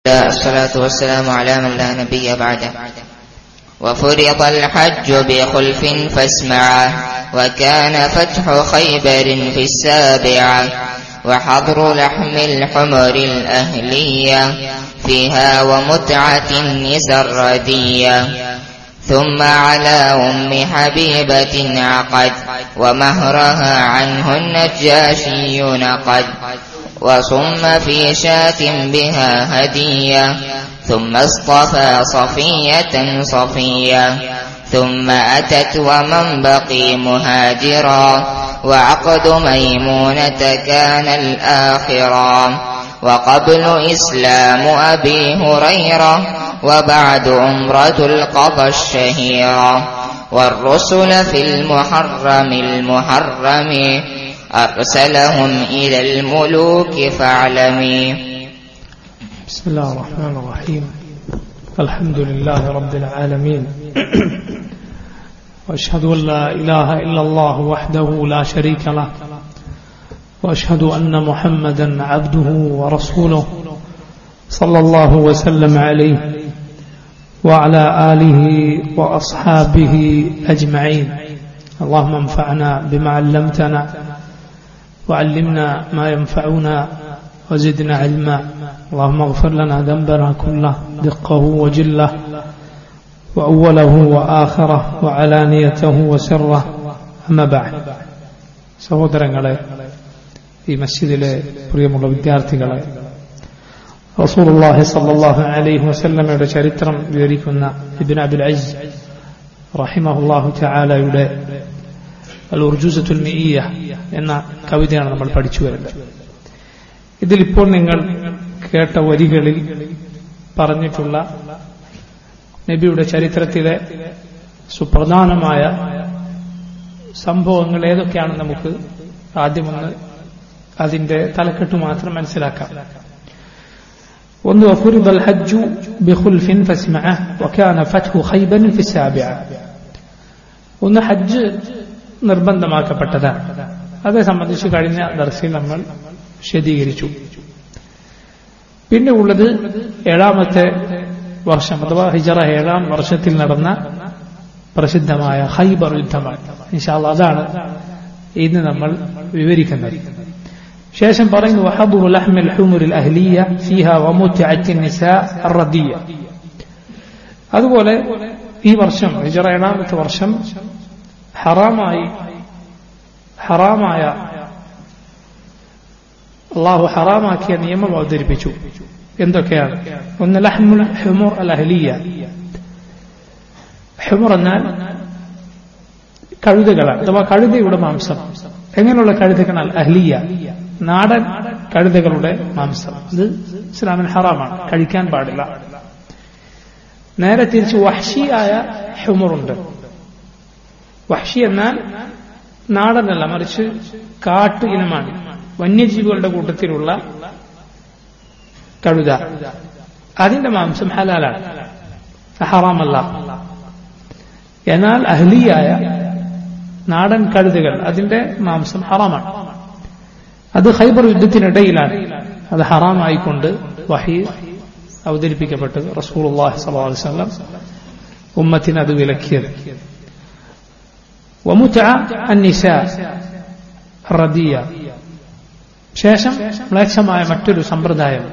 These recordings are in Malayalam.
الصلاة والسلام على من لا نبي بعده وفرض الحج بخلف فاسمعا وكان فتح خيبر في السابعة وحضر لحم الحمر الأهلية فيها ومتعة النساء الردية ثم على أم حبيبة عقد ومهرها عنه النجاشي نقد وصم في شاة بها هدية ثم اصطفى صفية صفية ثم أتت ومن بقي مهاجرا وعقد ميمونة كان الآخرا وقبل إسلام أبي هريرة وبعد أمرة القضى الشهيرة والرسل في المحرم المحرم أرسلهم إلى الملوك فاعلمي بسم الله الرحمن الرحيم الحمد لله رب العالمين واشهد ان لا اله الا الله وحده لا شريك له واشهد ان محمدا عبده ورسوله صلى الله وسلم عليه وعلى اله واصحابه اجمعين اللهم انفعنا بما علمتنا وعلمنا ما ينفعنا وزدنا علما اللهم اغفر لنا ذنبنا كله دقه وجله وأوله وآخره وعلانيته وسره أما بعد സഹോദരങ്ങളെ ഈ മസ്ജിദിലെ പ്രിയമുള്ള വിദ്യാർത്ഥികളെ റസൂലുള്ളാഹി സല്ലല്ലാഹു അലൈഹി വസല്ലമയുടെ ചരിത്രം വിവരിക്കുന്ന ഇബ്നു അബുൽ അസ് റഹിമഹുല്ലാഹു തആലയുടെ അൽ ഉർജൂസത്തുൽ മിയ്യ എന്ന കവിതയാണ് നമ്മൾ പഠിച്ചു വരുന്നത് ഇതിലിപ്പോൾ നിങ്ങൾ കേട്ട വരികളിൽ പറഞ്ഞിട്ടുള്ള നബിയുടെ ചരിത്രത്തിലെ സുപ്രധാനമായ സംഭവങ്ങൾ ഏതൊക്കെയാണെന്ന് നമുക്ക് ആദ്യമൊന്ന് അതിന്റെ തലക്കെട്ട് മാത്രം മനസ്സിലാക്കാം ഒന്ന് وفرض الحج بخلف فاسمعه وكان فتح خيبر في السابعة ഒന്ന് ഹജ്ജ് നിർബന്ധമാക്കപ്പെട്ടതാണ് അതേ സംബന്ധിച്ച് കഴിഞ്ഞ ദർശയിൽ നമ്മൾ വിശദീകരിച്ചു പിന്നെ ഉള്ളത് ഏഴാമത്തെ വർഷം അഥവാ ഹിജറ ഏഴാം വർഷത്തിൽ നടന്ന പ്രസിദ്ധമായ ഹൈബർ യുദ്ധമാണ് ഇൻഷാല്ല അതാണ് ഇന്ന് നമ്മൾ വിവരിക്കുന്നത് ശേഷം പറയുന്നു وحضر لحم الحمر الأهلية فيها ومتعة النساء الردية അതുപോലെ ഈ വർഷം ഹിജറ ഏഴാമത്തെ വർഷം ഹറാമായി ഹറാമായ അള്ളാഹു ഹറാമാക്കിയ നിയമം അവതരിപ്പിച്ചു എന്തൊക്കെയാണ് ഒന്ന് ലഹ്മുൽ ഹുമുർ അൽ അഹ്ലിയ ഹുമുർ എന്നാൽ കഴുതകളാണ് അഥവാ കഴുതയുടെ മാംസം എങ്ങനെയുള്ള കഴുതകളാൽ അഹ്ലിയ നാടൻ കഴുതകളുടെ മാംസം ഇത് ഇസ്ലാമിൽ ഹറാമാണ് കഴിക്കാൻ പാടില്ല നേരെ തിരിച്ച് വഹ്ഷിയായ ഹുമുറുണ്ട് വഹ്ഷി എന്നാൽ നാടനല്ല മറിച്ച് കാട്ടു ഇനമാണ് വന്യജീവികളുടെ കൂട്ടത്തിലുള്ള കഴുത അതിന്റെ മാംസം ഹലാലാണ് ഹറാമല്ല എന്നാൽ അഹ്ലിയായ നാടൻ കഴുതകൾ അതിന്റെ മാംസം ഹറാമാണ് അത് ഹൈബർ യുദ്ധത്തിനിടയിലാണ് അത് ഹറാമായിക്കൊണ്ട് വഹി അവതരിപ്പിക്കപ്പെട്ടത് റസൂൽ അള്ളാഹി സ്വലം ഉമ്മത്തിന് അത് വിലക്കിയത് ومتع النساء الردية ശേഷം മ്ലേച്ഛമായ മറ്റൊരു സമ്പ്രദായം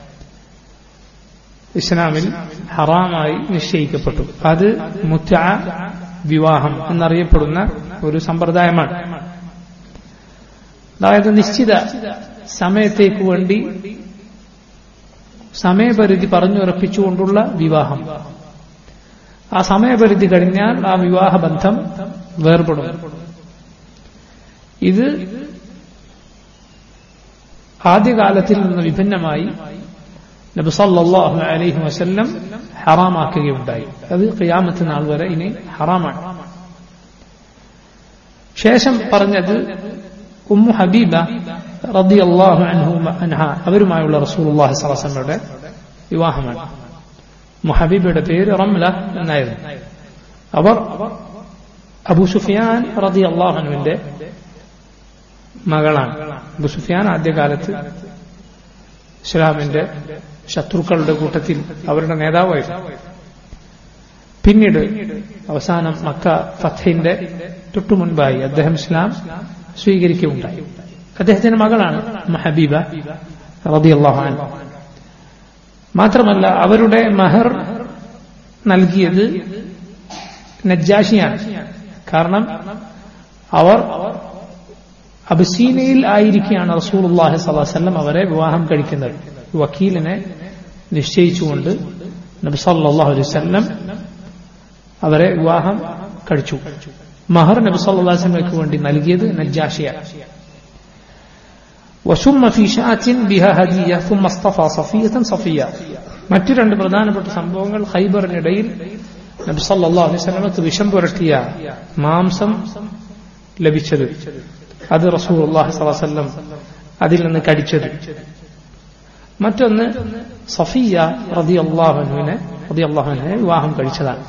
ഇസ്ലാമിൽ ഹറാമായി നിശ്ചയിക്കപ്പെട്ടു അത് മുറ്റ വിവാഹം എന്നറിയപ്പെടുന്ന ഒരു സമ്പ്രദായമാണ് അതായത് നിശ്ചിത സമയത്തേക്ക് വേണ്ടി സമയപരിധി പറഞ്ഞുറപ്പിച്ചുകൊണ്ടുള്ള വിവാഹം ആ സമയപരിധി കഴിഞ്ഞാൽ ആ വിവാഹബന്ധം വേർപെടും ഇത് ആദ്യകാലത്തിൽ നിന്ന് വിഭിന്നമായി നബിസല്ലാഹു അലൈഹി വസല്ലം ഹറാമാക്കുകയുണ്ടായി അത് ഖിയാമത്ത് നാൾ വരെ ഇനി ഹറാമാണ് ശേഷം പറഞ്ഞത് ഉമ്മു ഹബീബ റബി അള്ളാഹു അൻഹ അവരുമായുള്ള റസൂലുള്ളാഹി സ്വലമയുടെ വിവാഹമാണ് മുഹബീബയുടെ പേര് റംല എന്നായിരുന്നു അവർ അബു സുഫിയാൻ റതി അള്ളാഹുനുവിന്റെ മകളാണ് അബു സുഫിയാൻ ആദ്യകാലത്ത് ഇസ്ലാമിന്റെ ശത്രുക്കളുടെ കൂട്ടത്തിൽ അവരുടെ നേതാവായിരുന്നു പിന്നീട് അവസാനം മക്ക ഫത്തിന്റെ തൊട്ടു മുൻപായി അദ്ദേഹം ഇസ്ലാം സ്വീകരിക്കുകയുണ്ടായി അദ്ദേഹത്തിന്റെ മകളാണ് ഹബീബ റബിയല്ലാഹു അൻഹ മാത്രമല്ല അവരുടെ മഹർ നൽകിയത് നജ്ജാഷിയാണ് കാരണം അവർ അബസീനയിൽ ആയിരിക്കുകയാണ് റസൂലുള്ളാഹി സ്വല്ലല്ലാഹു അലൈഹി വസല്ലം അവരെ വിവാഹം കഴിക്കുന്നത് വക്കീലിനെ നിശ്ചയിച്ചുകൊണ്ട് നബി സല്ലല്ലാഹു അലൈഹി വസല്ലം അവരെ വിവാഹം കഴിച്ചു മഹർ നബി സല്ലല്ലാഹു അലൈഹി വസല്ലമയ്ക്ക് വേണ്ടി നൽകിയത് നജ്ജാഷിയാണ് وسم في شاة بها هدية ثم اصطفى صفية صفية മറ്റു രണ്ട് പ്രധാനപ്പെട്ട സംഭവങ്ങൾ ഖൈബറിനിടയിൽ നബി സല്ലല്ലാഹു അലൈഹി വസല്ലമക്ക് വിഷം പുരട്ടിയ മാംസം ലഭിച്ചത് അത് റസൂലുള്ളാഹി സ്വല്ലല്ലാഹു അലൈഹി വസല്ലം അതിൽ നിന്ന് കടിച്ചത് മറ്റൊന്ന് സഫിയ റളിയല്ലാഹു അൻഹുവിനെ റളിയല്ലാഹു അൻഹയെ വിവാഹം കഴിച്ചതാണ്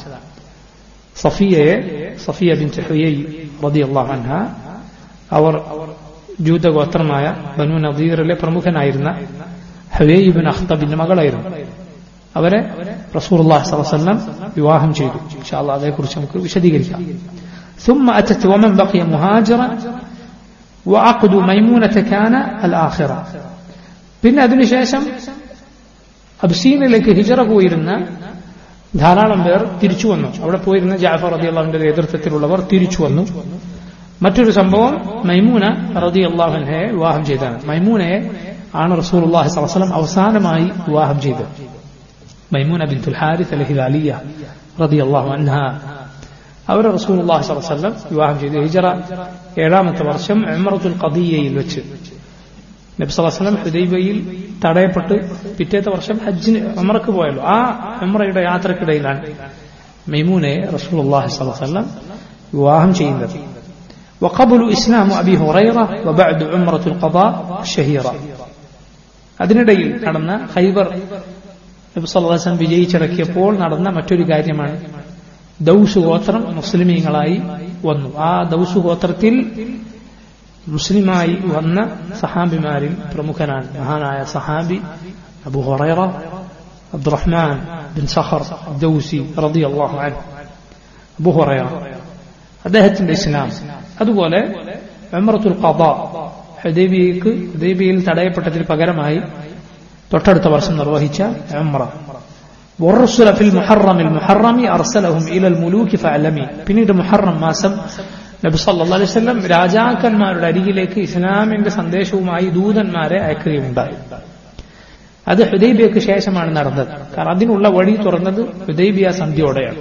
സഫിയയെ സഫിയ ബിൻറ്റ് ഹുയൈ റളിയല്ലാഹു അൻഹ അവർ ജൂതഗോത്രമായ ബനു നദീറിലെ പ്രമുഖനായിരുന്ന ഹവേയിബിൻ അഖ്തബിന്റെ മകളായിരുന്നു അവരെ റസൂലുള്ളാഹി സ്വല്ലല്ലാഹു അലൈഹി വസല്ലം വിവാഹം ചെയ്തു ഇൻഷാ അല്ലാഹ് അതേക്കുറിച്ച് നമുക്ക് വിശദീകരിക്കാം ثم أتت ومن بقي مهاجرا وعقد ميمونة كان الآخرة പിന്നെ അതിനുശേഷം അബ്സീനിലേക്ക് ഹിജറ പോയിരുന്ന ധാരാളം പേർ തിരിച്ചു വന്നു അവിടെ പോയിരുന്ന ജാഫർ റതി അള്ളാഹുവിന്റെ നേതൃത്വത്തിലുള്ളവർ തിരിച്ചു വന്നു മറ്റൊരു സംഭവം മൈമൂന റതി അള്ളാഹുനെ വിവാഹം ചെയ്തതാണ് മൈമൂനയെ ആണ് റസൂൽ അള്ളാഹി വസ്ലം അവസാനമായി വിവാഹം ചെയ്തത് മൈമൂന ബിൻ ഹാരിസ് അലഹി അലിയ റതി അള്ളാഹു അൻഹ അവർ റസൂൽ അള്ളാഹി വസ്ലം വിവാഹം ചെയ്തു ഹിജറ ഏഴാമത്തെ വർഷം എമറത്തുൽ ഖദിയയിൽ വെച്ച് നബി സ്വലം ഹുദൈബയിൽ തടയപ്പെട്ട് പിറ്റേത്തെ വർഷം ഹജ്ജിന് അമറക്ക് പോയല്ലോ ആ അമറയുടെ യാത്രക്കിടയിലാണ് മൈമൂനെ റസൂൽ അള്ളാഹി വസ്ലം വിവാഹം ചെയ്യുന്നത് وقبل إسلام أبي هريرة وبعد عمرة القضاء الشهيرة അതിനിടയിൽ നടന്ന ഖൈബർ നബി സല്ലല്ലാഹു വിജയിച്ചിറക്കിയപ്പോൾ നടന്ന മറ്റൊരു കാര്യമാണ് ദൗസ് ഗോത്രം മുസ്ലിമീങ്ങളായി വന്നു ആ ദൗസ് ഗോത്രത്തിൽ മുസ്ലിമായി വന്ന സഹാബിമാരിൽ പ്രമുഖനാണ് മഹാനായ സഹാബി Abu Hurairah Abdurrahman bin Sakhr Dawsi റളിയല്ലാഹു അൻഹു അബു ഹുറൈറ അദ്ദേഹത്തിന്റെ ഇസ്ലാം അതുപോലെ ഉംറത്തുൽ ഖദ ഹുദൈബിയക്ക് ഹുദൈബിയയിൽ തടയപ്പെട്ടതിന് പകരമായി തൊട്ടടുത്ത വർഷം നിർവഹിച്ച ഉംറ والرسل في المحرم المحرم أرسلهم إلى الملوك فأعلمي പിന്നീട് മുഹറം മാസം നബി സല്ലല്ലാഹു അലൈഹി വസല്ലം രാജാക്കന്മാരുടെ അരികിലേക്ക് ഇസ്ലാമിന്റെ സന്ദേശവുമായി ദൂതന്മാരെ അയക്കുകയുണ്ടായി അത് ഹുദൈബിയക്ക് ശേഷമാണ് നടന്നത് കാരണം അതിനുള്ള വഴി തുറന്നത് ഹുദൈബിയ സന്ധ്യയോടെയാണ്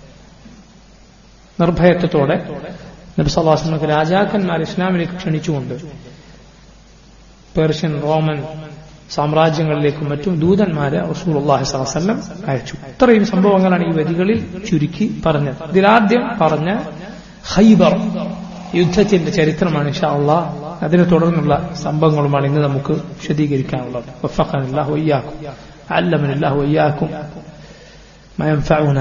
നിർഭയത്വത്തോടെ നബി സല്ലാസ്ലമക്ക് രാജാക്കന്മാർ ഇസ്ലാമിലേക്ക് ക്ഷണിച്ചുകൊണ്ട് പേർഷ്യൻ റോമൻ സാമ്രാജ്യങ്ങളിലേക്കും മറ്റും ദൂതന്മാരെ റസൂൽ അള്ളാഹി സ്വലം അയച്ചു ഇത്രയും സംഭവങ്ങളാണ് ഈ വരികളിൽ ചുരുക്കി പറഞ്ഞത് ഇതിലാദ്യം പറഞ്ഞ ഹൈബർ യുദ്ധത്തിന്റെ ചരിത്രമാണ് ഇഷാ അള്ളാഹ് അതിനെ തുടർന്നുള്ള സംഭവങ്ങളുമാണ് ഇന്ന് നമുക്ക് വിശദീകരിക്കാനുള്ളത് വഫഖനല്ലാഹു വയ്യാക്കും അല്ലമനല്ലാഹു വയ്യാക്കും മയംഫഉന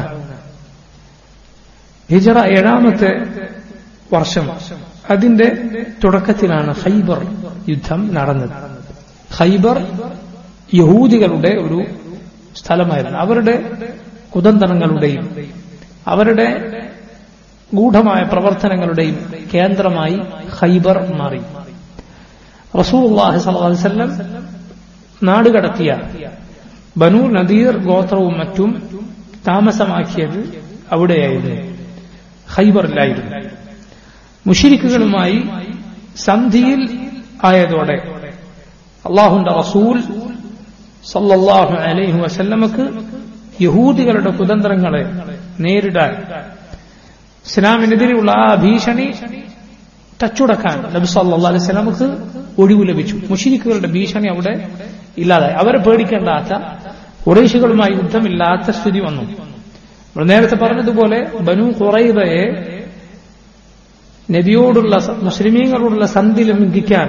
ഹിജറ ഏഴാമത്തെ വർഷം അതിന്റെ തുടക്കത്തിലാണ് ഖൈബർ യുദ്ധം നടന്നത് ഖൈബർ യഹൂദികളുടെ ഒരു സ്ഥലമായിരുന്നു അവരുടെ കുതന്ത്രങ്ങളുടെയും അവരുടെ ഗൂഢമായ പ്രവർത്തനങ്ങളുടെയും കേന്ദ്രമായി ഖൈബർ മാറി റസൂലുള്ളാഹി സ്വല്ലല്ലാഹു അലൈഹി വസല്ലം നാടുകടത്തിയ ബനു നദീർ ഗോത്രവും മറ്റും താമസമാക്കിയത് അവിടെയായിരുന്നു ഖൈബറിലായിരുന്നു മുഷിരിക്കുകളുമായി സന്ധിയിൽ ആയതോടെ അള്ളാഹുന്റെ റസൂൽ സല്ലല്ലാഹു അലൈഹി വസല്ലമക്ക് യഹൂദികളുടെ കുതന്ത്രങ്ങളെ നേരിടാൻ ഇസ്ലാമിനെതിരെയുള്ള ആ ഭീഷണി ടച്ചുടക്കാൻ നബി സല്ലല്ലാഹു അലൈഹി വസല്ലമക്ക് ഒഴിവ് ലഭിച്ചു മുഷിരിക്കുകളുടെ ഭീഷണി അവിടെ ഇല്ലാതായി അവരെ പേടിക്കേണ്ടാത്ത കുറേശികളുമായി യുദ്ധമില്ലാത്ത സ്ഥിതി വന്നു നമ്മൾ നേരത്തെ പറഞ്ഞതുപോലെ ബനു ഖുറൈബയെ നബിയോടുള്ള മുസ്ലിമീങ്ങളോടുള്ള സന്ധി ലംഘിക്കാൻ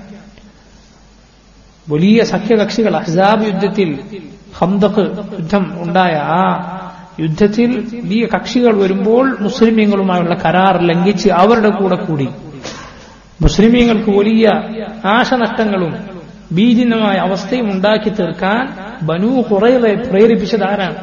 വലിയ സഖ്യകക്ഷികൾ അഹ്സാബ് യുദ്ധത്തിൽ ഹംദക്ക് യുദ്ധം ഉണ്ടായ ആ യുദ്ധത്തിൽ വലിയ കക്ഷികൾ വരുമ്പോൾ മുസ്ലിമീങ്ങളുമായുള്ള കരാർ ലംഘിച്ച് അവരുടെ കൂടെ കൂടി മുസ്ലിമീങ്ങൾക്ക് വലിയ നാശനഷ്ടങ്ങളും ഭീതിനമായ അവസ്ഥയും ഉണ്ടാക്കി തീർക്കാൻ ബനു കുറയിലെ പ്രേരിപ്പിച്ചത് ആരാണ്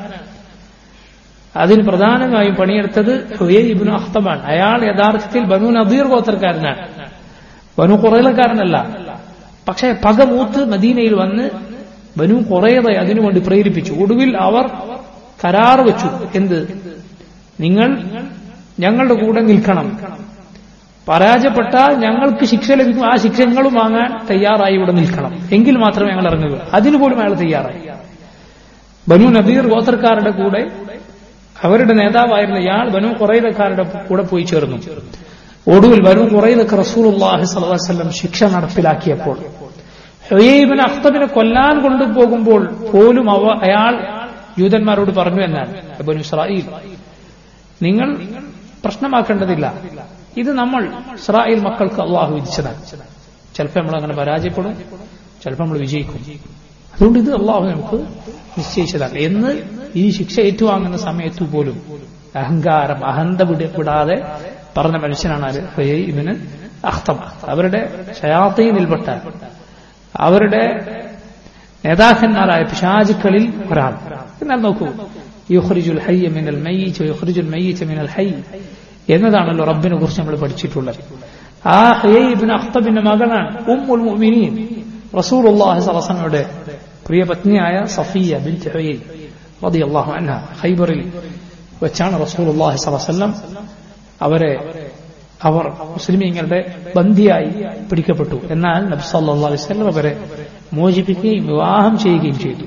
അതിന് പ്രധാനമായും പണിയെടുത്തത് ഹുയൈ ഇബ്നു അഖ്തബാണ് അയാൾ യഥാർത്ഥത്തിൽ ബനു നദീർ ഗോത്രക്കാരനാണ് ബനു കുറയിലക്കാരനല്ല പക്ഷേ പകമൂത്ത് മദീനയിൽ വന്ന് ബനു കുറേതെ അതിനുവേണ്ടി പ്രേരിപ്പിച്ചു ഒടുവിൽ അവർ കരാർ വെച്ചു എന്ത് നിങ്ങൾ ഞങ്ങളുടെ കൂടെ നിൽക്കണം പരാജയപ്പെട്ടാൽ ഞങ്ങൾക്ക് ശിക്ഷ ലഭിക്കും ആ ശിക്ഷ ഞങ്ങളും വാങ്ങാൻ തയ്യാറായി ഇവിടെ നിൽക്കണം എങ്കിൽ മാത്രമേ ഞങ്ങൾ ഇറങ്ങുക അതിനു പോലും അയാൾ തയ്യാറായി ബനു നബീർ ഗോത്രക്കാരുടെ കൂടെ അവരുടെ നേതാവായിരുന്ന ഇയാൾ ബനു കുറയിലക്കാരുടെ കൂടെ പോയി ചേർന്നു ഒടുവിൽ ബനു കുറയിലൊക്കെ റസൂലുള്ളാഹി സ്വല്ലല്ലാഹു അലൈഹി വസല്ലം ശിക്ഷ നടപ്പിലാക്കിയപ്പോൾ ഹുയൈബിന് അഖ്തബിനെ കൊല്ലാൻ കൊണ്ടുപോകുമ്പോൾ പോലും അവ അയാൾ യൂതന്മാരോട് പറഞ്ഞു എന്നാണ് ബനു ഇസ്രായേൽ നിങ്ങൾ പ്രശ്നമാക്കേണ്ടതില്ല ഇത് നമ്മൾ ഇസ്രായേൽ മക്കൾക്ക് അള്ളാഹു വിധിച്ചതാണ് ചിലപ്പോൾ നമ്മൾ അങ്ങനെ പരാജയപ്പെടും ചിലപ്പോൾ നമ്മൾ വിജയിക്കും അതുകൊണ്ട് ഇത് അള്ളാഹു നമുക്ക് നിശ്ചയിച്ചതാണ് എന്ന് ഈ ശിക്ഷ ഏറ്റുവാങ്ങുന്ന സമയത്തു പോലും അഹങ്കാരം അഹന്ത വിട- വിടാതെ പറഞ്ഞ മനുഷ്യനാണ് ആര്? ഹുയൈ ഇബ്നു അഖ്തബ് അവരുടെ ഷയാത്തീനിൽപ്പെട്ട അവരുടെ നേതാക്കന്മാരായ പിശാചുക്കളിൽ ഒരാൾ എന്നാൽ നോക്കൂ യുഖ്രിജുൽ ഹയ്യ മിനൽ മയ്യിത്ത് യുഖ്രിജുൽ മയ്യിത്ത് മിനൽ ഹയ്യ് എന്നതാണല്ലോ റബ്ബിനെ കുറിച്ച് നമ്മൾ പഠിച്ചിട്ടുള്ളത് ആ ഹുയൈ ഇബ്നു അഖ്തബിന്റെ മകളാണ് ഉമ്മുൽ മുഅ്മിനീൻ റസൂലുള്ളാഹി സ്വല്ലല്ലാഹു അലൈഹി വസല്ലമയുടെ പ്രിയ പത്നിയായ സഫിയ ബിൻത് ഹുയൈ റളിയല്ലാഹു അൻഹ ഖൈബറിൽ വെച്ചാണ് റസൂലുള്ളാഹി സ്വല്ലല്ലാഹു അലൈഹി വസല്ലം അവരെ അവർ മുസ്ലിമീങ്ങളുടെ ബന്ദിയായി പിടിക്കപ്പെട്ടു എന്നാൽ നബി സല്ലല്ലാഹു അലൈഹി വസല്ലം അവരെ മോചിപ്പിക്കുകയും വിവാഹം ചെയ്യുകയും ചെയ്തു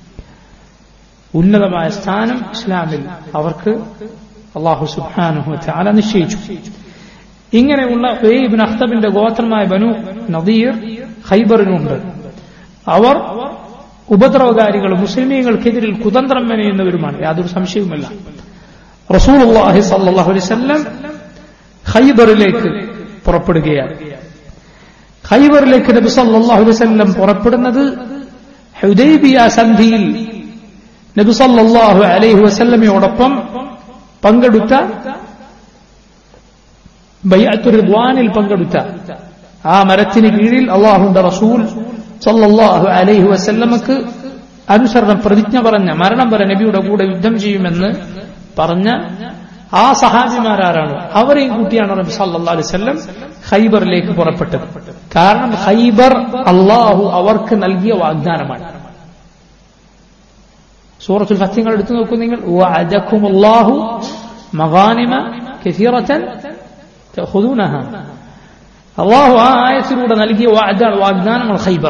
ഉന്നതമായ സ്ഥാനം ഇസ്ലാമിൽ അവർക്ക് അള്ളാഹു സുബ്ഹാനഹു വതആല നിശ്ചയിച്ചു ഇങ്ങനെയുള്ള ഹുയൈബിൻ അഖ്തബിന്റെ ഗോത്രമായ ബനു നദീർ ഖൈബറിനുണ്ട് അവർ ഉപദ്രവകാരികളും മുസ്ലിമീങ്ങൾക്കെതിരിൽ കുതന്ത്രം മെനയുന്നവരുമാണ് യാതൊരു സംശയവുമില്ല റസൂലുള്ളാഹി സല്ലല്ലാഹു അലൈഹി വസല്ലം ഖൈബറിലേക്ക് പുറപ്പെടുകയാണ് ഖൈബറിലേക്ക് നബി സല്ലല്ലാഹു അലൈഹി വസല്ലം പുറപ്പെടുന്നത് ഹുദൈബിയ സന്ധിയിൽ നബി സല്ലല്ലാഹു അലൈഹി വസല്ലമയോടൊപ്പം പങ്കെടുത്ത ബൈഅത്തു റിദ്വാനിൽ പങ്കെടുത്ത ആ മരത്തിന് കീഴിൽ അള്ളാഹുന്റെ റസൂൽ സല്ലല്ലാഹു അലൈഹി വസല്ലമക്ക് അനുസരണം പ്രതിജ്ഞ പറഞ്ഞ മരണം വരെ നബിയുടെ കൂടെ യുദ്ധം ചെയ്യുമെന്ന് പറഞ്ഞ ആ സഹാബിമാരാരാണ് അവരെയും കൂട്ടിയാണ് നബി സല്ലല്ലാഹു അലൈഹി വസല്ലം ഖൈബറിലേക്ക് പുറപ്പെട്ടത് കാരണം ഖൈബർ അള്ളാഹു അവർക്ക് നൽകിയ വാഗ്ദാനമാണ് സൂറത്തുൽ ഫത്തിങ്ങൾ എടുത്തു നോക്കൂ നിങ്ങൾ വഅദക്കുമുല്ലാഹു മഗാനിമ കസീറത്തൻ തഖുദൂനഹ അള്ളാഹു ആ ആയത്തിലൂടെ നൽകിയ വാഗ്ദാന വാഗ്ദാനങ്ങൾ ഖൈബർ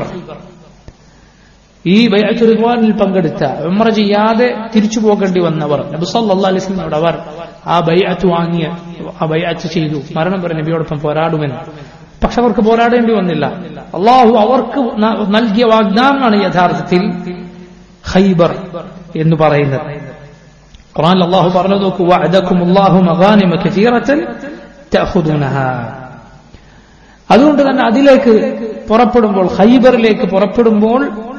ഈ ബൈഅത്ത് റിദ്വാനിൽ പങ്കെടുത്ത ഉംറ ചെയ്യാതെ തിരിച്ചു പോകേണ്ടി വന്നവർ നബി സല്ലല്ലാഹു അലൈഹി വസല്ലമയോട് അവർ ആ ബൈഅത്ത് വാങ്ങിയ ആ ബൈഅത്ത് ചെയ്തു മരണം വരെ നബിയോടൊപ്പം പോരാടുമെന്ന് പക്ഷെ അവർക്ക് പോരാടേണ്ടി വന്നില്ല അള്ളാഹു അവർക്ക് ന- നൽകിയ വാഗ്ദാനമാണ് യഥാർത്ഥത്തിൽ ഖൈബർ എന്ന് പറയുന്നത് ഖുർആനിൽ അള്ളാഹു പറഞ്ഞു നോക്കൂ വഅദക്കുമുല്ലാഹു മഗാനിമ കസീറത്തൻ തഅഖുദൂനഹാ അതുകൊണ്ട് തന്നെ അതിലേക്ക് പുറപ്പെടുമ്പോൾ ഖൈബറിലേക്ക് പുറപ്പെടുമ്പോൾ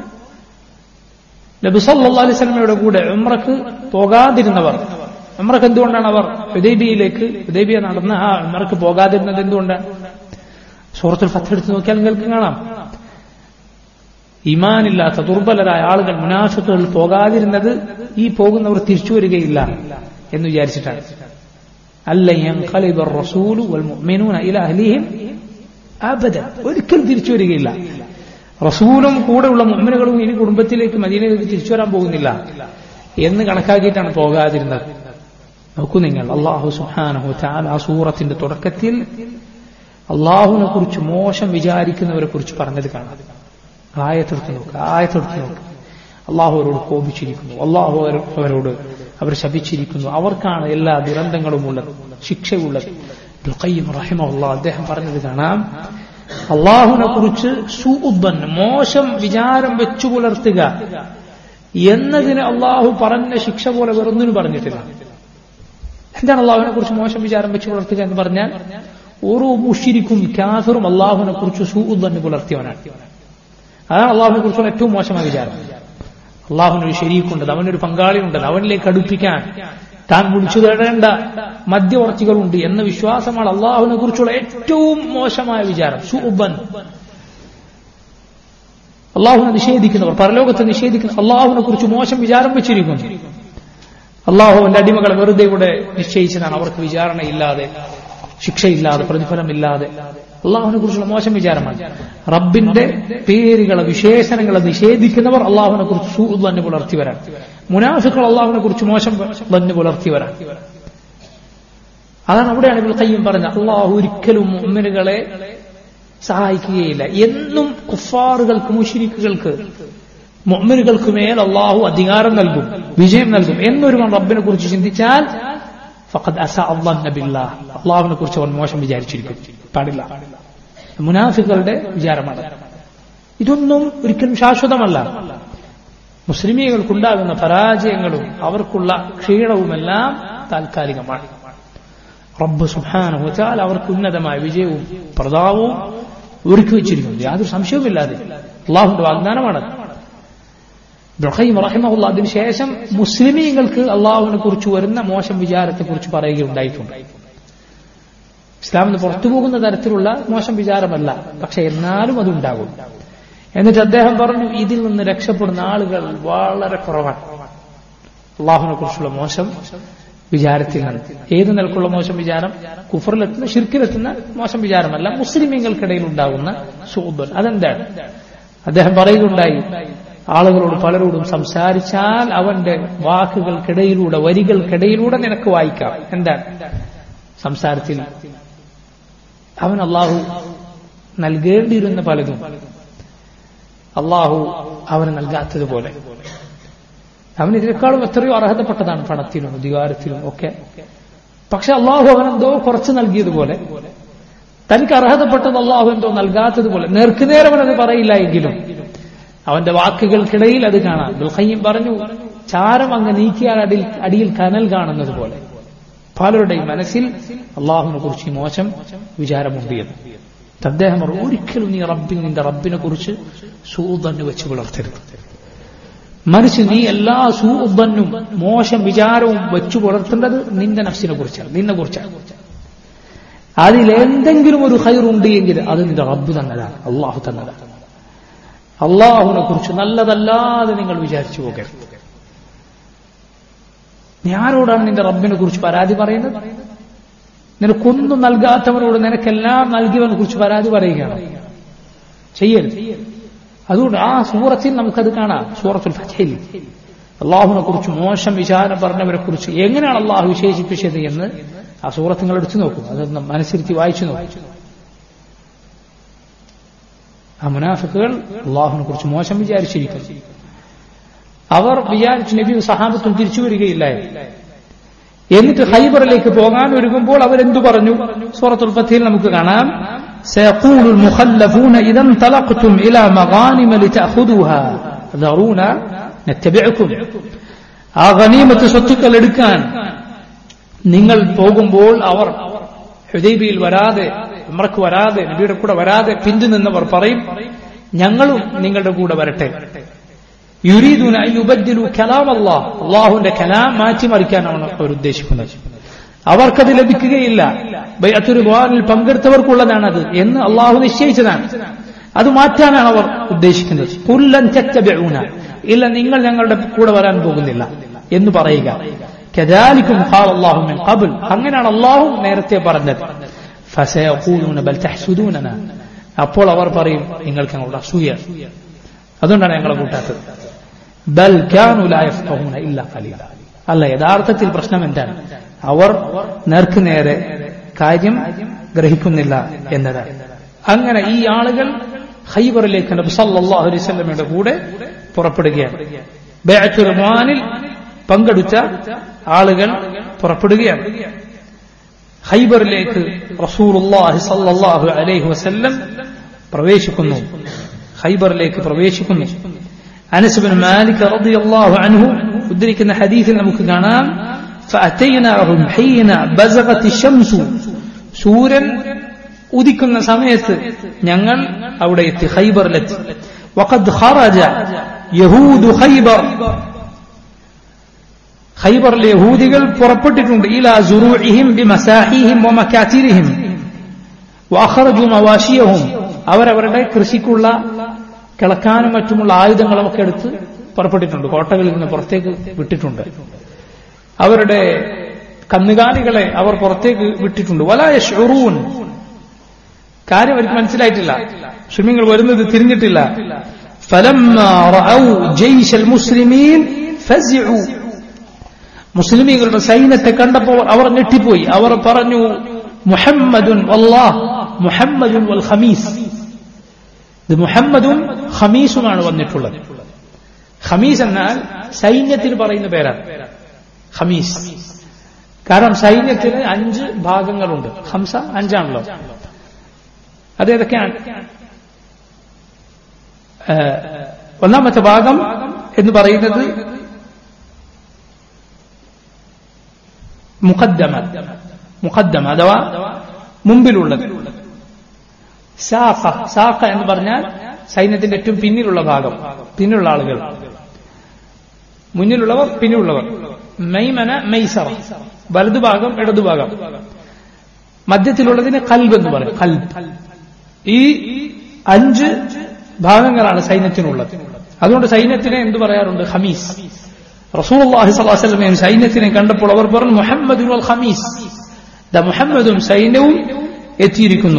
നബി സല്ലല്ലാഹു അലൈഹി വസല്ലമയുടെ കൂടെ ഉംറക്ക് പോകാതിരുന്നവർ ഉംറക്ക് എന്തുകൊണ്ടാണ് അവർ ഹുദൈബിയയിലേക്ക് ഹുദൈബിയ നടന്ന ആ ഉംറക്ക് പോകാതിരുന്നത് എന്തുകൊണ്ടാണ് സൂറത്തുൽ ഫത്ത് എടുത്ത് നോക്കിയാൽ നിങ്ങൾക്ക് കാണാം ഈമാനില്ലാത്ത ദുർബലരായ ആളുകൾ മുനാഫിക്കുകൾ പോകാതിരുന്നത് ഈ പോകുന്നവർ തിരിച്ചു വരികയില്ല എന്ന് വിചാരിച്ചിട്ടാണ് അല്ല ينقلب الرسول والمؤمنون الى اهلهم ابدا ഒരിക്കലും തിരിച്ചു വരികയില്ല റസൂലും കൂടെയുള്ള മുഅ്മിനുകളും ഇനി കുടുംബത്തിലേക്ക് മദീനയിലേക്ക് തിരിച്ചു വരാൻ പോകുന്നില്ല എന്ന് കണക്കാക്കിയിട്ടാണ് പോകാതിരുന്നത് നോക്കൂ നിങ്ങൾ അള്ളാഹു സുഹാനഹു താൻ ആ സൂറത്തിന്റെ തുടക്കത്തിൽ അള്ളാഹുവിനെ കുറിച്ച് മോശം വിചാരിക്കുന്നവരെ കുറിച്ച് പറഞ്ഞത് കാണാം ആയത്തെടുത്ത് നോക്കുക ആയത്തെടുത്ത് നോക്കുക അള്ളാഹു അവരോട് കോപിച്ചിരിക്കുന്നു അള്ളാഹു അവർ- അവരോട് അവർ ശപിച്ചിരിക്കുന്നു അവർക്കാണ് എല്ലാ ദുരന്തങ്ങളും ഉള്ളത് ശിക്ഷയുള്ളത് ഇബ്നുൽ ഖയ്യിം റഹിമഹുല്ലാ അദ്ദേഹം പറഞ്ഞത് കാണാം അള്ളാഹുവിനെ കുറിച്ച് സൂബൻ മോശം വിചാരം വെച്ചു പുലർത്തുക എന്നതിന് അള്ളാഹു പറഞ്ഞ ശിക്ഷ പോലെ വേറൊന്നിനും പറഞ്ഞിട്ടില്ല എന്താണ് അള്ളാഹുവിനെ കുറിച്ച് മോശം വിചാരം വെച്ച് പുലർത്തുക എന്ന് പറഞ്ഞാൽ ഓരോ മുഷിരിക്കും കാഫിറും അള്ളാഹുവിനെ കുറിച്ച് സൂദന് പുലർത്തിയവനാണ് അതാണ് അള്ളാഹുവിനെ കുറിച്ചുള്ള ഏറ്റവും മോശമായ വിചാരം അള്ളാഹുവിനൊരു ശരീക്കുണ്ട് അവനൊരു പങ്കാളിയുണ്ട് അവനിലേക്ക് അടുപ്പിക്കാൻ താൻ വിളിച്ചു തേടേണ്ട മധ്യവർത്തികളുണ്ട് എന്ന വിശ്വാസമാണ് അള്ളാഹുവിനെ കുറിച്ചുള്ള ഏറ്റവും മോശമായ വിചാരം സുബൻ അള്ളാഹുവിനെ നിഷേധിക്കുന്നവർ പരലോകത്തെ നിഷേധിക്കുന്ന അള്ളാഹുവിനെ കുറിച്ച് മോശം വിചാരം വെച്ചിരിക്കുന്നു അള്ളാഹുവിന്റെ അടിമകളെ വെറുതെ കൂടെ നിശ്ചയിച്ചതാണ് അവർക്ക് വിചാരണയില്ലാതെ ശിക്ഷയില്ലാതെ പ്രതിഫലമില്ലാതെ അള്ളാഹുവിനെ കുറിച്ചുള്ള മോശം വിചാരമാണ് റബ്ബിന്റെ പേരുകളെ വിശേഷണങ്ങളെ നിഷേധിക്കുന്നവർ അള്ളാഹുവിനെ കുറിച്ച് സൂ തന്നെ പുലർത്തി വരാൻ മുനാഫികൾ അള്ളാഹുവിനെ കുറിച്ച് മോശം തന്നെ പുലർത്തി വരാൻ അതാണ് അവിടെയാണ് ഇവൾ കയ്യും പറഞ്ഞത് അള്ളാഹു ഒരിക്കലും മുമ്മിനുകളെ സഹായിക്കുകയില്ല എന്നും കുഫാറുകൾക്ക് മുഷിരിക്കുകൾക്ക് മുഅ്മിനുകൾക്ക് മേൽ അള്ളാഹു അധികാരം നൽകും വിജയം നൽകും എന്നൊരുവൻ റബ്ബിനെ കുറിച്ച് ചിന്തിച്ചാൽ ഫഖദ് അസ അള്ളാഹ് അള്ളാഹുവിനെ കുറിച്ച് അവൻ മോശം വിചാരിച്ചിരിക്കും പാടില്ല മുനാഫികളുടെ വിചാരമാണ് ഇതൊന്നും ഒരിക്കലും ശാശ്വതമല്ല മുസ്ലിമീകൾക്കുണ്ടാകുന്ന പരാജയങ്ങളും അവർക്കുള്ള ക്ഷീണവുമെല്ലാം താൽക്കാലികമാണ് റബ്ബ് സുഹാനുഭവത്താൽ അവർക്ക് ഉന്നതമായ വിജയവും പ്രതാപവും ഒരുക്കി വെച്ചിരിക്കുന്നു യാതൊരു സംശയവുമില്ലാതെ അള്ളാഹുന്റെ വാഗ്ദാനമാണ് റഹിമഹുല്ല അതിനുശേഷം മുസ്ലിമീങ്ങൾക്ക് അള്ളാഹുവിനെ കുറിച്ച് വരുന്ന മോശം വിചാരത്തെ കുറിച്ച് പറയുകയുണ്ടായിട്ടുണ്ട് ഇസ്ലാമിന് പുറത്തു പോകുന്ന തരത്തിലുള്ള മോശം വിചാരമല്ല പക്ഷെ എന്നാലും അതുണ്ടാകും എന്നിട്ട് അദ്ദേഹം പറഞ്ഞു ഇതിൽ നിന്ന് രക്ഷപ്പെടുന്ന ആളുകൾ വളരെ കുറവാണ് അള്ളാഹുവിനെ കുറിച്ചുള്ള മോശം വിചാരത്തിൽ നിന്ന് ഏത് നിലക്കുള്ള മോശം വിചാരം കുഫറിലെത്തുന്ന ഷിർക്കിലെത്തുന്ന മോശം വിചാരമല്ല മുസ്ലിമീങ്ങൾക്കിടയിൽ ഉണ്ടാകുന്ന സൂബൻ അതെന്താണ് അദ്ദേഹം പറയുകയുണ്ടായി ആളുകളോട് പലരോടും സംസാരിച്ചാൽ അവന്റെ വാക്കുകൾക്കിടയിലൂടെ വരികൾക്കിടയിലൂടെ നിനക്ക് വായിക്കാം എന്താണ് സംസാരത്തിൽ അവൻ അള്ളാഹു നൽകേണ്ടിയിരുന്ന പലതും അള്ളാഹു അവന് നൽകാത്തതുപോലെ അവൻ ഇതിനേക്കാളും എത്രയോ അർഹതപ്പെട്ടതാണ് പണത്തിലും അധികാരത്തിലും ഒക്കെ പക്ഷെ അള്ളാഹു അവനെന്തോ കുറച്ച് നൽകിയതുപോലെ തനിക്ക് അർഹതപ്പെട്ടത് അള്ളാഹു എന്തോ നൽകാത്തതുപോലെ നേർക്കുനേരം അവനത് പറയില്ല എങ്കിലും അവന്റെ വാക്കുകൾക്കിടയിൽ അത് കാണാം ദുൽഖയ്യം പറഞ്ഞു ചാരം അങ്ങ് നീക്കിയാൽ അടിയിൽ അടിയിൽ കനൽ കാണുന്നത് പോലെ പലരുടെയും മനസ്സിൽ അള്ളാഹുവിനെ കുറിച്ച് മോശം വിചാരമുണ്ട് എന്ന് അദ്ദേഹം പറഞ്ഞു ഒരിക്കലും നീ റബ്ബിൽ നിന്റെ റബ്ബിനെ കുറിച്ച് സൂതന്നെ വെച്ച് പുലർത്തരുത് മറിച്ച് നീ എല്ലാ സൂബന്നും മോശം വിചാരവും വെച്ചു പുലർത്തേണ്ടത് നിന്റെ നഫ്സിനെ കുറിച്ചാണ് നിന്നെ കുറിച്ചാണ് അതിലെന്തെങ്കിലും ഒരു ഹൈറുണ്ട് എങ്കിൽ അത് നിന്റെ റബ്ബ് തന്നതാണ് അള്ളാഹു തന്നതാണ് അള്ളാഹുവിനെ കുറിച്ച് നല്ലതല്ലാതെ നിങ്ങൾ വിചാരിച്ചു പോകരുത് നീ ആരോടാണ് നിന്റെ റബ്ബിനെ കുറിച്ച് പരാതി പറയുന്നത് നിനക്കൊന്നും നൽകാത്തവനോട് നിനക്കെല്ലാം നൽകിയവനെ കുറിച്ച് പരാതി പറയുകയാണ് ചെയ്യരുത് അതുകൊണ്ട് ആ സൂറത്തിൽ നമുക്കത് കാണാം സൂറത്തുൽ ഫറ്റയിൽ അള്ളാഹുവിനെ കുറിച്ച് മോശം വിചാരം പറഞ്ഞവരെ കുറിച്ച് എങ്ങനെയാണ് അള്ളാഹു വിശേഷിപ്പിച്ചത് എന്ന് ആ സൂറത്ത് നിങ്ങൾ എടുത്തു നോക്കും അതൊന്ന് മനസ്സിരുത്തി വായിച്ചു നോക്കും ആ മുനാഫിക്കുകൾ അള്ളാഹുവിനെ കുറിച്ച് മോശം വിചാരിച്ചിരിക്കുന്നു അവർ വിചാരിച്ചു നബിയും സഹാബത്തും തിരിച്ചു വരികയില്ലായിരുന്നു എന്നിട്ട് ഹൈബറിലേക്ക് പോകാൻ ഒരുങ്ങുമ്പോൾ അവരെന്തു പറഞ്ഞു സൂറത്തുൽ ഫത്തയിൽ നമുക്ക് കാണാം سيقول المخلفون إذا انطلقتم إلى مغانم لتأخذوها ذرونا نتبعكم ആ ഗനീമത്ത് സ്വത്തുക്കൾ എടുക്കാൻ നിങ്ങൾ പോകുമ്പോൾ അവർ ഹുദൈബിയിൽ വരാതെ ഉമ്രക്ക് വരാതെ നബിയുടെ കൂടെ വരാതെ പിന്തു നിന്നവർ പറയും ഞങ്ങളും നിങ്ങളുടെ കൂടെ വരട്ടെ യുരീദുന യുബദ്ദിലു കലാം അള്ളാഹ് അള്ളാഹുവിന്റെ കലാം മാറ്റിമറിക്കാനാണ് അവർ ഉദ്ദേശിക്കുന്നത് അവർക്കത് ലഭിക്കുകയില്ല ബൈഅത്തുരുബാനിൽ പങ്കെടുത്തവർക്കുള്ളതാണത് എന്ന് അള്ളാഹു നിശ്ചയിച്ചതാണ് അത് മാറ്റാനാണ് അവർ ഉദ്ദേശിക്കുന്നത് കുല്ലൻ തെറ്റബെഊന ഇല്ല നിങ്ങൾ ഞങ്ങളുടെ കൂടെ വരാൻ പോകുന്നില്ല എന്ന് പറയുക കദാലിക്കും അള്ളാഹു മിൻ ഖബൽ അങ്ങനെയാണ് അള്ളാഹു നേരത്തെ പറഞ്ഞത് ഫസയഖൂലൂന ബൽ തഹ്സുദൂനന അപ്പോൾ അവർ പറയും നിങ്ങൾക്ക് ഞങ്ങളുടെ അസൂയ അതുകൊണ്ടാണ് ഞങ്ങളെ കൂട്ടാത്തത് ബൽ കാനു ലാ യഫ്ഖഹൂന ഇല്ല ഖലീല അല്ല യഥാർത്ഥത്തിൽ പ്രശ്നം എന്താണ് അവർ നേർക്ക് നേരെ കാര്യം ഗ്രഹിക്കുന്നില്ല എന്നതാണ് അങ്ങനെ ഈ ആളുകൾ ഹൈബറിലേക്ക് നബി സല്ലല്ലാഹു അലൈഹി വസല്ലമയുടെ കൂടെ പുറപ്പെടുകയാണ് ബൈഅത്തുൽ റിദ്വാനിൽ പങ്കെടുത്ത ആളുകൾ പുറപ്പെടുകയാണ് ഹൈബറിലേക്ക് റസൂലുള്ളാഹി സല്ലല്ലാഹു അലൈഹി വസല്ലം പ്രവേശിക്കുന്നു ഹൈബറിലേക്ക് പ്രവേശിക്കുന്നു അനസ് ബിൻ മാലിക് റളിയല്ലാഹു അൻഹു ഉദ്ധരിക്കുന്ന ഹദീസിൽ നമുക്ക് കാണാം فأتيناهم حين بزغت الشمس സൂര്യൻ ഉദിക്കുന്ന സമയത്ത് ഞങ്ങൾ അവിടെ എത്തി ഖൈബറിലെത്തി وقد خرج يهود خيبر ഖൈബറിലെ യഹൂദികൾ പുറപ്പെട്ടിട്ടുണ്ട് ഇലാ സുറൂഇഹിം ബിമസാഹിഹിം വമകാതിരിഹിം വഅഖറജു മവാശിയഹും അവരവരുടെ കൃഷിക്കുള്ള കിളക്കാനും മറ്റുമുള്ള ആയുധങ്ങളും ഒക്കെ എടുത്ത് പുറപ്പെട്ടിട്ടുണ്ട് കോട്ടകളിൽ നിന്ന് പുറത്തേക്ക് വിട്ടിട്ടുണ്ട് അവരുടെ കന്നുകാലികളെ അവർ പുറത്തേക്ക് വിട്ടിട്ടുണ്ട് വലായ ഷൊറൂൻ കാര്യം അവർക്ക് മനസ്സിലായിട്ടില്ല മുസ്ലിങ്ങൾ വരുന്നത് തിരിഞ്ഞിട്ടില്ല فلما رأوا جيش المسلمين فزعوا മുസ്ലിമീങ്ങളുടെ സൈന്യത്തെ കണ്ടപ്പോൾ അവർ ഞെട്ടിപ്പോയി അവർ പറഞ്ഞു മുഹമ്മദുൻ അല്ലാഹ് മുഹമ്മദുൻ വൽ ഖമീസ് ഇത് മുഹമ്മദും ഖമീസുമാണ് വന്നിട്ടുള്ളത് ഖമീസ് എന്നാൽ സൈന്യത്തിന് പറയുന്ന പേരാണ് ഖമീസ് കാരണം സൈന്യത്തിന് അഞ്ച് ഭാഗങ്ങളുണ്ട് ഹംസ അഞ്ചാണല്ലോ അതേതൊക്കെയാണ് ഒന്നാമത്തെ ഭാഗം എന്ന് പറയുന്നത് മുഖദ്ദമ മുഖദ്ദമ അഥവാ മുമ്പിലുള്ളത് സാഖ സാഖ എന്ന് പറഞ്ഞാൽ സൈന്യത്തിന്റെ ഏറ്റവും പിന്നിലുള്ള ഭാഗം പിന്നിലുള്ള ആളുകൾ മുന്നിലുള്ളവർ പിന്നിലുള്ളവർ മൈമന മൈസറ വലതുഭാഗം ഇടതുഭാഗം മധ്യത്തിലുള്ളതിന് കൽബ് എന്ന് പറയും കൽബ് ഈ അഞ്ച് ഭാഗങ്ങളാണ് സൈന്യത്തിനുള്ളത് അതുകൊണ്ട് സൈന്യത്തിനെ എന്ത് പറയാറുണ്ട് ഹമീസ് റസൂൽഹി സ്വലാസ്ലമയും സൈന്യത്തിനെ കണ്ടപ്പോൾ അവർ പറഞ്ഞു മുഹമ്മദുൽ വൽ ഖമീസ് ദ മുഹമ്മദും സൈന്യവും എത്തിയിരിക്കുന്നു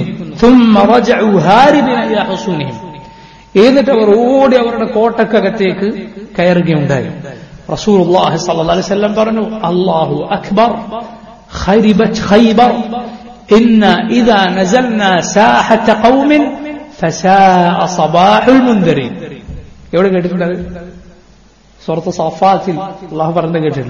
എന്നിട്ട് അവർ ഓടി അവരുടെ കോട്ടക്കകത്തേക്ക് കയറുകയുണ്ടായി റസൂൽ അലൈഹി വസല്ലം പറഞ്ഞു അല്ലാഹു അക്ബർ ഖരിബത് ഖൈബർ إن إذا نزلنا ساحة قوم فساء صباح المنذرين എവിടെ കേട്ടിട്ടുണ്ട് സുഹൃത്ത് സഫാത്തിൽ അള്ളാഹു പറഞ്ഞത് കേട്ടിട്ടുണ്ട്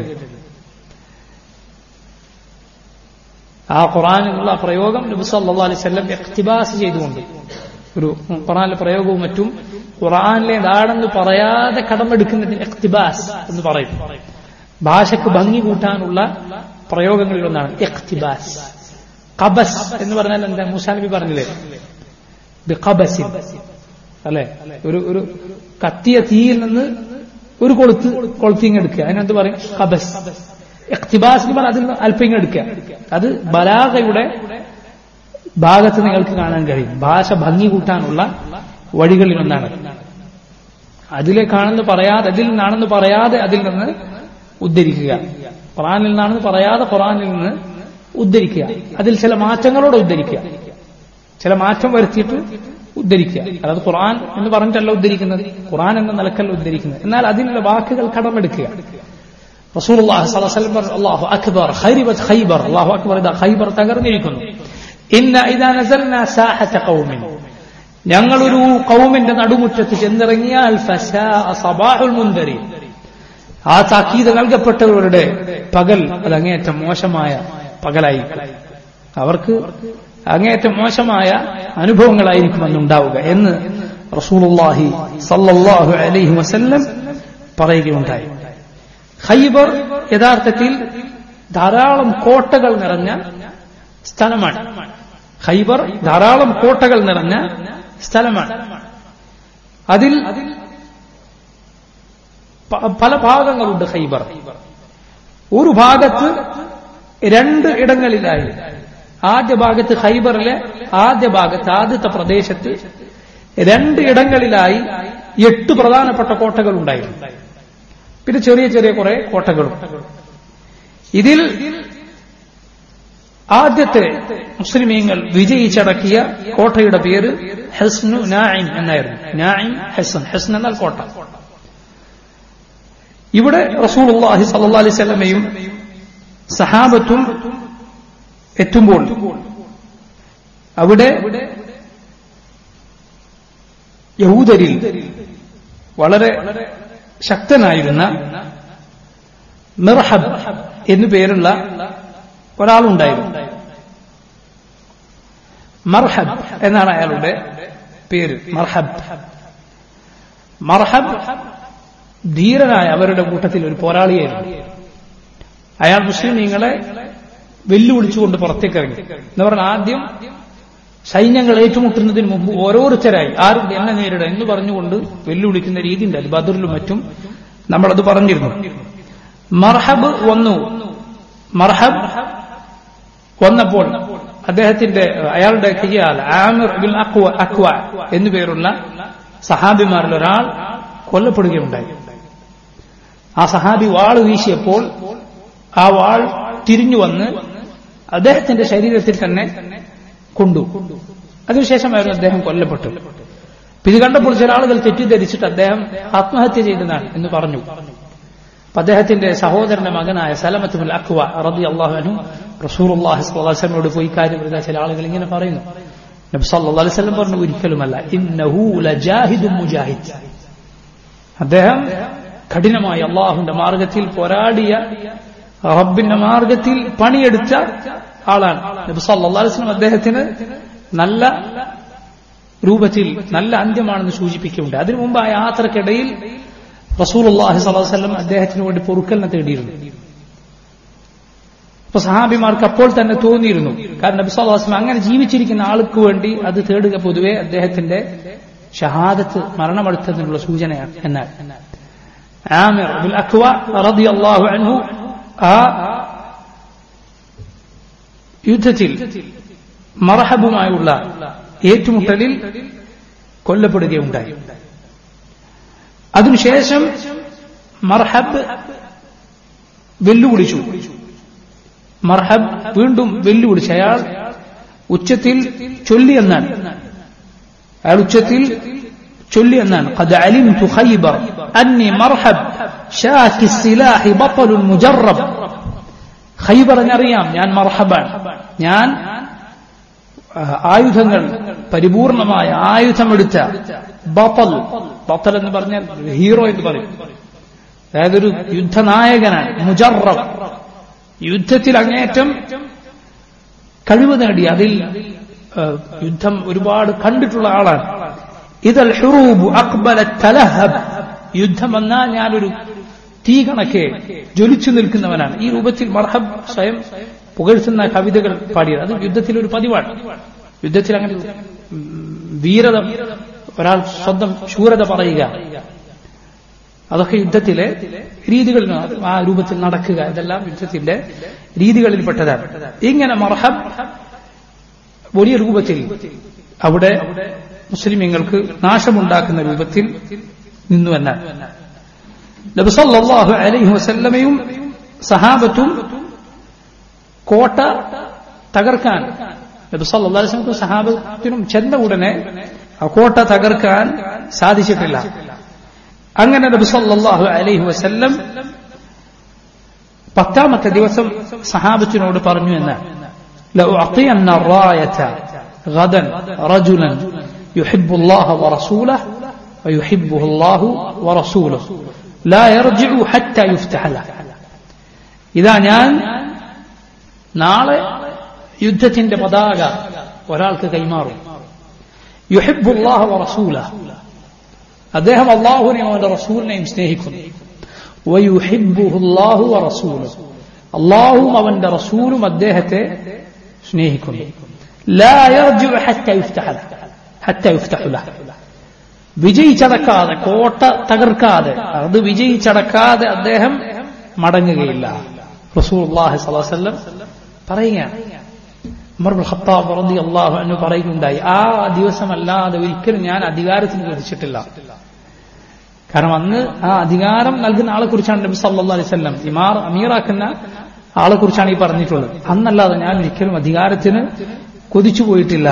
ആ ഖുറാനിലുള്ള പ്രയോഗം നബി സല്ലാ അലൈഹി സ്വല്ലം എക്തിബാസ് ചെയ്തുകൊണ്ട് ഒരു ഖുറാനിലെ പ്രയോഗവും മറ്റും ഖുറാനിലെ എന്താണെന്ന് പറയാതെ കടമെടുക്കുന്നതിന് എക്തിബാസ് എന്ന് പറയും ഭാഷയ്ക്ക് ഭംഗി കൂട്ടാനുള്ള പ്രയോഗങ്ങളിൽ ഒന്നാണ് എക്തിബാസ് കബസ് എന്ന് പറഞ്ഞാൽ എന്താ മൂസാ നബി പറഞ്ഞില്ലേ ബിഖബസിൻ അല്ലെ ഒരു ഒരു കത്തിയ തീയിൽ നിന്ന് ഒരു കൊളുത്ത് കൊളുത്തിങ് എടുക്കുക അതിനെന്ത് പറയും കബസ് എക്തിബാസ് എന്ന് പറഞ്ഞാൽ അതിൽ നിന്ന് അല്പിങ് എടുക്കുക അത് ബലാഗയുടെ ഭാഗത്ത് നിങ്ങൾക്ക് കാണാൻ കഴിയും ഭാഷ ഭംഗി കൂട്ടാനുള്ള വഴികളിൽ ഒന്നാണ് അതിലേക്കാണെന്ന് പറയാതെ അതിൽ നിന്നാണെന്ന് പറയാതെ അതിൽ നിന്ന് ഉദ്ധരിക്കുക ഖുറാനിൽ നിന്നാണെന്ന് പറയാതെ ഖുറാനിൽ നിന്ന് ഉദ്ധരിക്കുക അതിൽ ചില മാറ്റങ്ങളോടെ ഉദ്ധരിക്കുക ചില മാറ്റം വരുത്തിയിട്ട് ഉദ്ധരിക്കുക അതായത് ഖുറാൻ എന്ന് പറഞ്ഞിട്ടല്ല ഉദ്ധരിക്കുന്നത് ഖുറാൻ എന്ന നിലക്കല്ല ഉദ്ധരിക്കുന്നത് എന്നാൽ അതിനുള്ള വാക്കുകൾ കടമെടുക്കുക റസൂൽ അള്ളാഹു അക്ബർ ഖൈബത്ത് ഖൈബർ അള്ളാഹു അക്ബർ ഇതാ ഖൈബർ തകർന്നിരിക്കുന്നു ഇന്ന ഇതാ നസൽന സാഹത ഖൗമിൻ ഞങ്ങളൊരു കൗമിന്റെ നടുമുറ്റത്ത് ചെന്നിറങ്ങിയാൽ സബാഹുൽ മുന്തരി ആ താക്കീത് നൽകപ്പെട്ടവരുടെ പകൽ അത് അങ്ങേയറ്റം മോശമായ പകലായി അവർക്ക് അങ്ങേയറ്റം മോശമായ അനുഭവങ്ങളായിരിക്കും അന്നുണ്ടാവുക എന്ന് റസൂലുള്ളാഹി സല്ലല്ലാഹു അലൈഹി വസല്ലം പറയുകയുണ്ടായി ഖൈബർ യഥാർത്ഥത്തിൽ ധാരാളം കോട്ടകൾ നിറഞ്ഞ സ്ഥലമാണ് ഖൈബർ ധാരാളം കോട്ടകൾ നിറഞ്ഞ സ്ഥലമാണ് അതിൽ പല ഭാഗങ്ങളുണ്ട് ഖൈബർ ഒരു ഭാഗത്ത് രണ്ട് ഇടങ്ങളിലായി ആദ്യ ഭാഗത്ത് ഖൈബറിലെ ആദ്യ ഭാഗത്ത് ആദ്യത്തെ പ്രദേശത്ത് രണ്ട് ഇടങ്ങളിലായി എട്ട് പ്രധാനപ്പെട്ട കോട്ടകൾ ഉണ്ടായിരുന്നു പിന്നെ ചെറിയ ചെറിയ കുറെ കോട്ടകളും ഇതിൽ ആദ്യത്തെ മുസ്ലിമീങ്ങൾ വിജയിച്ചടക്കിയ കോട്ടയുടെ പേര് ഹെസ്നു നായിം എന്നായിരുന്നു നായിം ഹെസൻ ഹെസൻ എന്നാൽ കോട്ട ഇവിടെ റസൂൽ അള്ളാഹി സല്ലാ അലൈഹി സ്വലമയും സഹാബത്തും എത്തുമ്പോൾ അവിടെ യഹൂദരിൽ വളരെ ശക്തനായിരുന്ന മിർഹബ് എന്നു പേരുള്ള ഒരാളുണ്ടായിരുന്നു മർഹബ് എന്നാണ് അയാളുടെ പേര് മർഹബ് മർഹബ് ധീരനായ അവരുടെ കൂട്ടത്തിൽ ഒരു പോരാളിയായിരുന്നു അയാൾ മുസ്ലിമീങ്ങളെ വെല്ലുവിളിച്ചുകൊണ്ട് പുറത്തേക്ക് ഇറങ്ങി എന്ന് പറഞ്ഞാൽ ആദ്യം സൈന്യങ്ങൾ ഏറ്റുമുട്ടുന്നതിന് മുമ്പ് ഓരോരുത്തരായി ആരും എന്നെ നേരിടാം എന്ന് പറഞ്ഞുകൊണ്ട് വെല്ലുവിളിക്കുന്ന രീതി ഉണ്ടായി ബദറിലും മറ്റും നമ്മളത് പറഞ്ഞിരുന്നു മർഹബ് വന്നു മർഹബ് വന്നപ്പോൾ അദ്ദേഹത്തിന്റെ അയാളുടെ കയ്യാൽ ആമിർ ബിൻ അക്വ അക്വ എന്നു പേരുള്ള സഹാബിമാരിൽ ഒരാൾ കൊല്ലപ്പെടുകയുണ്ടായി ആ സഹാബി വാൾ വീശിയപ്പോൾ ആ വാൾ തിരിഞ്ഞു വന്ന് അദ്ദേഹത്തിന്റെ ശരീരത്തിൽ തന്നെ കൊണ്ടു അതിനുശേഷമായിരുന്നു അദ്ദേഹം കൊല്ലപ്പെട്ടു അപ്പൊ ഇത് കണ്ടപ്പോൾ ചില ആളുകൾ തെറ്റിദ്ധരിച്ചിട്ട് അദ്ദേഹം ആത്മഹത്യ ചെയ്തതാണ് എന്ന് പറഞ്ഞു അപ്പൊ അദ്ദേഹത്തിന്റെ സഹോദരന്റെ മകനായ സലമത്തുൽ അക്വ റബി അള്ളാഹുനു റസൂർഹി സ്വലാസ്ലമോട് പോയി കാര്യം പറഞ്ഞ ചില ആളുകൾ ഇങ്ങനെ പറയുന്നു നബി സല്ലല്ലാഹു അലൈഹി വസല്ലം പറഞ്ഞു ഒരിക്കലുമല്ല ഇന്നഹു ലജാഹിദും മുജാഹിദ് അദ്ദേഹം കഠിനമായി അള്ളാഹുന്റെ മാർഗത്തിൽ പോരാടിയ റബ്ബിന്റെ മാർഗത്തിൽ പണിയെടുത്ത ആളാണ് നബി സല്ലല്ലാഹു അലൈഹി വസല്ലം അദ്ദേഹത്തിന് നല്ല രൂപത്തിൽ നല്ല അന്ത്യമാണെന്ന് സൂചിപ്പിക്കുന്നുണ്ട് അതിനു മുമ്പ് ആ യാത്രക്കിടയിൽ റസൂലുള്ളാഹി സ്വല്ലല്ലാഹു അലൈഹി വസല്ലം അദ്ദേഹത്തിന് വേണ്ടി പൊറുക്കലിനെ തേടിയിരുന്നു അപ്പൊ സഹാബിമാർക്ക് അപ്പോൾ തന്നെ തോന്നിയിരുന്നു കാരണം നബി സല്ലല്ലാഹു അലൈഹി വസല്ലം അങ്ങനെ ജീവിച്ചിരിക്കുന്ന ആൾക്ക് വേണ്ടി അത് തേടുക പൊതുവെ അദ്ദേഹത്തിന്റെ ഷഹാദത്ത് മരണമെടുത്തതിനുള്ള സൂചനയാണ് എന്നാൽ ആമിർ ബിൽ അക്വ റളിയല്ലാഹു അൻഹു ആ യുദ്ധത്തിൽ മറഹബുമായുള്ള ഏറ്റുമുട്ടലിൽ കൊല്ലപ്പെടുകയുണ്ടായി അതിനുശേഷം മർഹബ് വെല്ലുവിളിച്ചു മർഹബ് വീണ്ടും വെല്ലുവിളിച്ചു അയാൾ ഉച്ചത്തിൽ ചൊല്ലിയെന്നാണ് അയാൾ ഉച്ചത്തിൽ ചൊല്ലിയെന്നാണ് قد علمت خيبر أني مرحب شاك السلاح بطل مجرب ഖൈബറിനറിയാം ഞാൻ മർഹബാണ് ഞാൻ ആയുധങ്ങൾ പരിപൂർണമായ ആയുധമെടുത്ത ബപ്പൽ ബപ്പൽ എന്ന് പറഞ്ഞാൽ ഹീറോ എന്ന് പറയും അതായത് ഒരു യുദ്ധനായകനാണ് മുജറബ് യുദ്ധത്തിൽ അങ്ങേറ്റം കഴിവ് നേടി അതിൽ യുദ്ധം ഒരുപാട് കണ്ടിട്ടുള്ള ആളാണ് ഇതൽ ഹുറൂബ് അക്ബല തലഹബ് യുദ്ധം വന്നാൽ ഞാനൊരു തീ കണക്കെ ജ്വലിച്ചു നിൽക്കുന്നവനാണ് ഈ രൂപത്തിൽ മർഹബ് സ്വയം പുകഴ്ത്തുന്ന കവിതകൾ പാടിയത് അത് യുദ്ധത്തിൽ ഒരു പതിവാണ് യുദ്ധത്തിൽ അങ്ങനെ വീരത ഒരാൾ സ്വന്തം ശൂരത പറയുക അതൊക്കെ യുദ്ധത്തിലെ രീതികൾ ആ രൂപത്തിൽ നടക്കുക ഇതെല്ലാം യുദ്ധത്തിന്റെ രീതികളിൽപ്പെട്ടതാണ് ഇങ്ങനെ മർഹബ് വലിയ രൂപത്തിൽ അവിടെ മുസ്ലിമീങ്ങൾക്ക് നാശമുണ്ടാക്കുന്ന രൂപത്തിൽ നിന്നു എന്നാണ് നബി സല്ലല്ലാഹു അലൈഹി വസല്ലമയും സഹാബത്തും കോട്ട തകർക്കാൻ നബി സല്ലല്ലാഹു അലൈഹി വസല്ലം സഹാബത്തിനും ചെന്ന ഉടനെ ആ കോട്ട തകർക്കാൻ സാധിച്ചിട്ടില്ല അങ്ങനെ നബി സല്ലല്ലാഹു അലൈഹി വസല്ലം പത്താമത്തെ ദിവസം സഹാബത്തിനോട് പറഞ്ഞു എന്ന് لأعطين الراية غدا رجلا يحب الله ورسوله ويحبه الله ورسوله لا يرجع حتى يفتح له إذا ഞാൻ നാളെ യുദ്ധത്തിന്റെ പതാക ഒരാൾക്ക് കൈമാറും യുഹിബുല്ലാഹ റസൂല അദ്ദേഹം അള്ളാഹുനെയും അവന്റെ റസൂലിനെയും സ്നേഹിക്കുന്നു വയുഹിബുഹുല്ലാഹു റസൂലും അള്ളാഹും അവന്റെ റസൂലും അദ്ദേഹത്തെ സ്നേഹിക്കുന്നു ലാ യർജു ഹത്ത യുഫ്തഹ ഹത്ത യുഫ്തഹു ലഹ വിജയിച്ചടക്കാതെ കോട്ട തകർക്കാതെ അത് വിജയിച്ചടക്കാതെ അദ്ദേഹം മടങ്ങുകയില്ല റസൂൽ അള്ളാഹി സ്വലം പറയുകയാണ് ഉമർ ഖത്താബ് റതി അള്ളാഹു എന്ന് പറയുകയുണ്ടായി ആ ദിവസമല്ലാതെ ഒരിക്കലും ഞാൻ അധികാരത്തിന് ചോദിച്ചിട്ടില്ല കാരണം അന്ന് ആ അധികാരം നൽകുന്ന ആളെ കുറിച്ചാണ് നബി സല്ലാ അലൈഹി സ്വല്ലം ഇമാർ അമീറാക്കുന്ന ആളെ കുറിച്ചാണ് ഈ പറഞ്ഞിട്ടുള്ളത് അന്നല്ലാതെ ഞാൻ ഒരിക്കലും അധികാരത്തിന് കൊതിച്ചു പോയിട്ടില്ല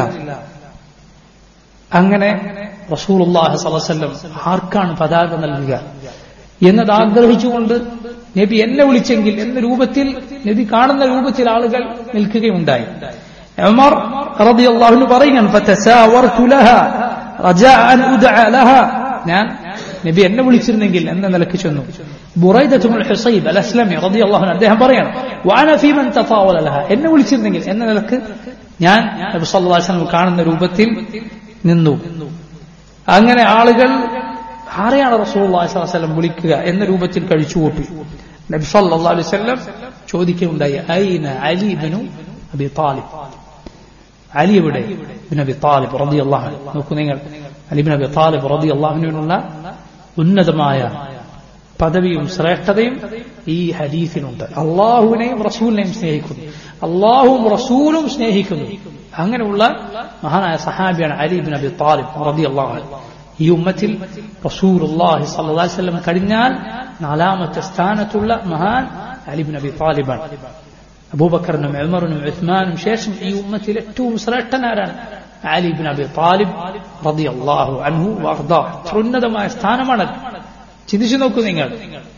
അങ്ങനെ റസൂലുള്ളാഹി സ്വല്ലം ആർക്കാണ് പതാക നൽകുക എന്നത് ആഗ്രഹിച്ചുകൊണ്ട് നബി എന്നെ വിളിച്ചെങ്കിൽ എന്ന രൂപത്തിൽ നബി കാണുന്ന രൂപത്തിൽ ആളുകൾ നിൽക്കുകയുണ്ടായി ഉമർ റളിയല്ലാഹു പറയുകയാണ് ഫതസാവർതു ലഹ റജാ അൻ ഉദഅ ലഹ ഞാൻ നബി എന്നെ വിളിച്ചിരുന്നെങ്കിൽ എന്ന നിലക്ക് ചെന്നു ബുറൈദത്തുൽ ഹുസൈബ് അൽ അസ്ലമി റളിയല്ലാഹു അൻഹു അദ്ദേഹം പറയാണ് വഅന ഫീ മൻ തഫാവല ലഹ എന്നെ വിളിച്ചിരുന്നെങ്കിൽ എന്ന നിലക്ക് ഞാൻ നബി സല്ലല്ലാഹു അലൈഹി വസല്ലം കാണുന്ന രൂപത്തിൽ നിന്നു അങ്ങനെ ആളുകൾ ആരെയാണ് റസൂലുള്ളാഹി സ്വല്ലല്ലാഹു അലൈഹി വസല്ലം വിളിക്കുക എന്ന രൂപത്തിൽ കഴിച്ചുകൂട്ടി നബി സല്ലല്ലാഹു അലൈഹി വസല്ലം ചോദിക്കുകയുണ്ടായി ഐന Ali ibn Abi Talib Ali എവിടെ ഇബ്നു അബി താലിബ് റളിയല്ലാഹു അൻഹു നോക്കൂ നിങ്ങൾ അലി ഇബ്നു അബി താലിബ് റളിയല്ലാഹു അൻഹുവിനുള്ള ഉന്നതമായ പദവിയും ശ്രേഷ്ഠതയും ഈ ഹദീസിനുണ്ട് അള്ളാഹുവിനെയും റസൂലിനെയും സ്നേഹിക്കുന്നു അള്ളാഹുവും റസൂലും സ്നേഹിക്കുന്നു അങ്ങനെയുള്ള മഹാനായ സഹാബിയാണ് അലി ബിൻ അബി താലിബ് റതി അള്ളാഹു ഈ ഉമ്മത്തിൽ റസൂലുള്ളാഹി സ്വല്ലല്ലാഹി അലൈഹി വസല്ലം കഴിഞ്ഞാൽ നാലാമത്തെ സ്ഥാനത്തുള്ള മഹാൻ അലിബിൻ അബി താലിബാണ് അബൂബക്കറിനും ഉമറിനും ഉസ്മാനും ശേഷം ഈ ഉമ്മത്തിൽ ഏറ്റവും ശ്രേഷ്ഠനാരാണ് അലി ബിൻ അബി താലിബ് റളിയല്ലാഹു അൻഹു വഅർദ ഉന്നതമായ സ്ഥാനമാണ് ചിന്തിച്ചു നോക്കൂ നിങ്ങൾ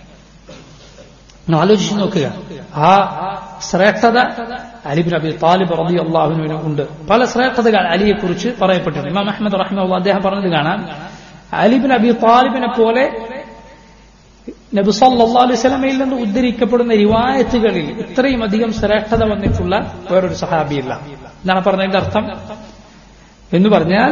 ഒന്ന് ആലോചിച്ച് നോക്കുക ആ ശ്രേഷ്ഠത അലിബിൻ അബി താലിബ് റബി അള്ളാഹുവിന് ഉണ്ട് പല ശ്രേഷ്ഠതകൾ അലിയെ കുറിച്ച് പറയപ്പെട്ടിട്ടുണ്ട് ഇമാം അഹമ്മദ് റഹ്മുള്ള അദ്ദേഹം പറഞ്ഞത് കാണാം അലിബിൻ അബി താലിബിനെ പോലെ നബി സല്ലല്ലാഹു അലൈഹി വസല്ലമയിൽ നിന്ന് ഉദ്ധരിക്കപ്പെടുന്ന റിവായത്തുകളിൽ ഇത്രയും അധികം ശ്രേഷ്ഠത വന്നിട്ടുള്ള വേറൊരു സഹാബിയില്ല എന്താണ് പറഞ്ഞതിന്റെ അർത്ഥം എന്ന് പറഞ്ഞാൽ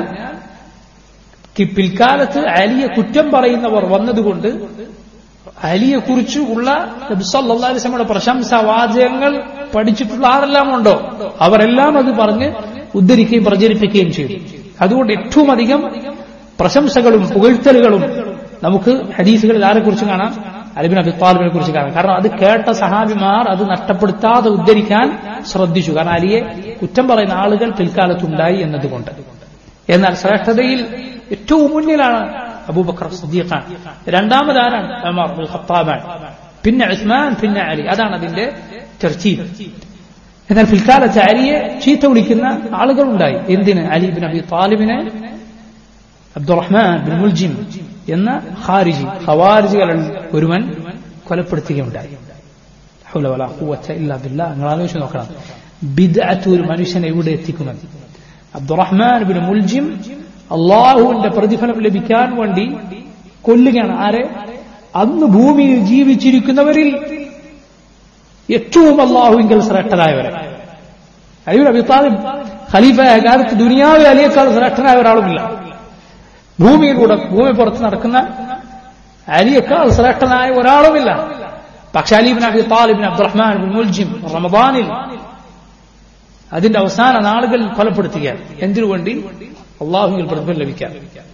കി- പിൽക്കാലത്ത് അലിയെ കുറ്റം പറയുന്നവർ വന്നതുകൊണ്ട് അലിയെ കുറിച്ച് ഉള്ള നബിസല്ലാസ്ലമയുടെ പ്രശംസാ വാചകങ്ങൾ പഠിച്ചിട്ടുള്ള ആരെല്ലാം ഉണ്ടോ അവരെല്ലാം അത് പറഞ്ഞ് ഉദ്ധരിക്കുകയും പ്രചരിപ്പിക്കുകയും ചെയ്തു അതുകൊണ്ട് ഏറ്റവും അധികം പ്രശംസകളും പുകഴ്ത്തലുകളും നമുക്ക് ഹദീസുകളിൽ ആരെ കുറിച്ച് കാണാം അലിബിൻ അബി താലിബിനെ കുറിച്ച് കാണാം കാരണം അത് കേട്ട സഹാബിമാർ അത് നഷ്ടപ്പെടുത്താതെ ഉദ്ധരിക്കാൻ ശ്രദ്ധിച്ചു കാരണം അലിയെ കുറ്റം പറയുന്ന ആളുകൾ പിൽക്കാലത്തുണ്ടായി എന്നതുകൊണ്ട് എന്നാൽ ശ്രേഷ്ഠതയിൽ ഏറ്റവും മുന്നിലാണ് അബൂബക്കർ സദ്ദീഖാൻ രണ്ടാമതാരാണ് ഉമർ അൽ ഖത്താബാൻ പിന്നെ ഉസ്മാൻ പിന്നെ അലി അതാണ് അതിന്റെ ചർച്ചയിൽ എന്നാൽ പിൽക്കാലത്ത് അലിയെ ചീത്ത വിളിക്കുന്ന ആളുകളുണ്ടായി എന്തിന് അലി ബിൻ അബി താലിബിനെ അബ്ദുറഹ്മാൻ ബിൻ മുൽജിം എന്ന ഖാരിജി ഖവാരിജികളിൽ ഒരുവൻ കൊലപ്പെടുത്തുകയുണ്ടായി ഹൗല വലാ ഖുവത ഇല്ലാ ബില്ലാ നിങ്ങൾ ആലോചിച്ച് നോക്കണം ബിദ്അത്ത് ഒരു മനുഷ്യനെ എവിടെ എത്തിക്കുന്നത് അബ്ദുറഹ്മാൻ ബിൻ മുൽജിം അള്ളാഹുവിന്റെ പ്രതിഫലം ലഭിക്കാൻ വേണ്ടി കൊല്ലുകയാണ് ആരെ അന്ന് ഭൂമിയിൽ ജീവിച്ചിരിക്കുന്നവരിൽ ഏറ്റവും അള്ളാഹുവിങ്കൽ ശ്രേഷ്ഠരായവരെ അയ്യൂർ അബിത്താലിബ് ഖലീഫയായ കാലത്ത് ദുനിയാവിൽ അലിയേക്കാൾ ശ്രേഷ്ഠനായ ഒരാളുമില്ല ഭൂമിയിലൂടെ ഭൂമി പുറത്ത് നടക്കുന്ന അലിയേക്കാൾ ശ്രേഷ്ഠനായ ഒരാളുമില്ല പക്ഷെ അലീബിൻ അബി താലിബിൻ അബ്ദുറഹ്മാൻ ബിൻ മുൽജിം റമദാനിൽ അതിന്റെ അവസാന നാളുകൾ കൊലപ്പെടുത്തുകയാണ് എന്തിനു വേണ്ടി അള്ളാഹുവിൽ പ്രതിഫലം ലഭിക്കാൻ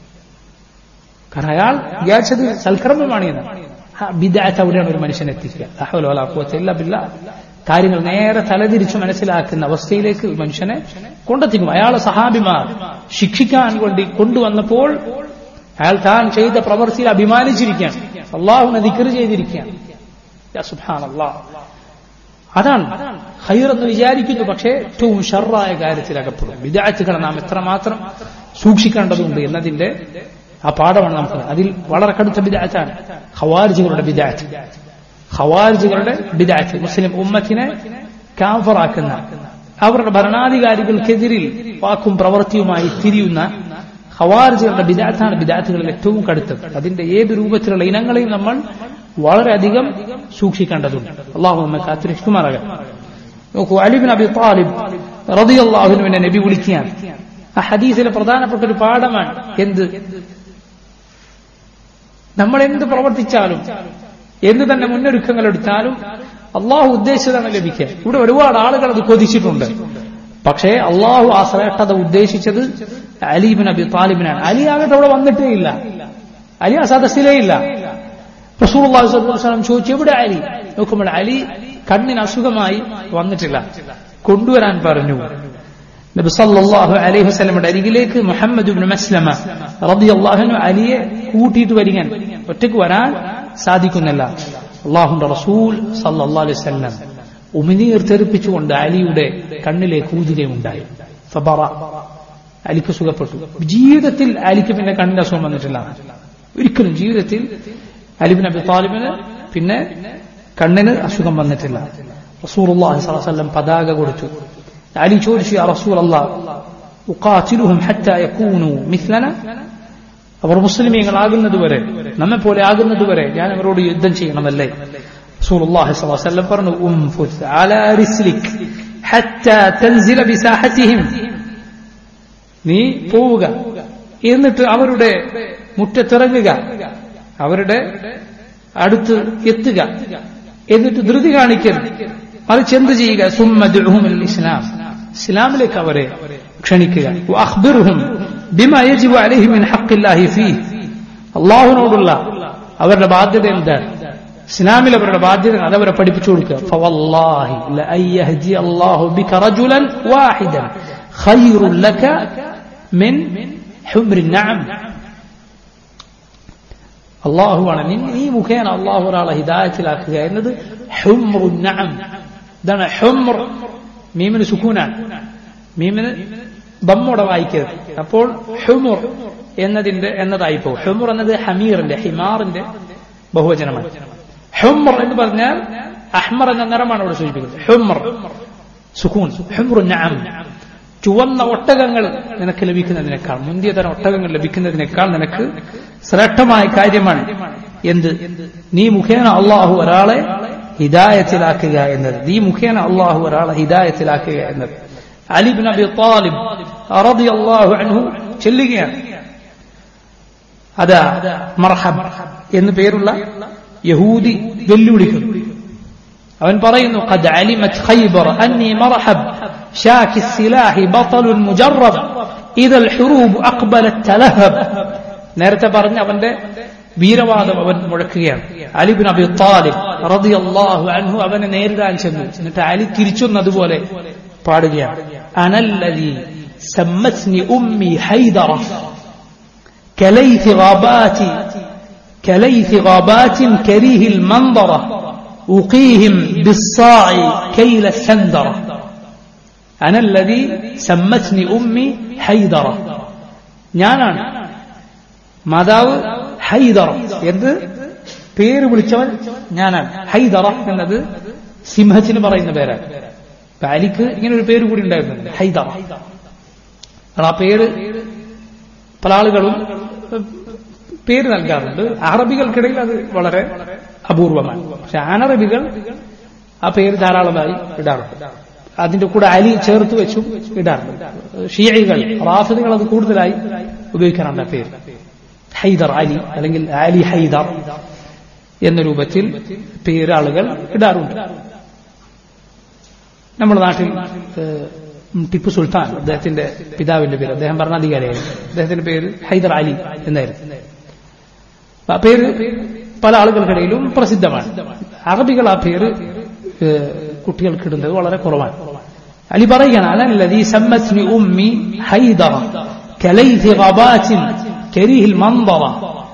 കാരണം അയാൾ വിചാരിച്ചത് സൽക്കർമ്മമാണ് എന്ന് ബിദാത്ത് അവിടെയാണ് ഒരു മനുഷ്യൻ എത്തിക്കുക ലാ ഹൗല വലാ ഖുവത ഇല്ലാ ബില്ലാ. കാര്യങ്ങൾ നേരെ തലതിരിച്ച് മനസ്സിലാക്കുന്ന അവസ്ഥയിലേക്ക് ഒരു മനുഷ്യനെ കൊണ്ടെത്തിക്കും അയാളെ സഹാബിമാർ ശിക്ഷിക്കാൻ വേണ്ടി കൊണ്ടുവന്നപ്പോൾ അയാൾ താൻ ചെയ്ത പ്രവൃത്തിയിൽ അഭിമാനിച്ചിരിക്കുകയാണ് അള്ളാഹുവിനെ ദിക്കർ ചെയ്തിരിക്കുകയാണ് യാ സുബ്ഹാനല്ലാഹ്. അതാണ് ഹൈറെന്ന് വിചാരിക്കുന്നു പക്ഷേ ഏറ്റവും ഷർറായ കാര്യത്തിൽ അകപ്പെടും വിദാറ്റുകൾ നാം എത്രമാത്രം സൂക്ഷിക്കേണ്ടതുണ്ട് എന്നതിന്റെ ആ പാഠമാണ് നമുക്ക് അതിൽ വളരെ കടുത്ത വിദാറ്റാണ് ഖവാരിജുകളുടെ വിദാറ്റ് ഖവാരിജുകളുടെ വിദാറ്റ് മുസ്ലിം ഉമ്മത്തിനെ കാഫറാക്കുന്ന അവരുടെ ഭരണാധികാരികൾക്കെതിരിൽ വാക്കും പ്രവൃത്തിയുമായി തിരിയുന്ന ഖവാരിജുകളുടെ വിദാത്താണ് വിദാറ്റുകളിൽ ഏറ്റവും കടുത്തത് അതിന്റെ ഏത് രൂപത്തിലുള്ള ഇനങ്ങളെയും നമ്മൾ വളരെയധികം സൂക്ഷിക്കേണ്ടതുണ്ട് അള്ളാഹു നമ്മെ കാത്തിരക്ഷിക്കുമാറാകാം നോക്കൂ അലിബിൻ അബി താലിബ് റതിയല്ലാഹുവിനെ നബി വിളിക്കുകയാണ് ആ ഹദീസിലെ പ്രധാനപ്പെട്ട ഒരു പാഠമാണ് എന്ത് നമ്മൾ എന്ത് പ്രവർത്തിച്ചാലും എന്ത് തന്നെ മുന്നൊരുക്കങ്ങൾ എടുത്താലും അള്ളാഹു ഉദ്ദേശിച്ചതാണ് ലഭിക്കുക ഇവിടെ ഒരുപാട് ആളുകൾ അത് കൊതിച്ചിട്ടുണ്ട് പക്ഷേ അള്ളാഹു ആ ശ്രേഷ്ഠത ഉദ്ദേശിച്ചത് അലീബിൻ അബി താലിബിനാണ് അലി ആകട്ടെ അവിടെ വന്നിട്ടേ ഇല്ല അലി ആ സദസ്സിലേ ഇല്ല റസൂലുള്ളാഹി സ്വല്ലല്ലാഹു അലൈഹി വസല്ലം ചോദിച്ചു എവിടെ അലി നോക്കുമ്പോൾ അലി കണ്ണിന് അസുഖമായി വന്നിട്ടില്ല കൊണ്ടുവരാൻ പറഞ്ഞു നബി സല്ലല്ലാഹു അലൈഹി വസല്ലമയുടെ അരികിലേക്ക് മുഹമ്മദ് ഇബ്നു മസ്ലമ റളിയല്ലാഹു അൻഹു അലിയെ കൂട്ടിയിട്ട് വരികൻ ഒറ്റയ്ക്ക് വരാൻ സാധിക്കുന്നില്ല അള്ളാഹുന്റെ റസൂൽ സല്ലല്ലാഹു അലൈഹി വസല്ലം ഉമിനീർ തെറിപ്പിച്ചുകൊണ്ട് അലിയുടെ കണ്ണിലേക്ക് ഊതുകയുണ്ടായി ഫബറ അലിക്ക് സുഖപ്പെട്ടു ജീവിതത്തിൽ അലിക്ക് പിന്നെ കണ്ണിന്റെ അസുഖം വന്നിട്ടില്ല ഒരിക്കലും ജീവിതത്തിൽ അലിബിൻ അബി താലിബിന് പിന്നെ കണ്ണിന് അസുഖം വന്നിട്ടില്ല റസൂലുള്ളാഹി സ്വല്ലല്ലാഹു അലൈഹി വസല്ലം പതാക കൊടുത്തു അലി ചോദിച്ചു യാ റസൂലല്ലാഹ് ഉഖാതിലുഹും ഹത്താ യകൂനു മിസ്ലന അവർ മുസ്ലിമീങ്ങളാകുന്നതുവരെ നമ്മെ പോലെ ആകുന്നതുവരെ ഞാൻ അവരോട് യുദ്ധം ചെയ്യണമല്ലേ റസൂലുള്ളാഹി സ്വല്ലല്ലാഹു അലൈഹി വസല്ലം പറഞ്ഞു ഉംഫുസ് അലാ റിസ്ലിക് ഹത്താ തൻസില ബിസാഹതിഹിം നീ പോവുക എന്നിട്ട് അവരുടെ മുറ്റത്തിറങ്ങുക അവരുടെ അടുത്ത് എത്തുക എന്നിട്ട് ധൃതി കാണിക്കരുത് മറിച്ച് എന്ത് ചെയ്യുക സുമ്മദ്ഉഹും ഇസ്ലാം ഇസ്ലാമിലേക്ക് അവരെ ക്ഷണിക്കുക വഅഖ്ബിറുഹും ബിമാ യജിബു അലൈഹി മിൻ ഹഖ്ഖില്ലാഹി ഫീഹ് അല്ലാഹുവിനോടുള്ള അവരുടെ ബാധ്യത എന്താണ് ഇസ്ലാമിൽ അവരുടെ ബാധ്യത അത് അവരെ പഠിപ്പിച്ചു കൊടുക്കുക ഫവല്ലാഹി ലഅൻ യഹ്ദി അല്ലാഹു ബിക റജുലൻ വാഹിദൻ ഖൈറുൻ ലക മിൻ ഹുംരി നഅം അള്ളാഹുവാണ് നീ നീ മുഖേന അള്ളാഹു ഒരാളെ ഹിദായത്തിലാക്കുക എന്നത് ഹുംറു നഅം ഇതാണ് ഹുംർ മീമിന് സുക്കൂനാണ് മീമിന് ബമ്മോടെ വായിക്കരുത് അപ്പോൾ ഹുമുർ എന്നതിന്റെ എന്നതായിപ്പോ ഹുമുർ എന്നത് ഹമീറിന്റെ ഹിമാറിന്റെ ബഹുവചനമാണ് ഹുമർ എന്ന് പറഞ്ഞാൽ അഹ്മർ എന്ന നിറമാണ് ഇവിടെ സൂചിപ്പിക്കുന്നത് ഹുമർ സുഖൂൻ ഹുമർ നഅം ചുവന്ന ഒട്ടകങ്ങൾ നിനക്ക് ലഭിക്കുന്നതിനേക്കാൾ മുന്തിയ തരം ഒട്ടകങ്ങൾ ലഭിക്കുന്നതിനേക്കാൾ നിനക്ക് ശ്രേഷ്ഠമായ കാര്യമാണ് എന്ത് നീ മുഖേന അള്ളാഹു ഒരാളെ ഹിദായത്തിലാക്കുക എന്നത് നീ മുഖേന അള്ളാഹു ഒരാളെ ഹിദായത്തിലാക്കുക എന്നത് അലിബിൻ അബി താലിബ് റളിയല്ലാഹു അൻഹു ചെല്ലുകയാണ് അതാ മർഹബ് എന്ന് പേരുള്ള യഹൂദി വെല്ലുവിളിക്കുന്നു അവൻ പറയുന്നു قد علمت خيبر أني مرحب شاك السلاح بطل مجرب إذا الحروب أقبلت تلهب നേരത്തെ പറഞ്ഞ അവന്റെ വീരവാദം അവൻ മുഴക്കുകയാണ് അലിബിൻ അബി താലിബ് റളിയല്ലാഹു അൻഹു അവനെ നേരിടാൻ ചെന്നു എന്നിട്ട് അലി തിരിച്ചൊന്നതുപോലെ പാടുകയാണ് അനല്ലതി സമ്മത്നി ഉമ്മി ഹൈദറ كليث غابات كليث غابات كريه المنظرة أقيهم بالصاع كيل السندرة أنا الذي سمتني أمي حيدرة ഞാനാണ് മാതാവ് ഹൈദറ എന്ന് പേര് വിളിച്ചവൻ ഞാനാണ് ഹൈദറ എന്നത് സിംഹത്തിന് പറയുന്ന പേരാണ് പാലിക്ക് ഇങ്ങനെ ഒരു പേര് കൂടി ഉണ്ടായിരുന്നു ഹൈദറ ആ പേര് പല ആളുകളും പേര് നൽകാറുണ്ട് അറബികൾക്കിടയിൽ അത് വളരെ അപൂർവമാണ് പക്ഷെ അനറബികൾ ആ പേര് ധാരാളമായി ഇടാറുണ്ട് അതിന്റെ കൂടെ അലി ചേർത്ത് വെച്ചും ഇടാറുണ്ട് ഷിയകൾ റാഫിദുകൾ അത് കൂടുതലായി ഉപയോഗിക്കാറുണ്ട് ആ പേര് ഹൈദർ അലി അല്ലെങ്കിൽ അലി ഹൈദർ എന്ന രൂപത്തിൽ പേരാളുകൾ ഇടാറുണ്ട് നമ്മുടെ നാട്ടിൽ ടിപ്പു സുൽത്താൻ അദ്ദേഹത്തിന്റെ പിതാവിന്റെ പേര് അദ്ദേഹം ഭരണാധികാരിയായിരുന്നു അദ്ദേഹത്തിന്റെ പേര് ഹൈദർ അലി എന്നായിരുന്നു ആ പേര് പല ആളുകൾക്കിടയിലും പ്രസിദ്ധമാണ് അറബികൾ ആ പേര് കുട്ടികൾക്ക് ഇടുന്നത് വളരെ കുറവാണ് അലി പറയുകയാണ് അലല്ലതി സമ്മത്നി ഉമ്മി ഹൈദറ കലൈഥി ഗബാത്തിൻ കരീഹിൽ മന്ദറ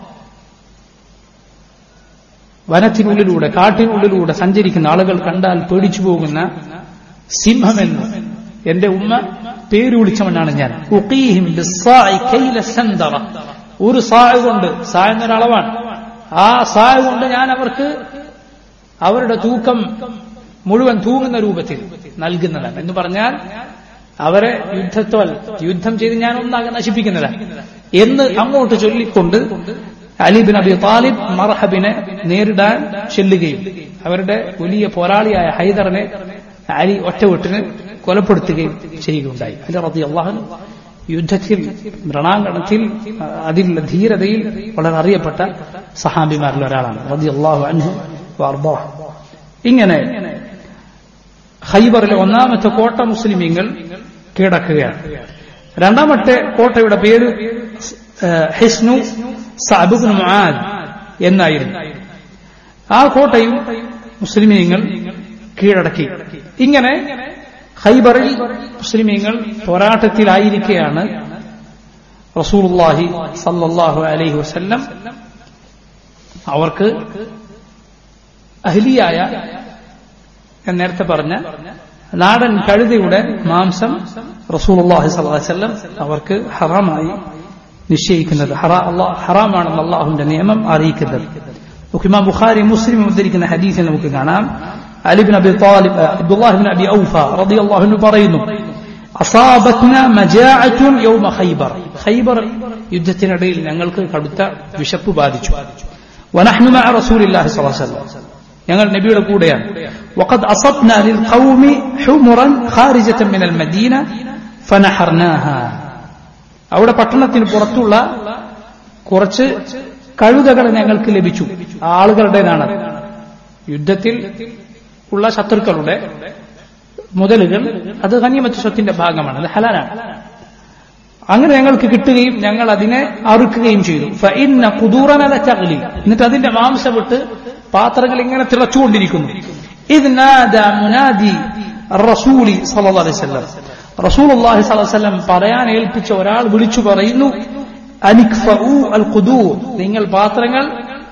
വനത്തിനുള്ളിലൂടെ കാട്ടിനുള്ളിലൂടെ സഞ്ചരിക്കുന്ന ആളുകൾ കണ്ടാൽ പേടിച്ചു പോകുന്ന സിംഹമെന്ന് എന്റെ ഉമ്മ പേര് വിളിച്ചവനാണ് ഞാൻ ഉഖീഹിം ബിസ്സാഇ കൈല സന്ദറ ഒരു സായ കൊണ്ട് സായ എന്നൊരളവാണ് ആ സായ കൊണ്ട് ഞാൻ അവർക്ക് അവരുടെ തൂക്കം മുഴുവൻ തൂങ്ങുന്ന രൂപത്തിൽ നൽകുന്നതാണ് എന്ന് പറഞ്ഞാൽ അവരെ യുദ്ധത്തോൽ യുദ്ധം ചെയ്ത് ഞാൻ ഒന്നാകെ നശിപ്പിക്കുന്നതാണ് എന്ന് അങ്ങോട്ട് ചൊല്ലിക്കൊണ്ട് അലിബിൻ അബി താലിബ് മർഹബിനെ നേരിടാൻ ചെല്ലുകയും അവരുടെ വലിയ പോരാളിയായ ഹൈദറിനെ അലി ഒറ്റവെട്ടിന് കൊലപ്പെടുത്തുകയും ചെയ്യുകയുണ്ടായി അലി റതി അള്ളാഹൻ യുദ്ധത്തിൽ രണാങ്കണത്തിൽ അതിലുള്ള ധീരതയിൽ വളരെ അറിയപ്പെട്ട സഹാബിമാരിൽ ഒരാളാണ് റതി അള്ളാഹു അൻഹു വാർബാഹ് ഇങ്ങനെ ഖൈബറിലെ ഒന്നാമത്തെ കോട്ട മുസ്ലിമീങ്ങൾ കീഴടക്കുകയാണ് രണ്ടാമത്തെ കോട്ടയുടെ പേര് ഹിസ്നു സഅബുബ്നു മുആദ് എന്നായിരുന്നു ആ കോട്ടയും മുസ്ലിമീങ്ങൾ കീഴടക്കി ഇങ്ങനെ ഖൈബറിൽ മുസ്ലിമീങ്ങൾ പോരാട്ടത്തിലായിരിക്കെയാണ് റസൂലുള്ളാഹി സല്ലല്ലാഹു അലൈഹി വസല്ലം അവർക്ക് അഹ്ലിയായ ഞാൻ നേരത്തെ പറഞ്ഞ നാടൻ കഴുതയുടെ മാംസം റസൂലുള്ളാഹി സ്വല്ലല്ലാഹു അലൈഹി വസല്ലം അവർക്ക് ഹറാമായി നിശ്ചയിക്കുന്നത് ഹറാമാണെന്ന് അള്ളാഹുവിന്റെ നിയമം അറിയിക്കുന്നത് ഇമാം ബുഖാരി മുസ്ലിം ഉദ്ധരിക്കുന്ന ഹദീസിൽ നമുക്ക് കാണാം Ali bin Abi Talib Abdullah bin Abi Awfa റളിയല്ലാഹു അൻഹു പറയുന്നു അസാബത്ന മജാഅത്തുൻ യൗമ ഖൈബർ ഖൈബർ യുദ്ധത്തിനിടയിൽ ഞങ്ങൾക്ക് കടുത്ത വിശപ്പ് ബാധിച്ചു വനഹ്നു മഅ റസൂലില്ലാഹി സ്വല്ലല്ലാഹു അലൈഹി വസല്ലം ഞങ്ങൾ നബിയുടെ കൂടെയാണ് وقد أصبنا للقوم حمرا خارجة من المدينة فنحرناها അവിടെ പട്ടണത്തിന് പുറത്തുള്ള കുറച്ച് കഴുതകൾ ഞങ്ങൾക്ക് ലഭിച്ചു ആളുകളുടേതാണ് യുദ്ധത്തിൽ ഉള്ള ശത്രുക്കളുടെ മുതലുകൾ അത് ഖനീമത്ത് സ്വത്തിന്റെ ഭാഗമാണ് അത് ഹലാലാണ് അങ്ങനെ ഞങ്ങൾക്ക് കിട്ടുകയും ഞങ്ങൾ അതിനെ അറുക്കുകയും ചെയ്തു ഫഇന്ന ഖുദൂറന ലതഗ്ലി എന്നിട്ട് അതിന്റെ മാംസം വിട്ട് പാത്രങ്ങൾ ഇങ്ങനെ തിളച്ചുകൊണ്ടിരിക്കുന്നു ഇത് നാദ മുനാദി റസൂലി സല്ലല്ലാഹു അലൈഹി വസല്ലം റസൂലുള്ളാഹി സ്വല്ലല്ലാഹു അലൈഹി വസല്ലം പറയാൻ ഏൽപ്പിച്ച ഒരാൾ വിളിച്ചു പറയുന്നു അനിക്ഫഉ അൽ ഖുദൂർ നിങ്ങൾ പാത്രങ്ങൾ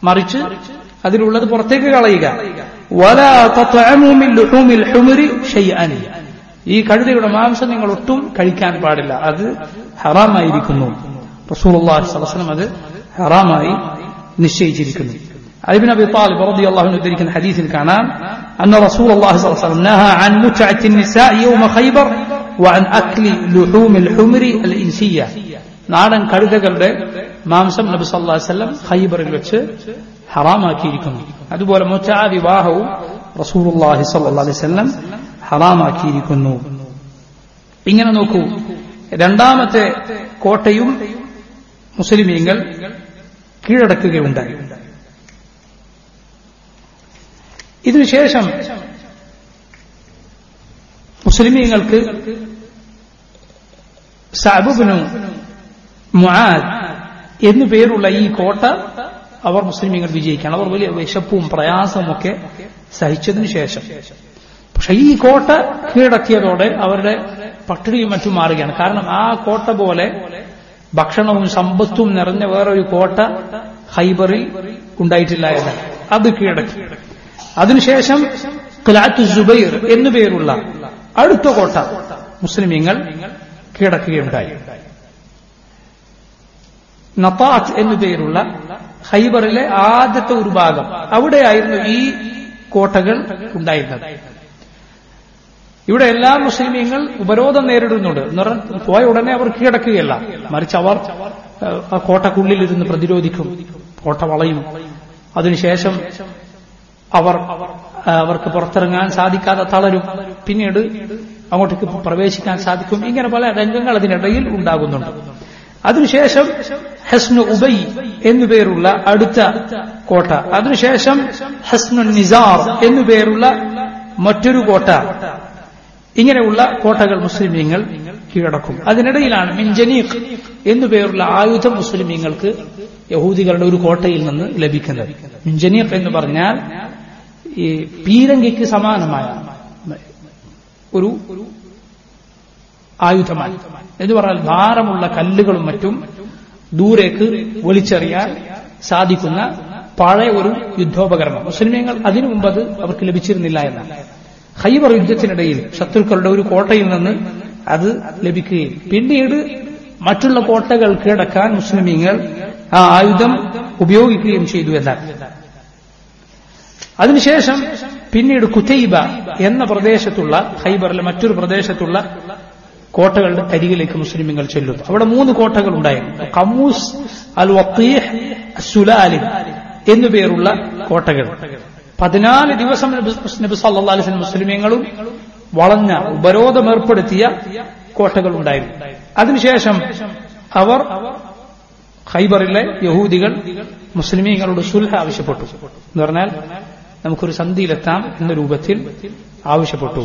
മറിച്ച് അതിലുള്ളത് പുറത്തേക്ക് കളയുക വലാ തത്അമു മിൻ ലുഹൂമിൽ ഹുമരി ഷൈഅൻ ഈ കഴുതയുടെ മാംസം നിങ്ങൾ ഒട്ടും കഴിക്കാൻ പാടില്ല അത് ഹറാമായിരിക്കുന്നു റസൂലുള്ളാഹി സ്വല്ലല്ലാഹു അലൈഹി വസല്ലം അത് ഹറാമായി നിശ്ചയിച്ചിരിക്കുന്നു ابن ابي طالب رضي الله عنه ذلك الحديث كان ان رسول الله صلى الله عليه وسلم نهى عن متعه النساء يوم خيبر وعن اكل لحوم الحمر الانسيه നാടൻ കഴുതകളുടെ മാംസം നബി സല്ലല്ലാഹു അലൈഹി വസല്ലം ഖൈബറിൽ വെച്ച് ഹറാമാക്കിയിരിക്കുന്നു അതുപോലെ മുറ്റാ വിവാഹവും റസൂലുള്ളാഹി സ്വല്ലല്ലാഹു അലൈഹി വസല്ലം ഹറാമാക്കിയിരിക്കുന്നു ഇങ്ങനെ നോക്കൂ രണ്ടാമത്തെ കോട്ടയും മുസ്ലിമീങ്ങൾ കീഴടക്കുകയുണ്ടായി ഇതിനുശേഷം മുസ്ലിമീങ്ങൾക്ക് സഅബുബിനു മുആദ് എന്നു പേരുള്ള ഈ കോട്ട അവർ മുസ്ലിമീങ്ങൾ വിജയിക്കണം അവർ വലിയ വിശപ്പും പ്രയാസവും ഒക്കെ സഹിച്ചതിനു ശേഷം പക്ഷെ ഈ കോട്ട കീഴടക്കിയതോടെ അവരുടെ പട്ടിണിയും മറ്റും മാറുകയാണ് കാരണം ആ കോട്ട പോലെ ഭക്ഷണവും സമ്പത്തും നിറഞ്ഞ വേറൊരു കോട്ട ഹൈബറിൽ ഉണ്ടായിട്ടില്ല എന്ന് അത് കീഴടക്കി അതിനുശേഷം ഖിലാത്തു സുബൈർ എന്നു പേരുള്ള അടുത്ത കോട്ട മുസ്ലിമീങ്ങൾ കീഴടക്കുകയുണ്ടായി നത്താത്ത് എന്നു പേരുള്ള ഹൈബറിലെ ആദ്യത്തെ ഒരു ഭാഗം അവിടെയായിരുന്നു ഈ കോട്ടകൾ ഉണ്ടായിരുന്നത് ഇവിടെ എല്ലാ മുസ്ലിമീങ്ങൾ ഉപരോധം നേരിടുന്നുണ്ട് എന്ന് പറഞ്ഞാൽ പോയ ഉടനെ അവർ കീഴടക്കുകയല്ല മറിച്ച് അവർ ആ കോട്ടക്കുള്ളിലിരുന്ന് പ്രതിരോധിക്കും കോട്ട വളയും അതിനുശേഷം അവർ അവർക്ക് പുറത്തിറങ്ങാൻ സാധിക്കാതെ തളരും പിന്നീട് അങ്ങോട്ടേക്ക് പ്രവേശിക്കാൻ സാധിക്കും ഇങ്ങനെ പല രംഗങ്ങൾ അതിനിടയിൽ ഉണ്ടാകുന്നുണ്ട് അതിനുശേഷം ഹസ്നു ഉബൈ എന്നുപേരുള്ള അടുത്ത കോട്ട അതിനുശേഷം ഹസ്നു നിസാർ എന്നുപേരുള്ള മറ്റൊരു കോട്ട ഇങ്ങനെയുള്ള കോട്ടകൾ മുസ്ലിമീങ്ങൾ കീഴടക്കും അതിനിടയിലാണ് മിൻജനീഖ് എന്നുപേരുള്ള ആയുധം മുസ്ലിമീങ്ങൾക്ക് യഹൂദികളുടെ ഒരു കോട്ടയിൽ നിന്ന് ലഭിക്കുന്നത് മിൻജനീഖ് എന്ന് പറഞ്ഞാൽ ഈ പീരങ്കിക്ക് സമാനമായ ഒരു ആയുധമാണ് എന്ന് പറഞ്ഞാൽ ഭാരമുള്ള കല്ലുകളും മറ്റും ദൂരേക്ക് വലിച്ചെറിയാൻ സാധിക്കുന്ന പഴയ ഒരു യുദ്ധോപകരണം മുസ്ലിമീങ്ങൾ അതിനു മുമ്പ് അത് അവർക്ക് ലഭിച്ചിരുന്നില്ല എന്നാണ് ഹൈബർ യുദ്ധത്തിനിടയിൽ ശത്രുക്കളുടെ ഒരു കോട്ടയിൽ നിന്ന് അത് ലഭിക്കുകയും പിന്നീട് മറ്റുള്ള കോട്ടകൾ കീഴടക്കാൻ മുസ്ലിമീങ്ങൾ ആ ആയുധം ഉപയോഗിക്കുകയും ചെയ്തു എന്നാണ് അതിനുശേഷം പിന്നീട് കുത്തൈബ എന്ന പ്രദേശത്തുള്ള ഹൈബറിലെ മറ്റൊരു പ്രദേശത്തുള്ള കോട്ടകളുടെ കരികിലേക്ക് മുസ്ലിമുകൾ ചെല്ലുന്നു അവിടെ മൂന്ന് കോട്ടകൾ ഉണ്ടായിരുന്നു കമൂസ് അൽ വത്തീഹ് സുലാലിം എന്നുപേരുള്ള കോട്ടകൾ പതിനാല് ദിവസം നബി സല്ലാ അലിസ്ലം മുസ്ലിമീങ്ങളും വളഞ്ഞ ഉപരോധം ഏർപ്പെടുത്തിയ കോട്ടകൾ ഉണ്ടായിരുന്നു അതിനുശേഷം അവർ ഖൈബറിലെ യഹൂദികൾ മുസ്ലിമീങ്ങളോട് സുൽഹ ആവശ്യപ്പെട്ടു എന്ന് പറഞ്ഞാൽ നമുക്കൊരു സന്ധിയിലെത്താം എന്ന രൂപത്തിൽ ആവശ്യപ്പെട്ടു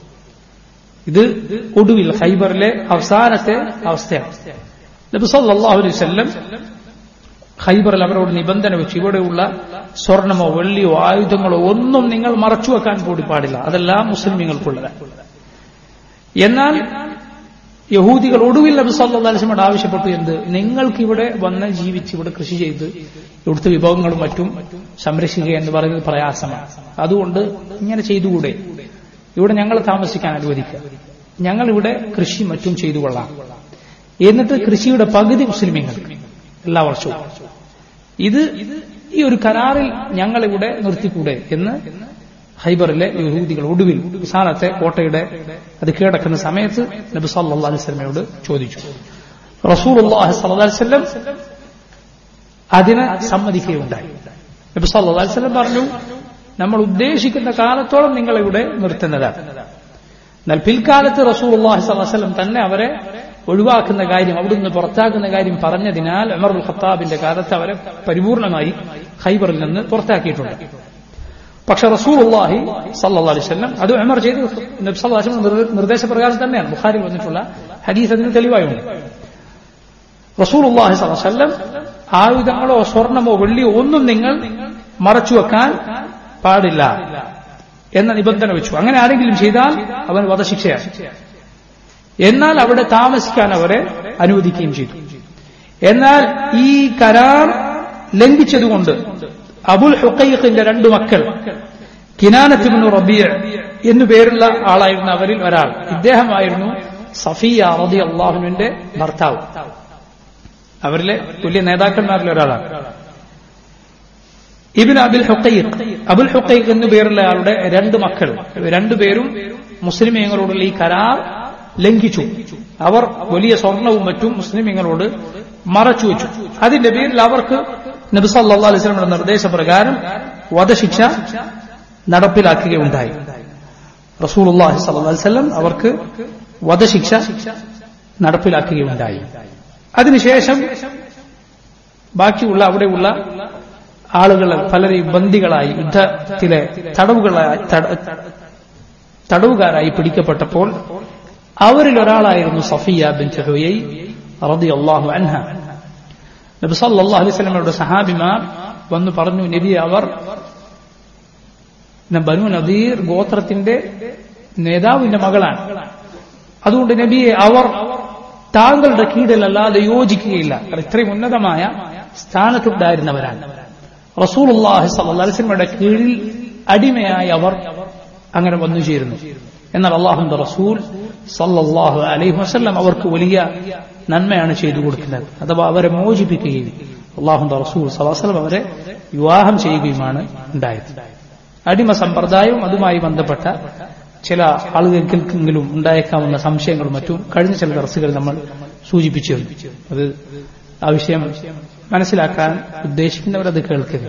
ഇത് ഒടുവിൽ ഖൈബറിലെ അവസാനത്തെ അവസ്ഥയാണ് നബി സല്ലല്ലാഹു അലൈഹി വസല്ലം ഖൈബറിൽ അവരോട് നിബന്ധന വെച്ചു ഇവിടെയുള്ള സ്വർണമോ വെള്ളിയോ ആയുധങ്ങളോ ഒന്നും നിങ്ങൾ മറച്ചു വെക്കാൻ കൂടി പാടില്ല അതെല്ലാം മുസ്ലിമീങ്ങൾക്കുള്ളതാണ് എന്നാൽ യഹൂദികൾ ഒടുവിൽ നബി സല്ലല്ലാഹു അലൈഹി വസല്ലം ആവശ്യപ്പെട്ടു എന്ത് നിങ്ങൾക്ക് ഇവിടെ വന്ന് ജീവിച്ച് ഇവിടെ കൃഷി ചെയ്ത് ഇവിടുത്തെ വിഭവങ്ങളും മറ്റും സംരക്ഷിക്കുക എന്ന് പറയുന്നത് പ്രയാസമാണ് അതുകൊണ്ട് ഇങ്ങനെ ചെയ്തുകൂടെ ഇവിടെ ഞങ്ങൾ താമസിക്കാൻ അനുവദിക്കുക ഞങ്ങൾ ഇവിടെ കൃഷി മറ്റും ചെയ്തു കൊള്ളാം എന്നിട്ട് കൃഷിയുടെ പകുതി മുസ്ലിമീങ്ങൾ എല്ലാ വർഷവും ഇത് ഈ ഒരു കരാറിൽ ഞങ്ങളിവിടെ നിർത്തിക്കൂടെ എന്ന് ഹൈബറിലെ യഹൂദികൾ ഒടുവിൽ അവസാനത്തെ കോട്ടയുടെ അത് കീഴടക്കുന്ന സമയത്ത് നബി സല്ലല്ലാഹു അലൈഹി വസല്ലമയോട് ചോദിച്ചു റസൂലുള്ളാഹി സ്വല്ലല്ലാഹു അലൈഹി വസല്ലം അതിന് സമ്മതിക്കുകയുണ്ടായി നബി സല്ലല്ലാഹു അലൈഹി വസല്ലം പറഞ്ഞു നമ്മൾ ഉദ്ദേശിക്കുന്ന കാലത്തോളം നിങ്ങൾ ഇവിടെ നിർത്തുന്നതാണ് എന്നാൽ പിൽക്കാലത്ത് റസൂലുള്ളാഹി സ്വല്ലല്ലാഹു അലൈഹി വസല്ലം തന്നെ അവരെ ഒഴിവാക്കുന്ന കാര്യം അവിടുന്ന് പുറത്താക്കുന്ന കാര്യം പറഞ്ഞതിനാൽ ഉമറുൽ ഖത്താബിന്റെ കാലത്ത് അവരെ പരിപൂർണമായി ഖൈബറിൽ നിന്ന് പുറത്താക്കിയിട്ടുണ്ട് പക്ഷെ റസൂലുള്ളാഹി സല്ലല്ലാഹു അലൈഹി വസല്ലം അത് ഉമർ ചെയ്ത് നബി സല്ലല്ലാഹു അലൈഹി വസല്ലം നിർദ്ദേശപ്രകാരം തന്നെയാണ് ബുഖാരിൽ വന്നിട്ടുള്ള ഹദീസ് അതിന് തെളിവായുണ്ട് റസൂലുള്ളാഹി സല്ലല്ലാഹു അലൈഹി വസല്ലം ആയുധങ്ങളോ സ്വർണമോ വെള്ളിയോ ഒന്നും നിങ്ങൾ മറച്ചു വെക്കാൻ പാടില്ല എന്ന നിബന്ധന വെച്ചു അങ്ങനെ ആരെങ്കിലും ചെയ്താൽ അവൻ വധശിക്ഷയാണ് എന്നാൽ അവിടെ താമസിക്കാൻ അവരെ അനുവദിക്കുകയും ചെയ്തു എന്നാൽ ഈ കരാർ ലംഘിച്ചതുകൊണ്ട് അബുൽ ഹുക്കൈഖിന്റെ രണ്ടു മക്കൾ കിനാനത്തിബിനു റബിയ എന്നു പേരുള്ള ആളായിരുന്നു അവരിൽ ഒരാൾ ഇദ്ദേഹമായിരുന്നു സഫിയ റതി അള്ളാഹുവിന്റെ ഭർത്താവ് അവരിലെ വലിയ നേതാക്കന്മാരിൽ ഒരാളാണ് ഇബിൻ അബുൽ ഹുക്കൈഖ് അബുൽ ഹുക്കൈഖ് എന്നു പേരുള്ള ആളുടെ രണ്ട് മക്കൾ രണ്ടുപേരും മുസ്ലിമീങ്ങളോടുള്ള ഈ കരാർ ലംഘിച്ചു അവർ വലിയ സ്വർണവും മറ്റും മുസ്ലിമീങ്ങളോട് മറച്ചു വെച്ചു അതിന്റെ പേരിൽ അവർക്ക് നബി സല്ലല്ലാഹു അലൈഹി വസല്ലമയുടെ നിർദ്ദേശപ്രകാരം വധശിക്ഷ നടപ്പിലാക്കുകയുണ്ടായി റസൂലുള്ളാഹി സ്വല്ലല്ലാഹു അലൈഹി വസല്ലം അവർക്ക് വധശിക്ഷ നടപ്പിലാക്കുകയുണ്ടായി അതിനുശേഷം ബാക്കിയുള്ള അവിടെയുള്ള ആളുകൾ പലരെയും ബന്ദികളായി യുദ്ധത്തിലെ തടവുകളായി തടവുകാരായി പിടിക്കപ്പെട്ടപ്പോൾ അവരിൽ ഒരാളായിരുന്നു സഫിയ ബിൻ ഹുയൈ റളിയല്ലാഹു അൻഹ നബി സല്ലല്ലാഹു അലൈഹി വസല്ലമയുടെ സഹാബിമാർ വന്നു പറഞ്ഞു നബി അവർ ബനു നദീർ ഗോത്രത്തിന്റെ നേതാവിന്റെ മകളാണ് അതുകൊണ്ട് നബിയെ അവർ താങ്കളുടെ കീഴിലല്ലാതെ യോജിക്കുകയില്ല ഇത്രയും ഉന്നതമായ സ്ഥാനത്തുണ്ടായിരുന്നവരാണ് റസൂലുള്ളാഹി സ്വല്ലല്ലാഹു അലൈഹി വസല്ലമയുടെ കീഴിൽ അടിമയായി അവർ അങ്ങനെ വന്നു ചേരുന്നു എന്നാൽ അള്ളാഹുന്റെ റസൂൽ സല്ലല്ലാഹു അലൈഹി വസല്ലം അവർക്ക് വലിയ നന്മയാണ് ചെയ്തു കൊടുക്കുന്നത് അഥവാ അവരെ മോചിപ്പിക്കുകയും അള്ളാഹുന്റെ റസൂൽ സല്ലാസ്ലം അവരെ വിവാഹം ചെയ്യുകയുമാണ് ഉണ്ടായത് അടിമ സമ്പ്രദായവും അതുമായി ബന്ധപ്പെട്ട ചില ആളുകൾക്കെങ്കിലും ഉണ്ടായേക്കാവുന്ന സംശയങ്ങളും മറ്റും കഴിഞ്ഞ ചില ദർസുകൾ നമ്മൾ സൂചിപ്പിച്ചിരുന്നു അത് ആ വിഷയം മനസ്സിലാക്കാൻ ഉദ്ദേശിക്കുന്നവരത് കേൾക്കുക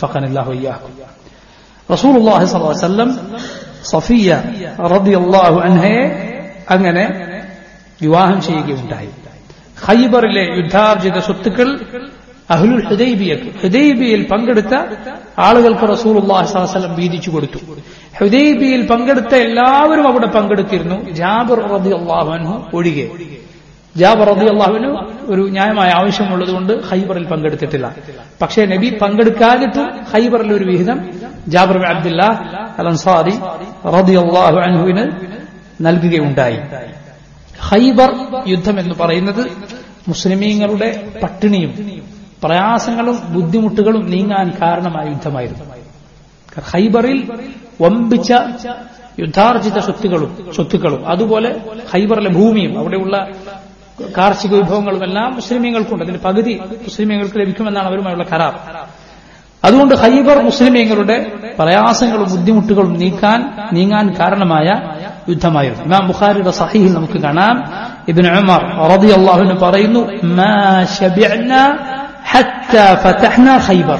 റസൂലുള്ളാഹി സ്വല്ലല്ലാഹു അലൈഹി വസല്ലം സഫിയ റളിയല്ലാഹു അൻഹയെ അങ്ങനെ വിവാഹം ചെയ്യുകയുണ്ടായി ഖൈബറിലെ യുദ്ധാർജിത സ്വത്തുക്കൾ അഹ്ലുൽ ഹുദൈബിയക്ക് ഹുദൈബിയയിൽ പങ്കെടുത്ത ആളുകൾക്ക് റസൂലുള്ളാഹി സ്വല്ലല്ലാഹു അലൈഹി വസല്ലം വീതിച്ചു കൊടുത്തു ഹുദൈബിയയിൽ പങ്കെടുത്ത എല്ലാവരും അവിടെ പങ്കെടുത്തിരുന്നു ജാബിർ റളിയല്ലാഹു അൻഹു ഒഴികെ ജാബർ റതി അള്ളാഹുവിന് ഒരു ന്യായമായ ആവശ്യമുള്ളതുകൊണ്ട് ഹൈബറിൽ പങ്കെടുത്തിട്ടില്ല പക്ഷേ നബി പങ്കെടുക്കാതിട്ടും ഹൈബറിൽ ഒരു വിഹിതം ജാബർ അബ്ദുല്ല അൽ അൻസാരി റതി അള്ളാഹു അൻഹുവിന് നൽകുകയുണ്ടായി ഹൈബർ യുദ്ധം എന്ന് പറയുന്നത് മുസ്ലിമീങ്ങളുടെ പട്ടിണിയും പ്രയാസങ്ങളും ബുദ്ധിമുട്ടുകളും നീങ്ങാൻ കാരണമായ യുദ്ധമായിരുന്നു ഹൈബറിൽ വമ്പിച്ച യുദ്ധാർജിത സ്വത്തുകളും സ്വത്തുക്കളും അതുപോലെ ഹൈബറിലെ ഭൂമിയും അവിടെയുള്ള കാർഷിക വിഭവങ്ങളും എല്ലാം മുസ്ലിമീങ്ങൾക്കുണ്ട് അതിന്റെ പകുതി മുസ്ലിമീങ്ങൾക്ക് ലഭിക്കുമെന്നാണ് അവരുമായുള്ള കരാർ അതുകൊണ്ട് ഹൈബർ മുസ്ലിമീങ്ങളുടെ പ്രയാസങ്ങളും ബുദ്ധിമുട്ടുകളും നീക്കാൻ നീങ്ങാൻ കാരണമായ യുദ്ധമായിരുന്നു ഇമാം ബുഖാരിയുടെ സഹീഹിൽ നമുക്ക് കാണാം ഇബിൻ ഉമർ റളിയല്ലാഹു പറയുന്നു മാ ശബിഅന ഹത്താ ഫതഹ്ന ഖൈബർ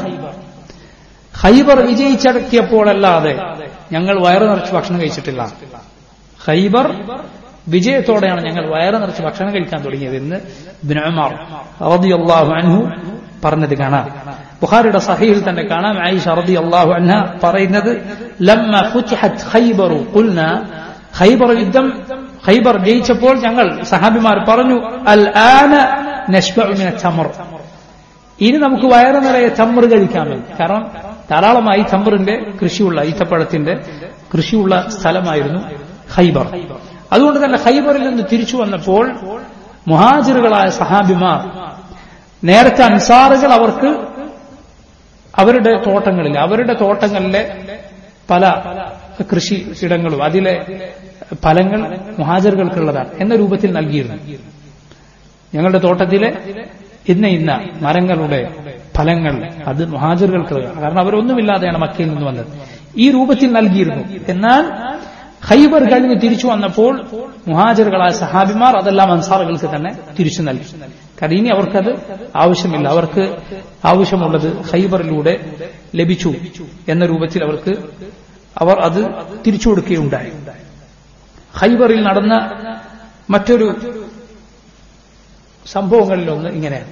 ഖൈബർ വിജയിച്ചടക്കിയപ്പോഴല്ലാതെ ഞങ്ങൾ വയറു നിറച്ച് ഭക്ഷണം കഴിച്ചിട്ടില്ല ഖൈബർ വിജയത്തോടെയാണ് ഞങ്ങൾ വയറു നിറച്ച് ഭക്ഷണം കഴിക്കാൻ തുടങ്ങിയത് എന്ന് ഇബ്നു ഉമർ റളിയല്ലാഹു അൻഹു പറഞ്ഞത് കാണാം ബുഖാരിയുടെ സഹീഹിൽ തന്നെ കാണാം ആയിഷ റളിയല്ലാഹു അൻഹ പറയുന്നത് ലമ്മ ഫുതിഹത് ഖൈബറു ഖുൽന ഖൈബർ യുദ്ധം ഖൈബർ ജയിച്ചപ്പോൾ ഞങ്ങൾ സഹാബിമാർ പറഞ്ഞു അൽ ആന നഷ്ബഉ മിന തമർ ഇനി നമുക്ക് വയറു നിറയെ തമ്മർ കഴിക്കാമെന്ന് കാരണം ധാരാളമായി തമ്പറിന്റെ കൃഷിയുള്ള ഈത്തപ്പഴത്തിന്റെ കൃഷിയുള്ള സ്ഥലമായിരുന്നു ഖൈബർ അതുകൊണ്ട് തന്നെ ഖൈബറിൽ നിന്ന് തിരിച്ചു വന്നപ്പോൾ മുഹാജിറുകളായ സഹാബിമാർ നേരത്തെ അൻസാറുകൾ അവർക്ക് അവരുടെ തോട്ടങ്ങളിൽ അവരുടെ തോട്ടങ്ങളിലെ പല കൃഷി ഇടങ്ങളും അതിലെ ഫലങ്ങൾ മുഹാജറുകൾക്കുള്ളതാണ് എന്ന രൂപത്തിൽ നൽകിയിരുന്നു ഞങ്ങളുടെ തോട്ടത്തിലെ ഇന്ന ഇന്ന മരങ്ങളുടെ ഫലങ്ങൾ അത് മുഹാജിറുകൾക്ക് കാരണം അവരൊന്നുമില്ലാതെയാണ് മക്കയിൽ നിന്ന് വന്നത് ഈ രൂപത്തിൽ നൽകിയിരുന്നു എന്നാൽ ഖൈബർ കഴിഞ്ഞ് തിരിച്ചു വന്നപ്പോൾ മുഹാജിറുകളായ സഹാബിമാർ അതെല്ലാം അൻസാറുകൾക്ക് തന്നെ തിരിച്ചു നൽകി കാരണം ഇനി അവർക്കത് ആവശ്യമില്ല അവർക്ക് ആവശ്യമുള്ളത് ഖൈബറിലൂടെ ലഭിച്ചു എന്ന രൂപത്തിൽ അവർക്ക് അവർ അത് തിരിച്ചു കൊടുക്കുകയുണ്ടായി ഖൈബറിൽ നടന്ന മറ്റൊരു സംഭവങ്ങളിലൊന്ന് ഇങ്ങനെയാണ്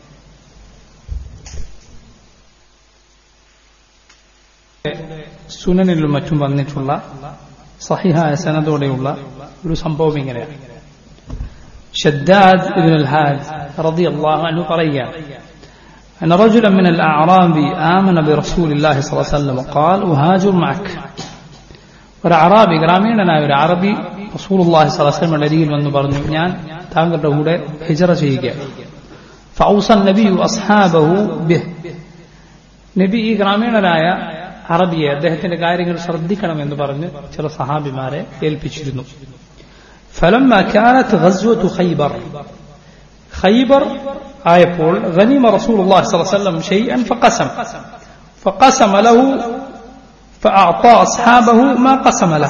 സുനനിലും മറ്റും വന്നിട്ടുള്ള സഹിഹായ സനതോടെയുള്ള ഒരു സംഭവം ഇങ്ങനെയാണ് ഷദ്ദാദ് ഇബ്ൻ الهاد رضي الله عنه പറയുക أن رجلا من الأعراب آمن برسول الله صلى الله عليه وسلم وقال أهاجر معك ഒരു അറാബി ഗ്രാമീണനായ ഒരു അറബി റസൂലുള്ളാഹി സ്വല്ലല്ലാഹു അലൈഹി വസല്ലം അരികിൽ വന്ന് പറഞ്ഞു ഞാൻ താങ്കളുടെ കൂടെ ഹിജറ ചെയ്യുക ഫൗസ നബി അസ്ഹാബഹു ബിഹ് നബി ഈ ഗ്രാമീണനായ അറബിയെ അദ്ദേഹത്തിന്റെ കാര്യങ്ങൾ ശ്രദ്ധിക്കണമെന്ന് പറഞ്ഞ് ചില സഹാബിമാരെ ഏൽപ്പിച്ചിരുന്നു فلما كانت غزوة خيبر خيبر آية غنم رسول الله صلى الله عليه وسلم شيئا فقسم فقسم له فأعطى أصحابه ما قسم له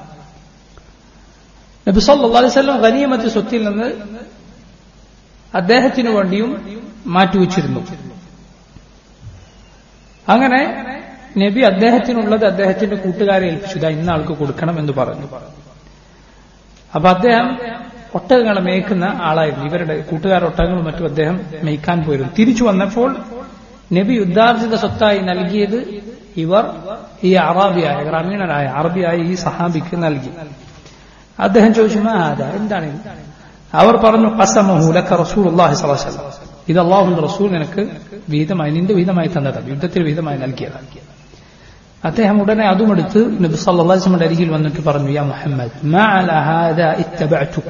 നബി സല്ലല്ലാഹു അലൈഹി വസല്ലം ഗനീമത്ത് സ്വത്തിൽ നിന്ന് അദ്ദേഹത്തിനു വേണ്ടിയും മാറ്റിവെച്ചിരുന്നു അങ്ങനെ നബി അദ്ദേഹത്തിനുള്ളത് അദ്ദേഹത്തിന്റെ കൂട്ടുകാരെ ഏൽപ്പിച്ചു ഇതാ ഇന്ന ആൾക്ക് കൊടുക്കണം എന്ന് പറഞ്ഞു അപ്പൊ അദ്ദേഹം ഒട്ടകങ്ങളെ മേയ്ക്കുന്ന ആളായിരുന്നു ഇവരുടെ കൂട്ടുകാർ ഒട്ടകങ്ങളും മറ്റും അദ്ദേഹം മേയ്ക്കാൻ പോയിരുന്നു തിരിച്ചു വന്നപ്പോൾ നബി യുദ്ധാർജിത സ്വത്തായി നൽകിയത് ഇവർ ഈ അറാബിയായ ഗ്രാമീണനായ അറബിയായ ഈ സഹാബിക്ക് നൽകി അദ്ദേഹം ചോദിച്ചു മാതാ എന്താണ് ഇത്?" അവർ പറഞ്ഞു "ഖസമഹു ലക റസൂലുള്ളാഹി സ്വല്ലല്ലാഹു അലൈഹി വസല്ലം." ഇത് അള്ളാഹുന്റെ റസൂൽ നിനക്ക് വിഹിതമായി നിന്റെ വിഹിതമായി തന്നതാണ് യുദ്ധത്തിൽ വിഹിതമായി നൽകിയതാണ് അദ്ദേഹം ഉടനെ അതും എടുത്ത് നബി സല്ലല്ലാഹു അലൈഹി വസല്ലമയുടെ അരികിൽ വന്നിട്ട് പറഞ്ഞു യാ മുഹമ്മദ് മാ അല ഹാദാ ഇത്തബഅതുക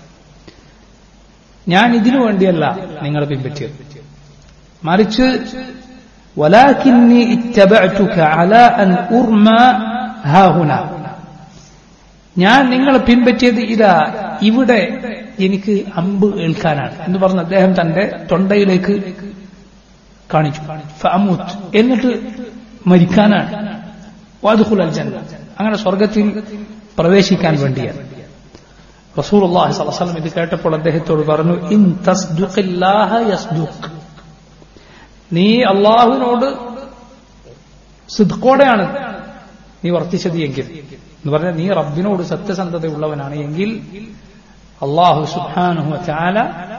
ഞാൻ ഇതിനു വേണ്ടിയല്ല നിങ്ങളെ പിൻപറ്റിയത് മറിച്ച് ولكني اتبعتك على أن أرمى ها هنا ഞാൻ നിങ്ങളെ പിൻപറ്റിയത് ഇതാ ഇവിടെ എനിക്ക് അമ്പ് ഏൽക്കാനാണ് എന്ന് പറഞ്ഞ് അദ്ദേഹം തന്റെ തൊണ്ടയിലേക്ക് കാണിച്ചു ഫഅമൂത്ത് എന്നിട്ട് മരിക്കാനാണ് വാദുഖുൽ അൽ ജന്ന അങ്ങനെ സ്വർഗത്തിൽ പ്രവേശിക്കാൻ വേണ്ടിയാണ് റസൂലുള്ളാഹി സ്വല്ലല്ലാഹു അലൈഹി വസല്ലം ഇത് കേട്ടപ്പോൾ അദ്ദേഹത്തോട് പറഞ്ഞു ഇൻ തസ്ദുഖില്ലാഹ യസ്ദുഖ് നീ അള്ളാഹുവിനോട് സിദ്ഖോടെയാണ് നീ വർത്തിച്ചത് എങ്കിൽ എന്ന് പറഞ്ഞാൽ നീ റബ്ബിനോട് സത്യസന്ധതയുള്ളവനാണ് എങ്കിൽ അള്ളാഹു സുബ്ഹാനഹു വതആല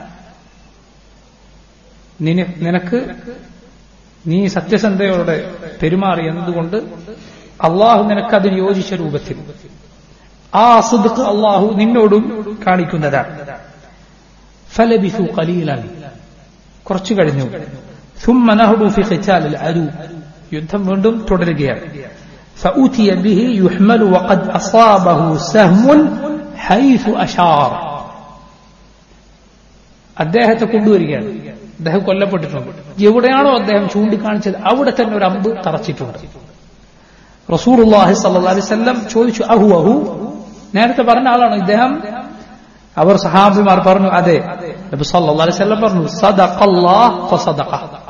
നിന- നിനക്ക് നീ സത്യസന്ധയോടെ പെരുമാറി എന്നതുകൊണ്ട് അള്ളാഹു നിനക്ക് അതിന് യോജിച്ച രൂപത്തിൽ ആ സുദ്ഖ് അള്ളാഹു നിന്നോടും കാണിക്കുന്നതാണ് ഫലബിസു കലീലൻ കുറച്ചു കഴിഞ്ഞു ثم نهضوا في قتال العدو യുദ്ധം വീണ്ടും തുടരുകയാണ് فأتي به يحمل وقد أصابه سهم حيث أشار അദ്ദേഹത്തെ കൊണ്ടുവരികയാണ് അദ്ദേഹം കൊല്ലപ്പെട്ടിട്ടുണ്ട് എവിടെയാണോ അദ്ദേഹം ചൂണ്ടിക്കാണിച്ചത് അവിടെ തന്നെ ഒരു അമ്പ് തറച്ചിട്ടുണ്ട് റസൂറുല്ലാഹി സല്ലല്ലാഹു അലൈഹി വസല്ലം ചോദിച്ചു അഹു അഹു നേരത്തെ പറഞ്ഞ ആളാണ് ഇദ്ദേഹം അവർ സഹാബിമാർ പറഞ്ഞു അതെ നബി സല്ലല്ലാഹു അലൈഹി വസല്ലം പറഞ്ഞു സദഖല്ലാഹ് ഫസദഖ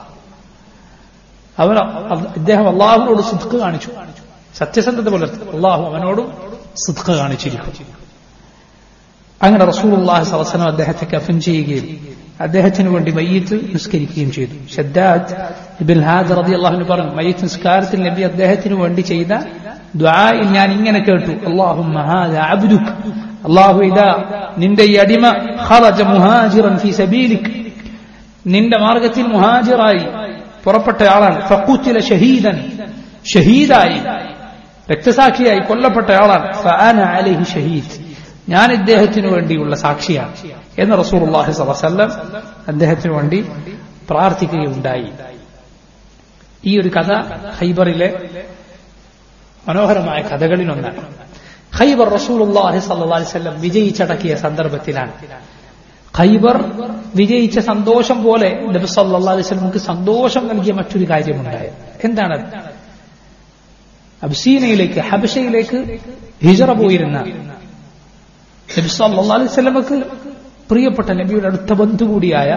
അവർ ഇദ്ദേഹം അള്ളാഹുവിനോട് സിദ്ഖ് കാണിച്ചു സത്യസന്ധത പുലർത്തി അള്ളാഹു അവനോടും സിദ്ഖ് കാണിച്ചിരിക്കും അങ്ങനെ റസൂലുള്ളാഹി സ്വല്ലല്ലാഹു അലൈഹി വസല്ലം അദ്ദേഹത്തെ കഫൻ ചെയ്യുകയും അദ്ദേഹത്തിന് വേണ്ടി മയ്യത്ത് നിസ്കരിക്കുകയും ചെയ്തു ഷദ്ദാദ് ഇബ്ൻ ഹാദ് റളിയല്ലാഹു അൻഹു പറഞ്ഞു മയ്യത്ത് നിസ്കാരത്തിൽ നബി അദ്ദേഹത്തിന് വേണ്ടി ചെയ്ത ദുആയിൽ ഞാൻ ഇങ്ങനെ കേട്ടു അല്ലാഹുമ്മ ഹാദാ അബ്ദുക് അല്ലാഹു ഇദാ നിന്റെ ഈ അടിമ ഖറജ മുഹാജിറൻ ഫീ സബീലിക് നിന്റെ മാർഗത്തിൽ മുഹാജിറായി പുറപ്പെട്ട ആളാണ് ഫഖുത്തില ഷഹീദൻ ഷഹീദായി രക്തസാക്ഷിയായി കൊല്ലപ്പെട്ട ആളാണ് ഫഅന അലൈഹി ഷഹീദ് ഞാൻ ഇദ്ദേഹത്തിന് വേണ്ടിയുള്ള സാക്ഷിയാണ് എന്ന് റസൂലുള്ളാഹി സ്വല്ലല്ലാഹു അലൈഹി വസല്ലം അദ്ദേഹത്തിന് വേണ്ടി പ്രാർത്ഥിക്കുകയുണ്ടായി ഈ ഒരു കഥ ഖൈബറിലെ മനോഹരമായ കഥകളിലൊന്നാണ് ഖൈബർ റസൂലുള്ളാഹി സ്വല്ലല്ലാഹു അലൈഹി വസല്ലം വിജയിച്ചടക്കിയ സന്ദർഭത്തിലാണ് ഖൈബർ വിജയിച്ച സന്തോഷം പോലെ നബി സല്ലല്ലാഹു അലൈഹി വസല്ലമക്ക് സന്തോഷം നൽകിയ മറ്റൊരു കാര്യമുണ്ടായത് എന്താണത് അബ്സീനയിലേക്ക് ഹബഷയിലേക്ക് ഹിജറ പോയിരുന്ന നബി സല്ലല്ലാഹു അലൈഹി വസല്ലമക്ക് പ്രിയപ്പെട്ട നബിയുടെ അടുത്ത ബന്ധു കൂടിയായ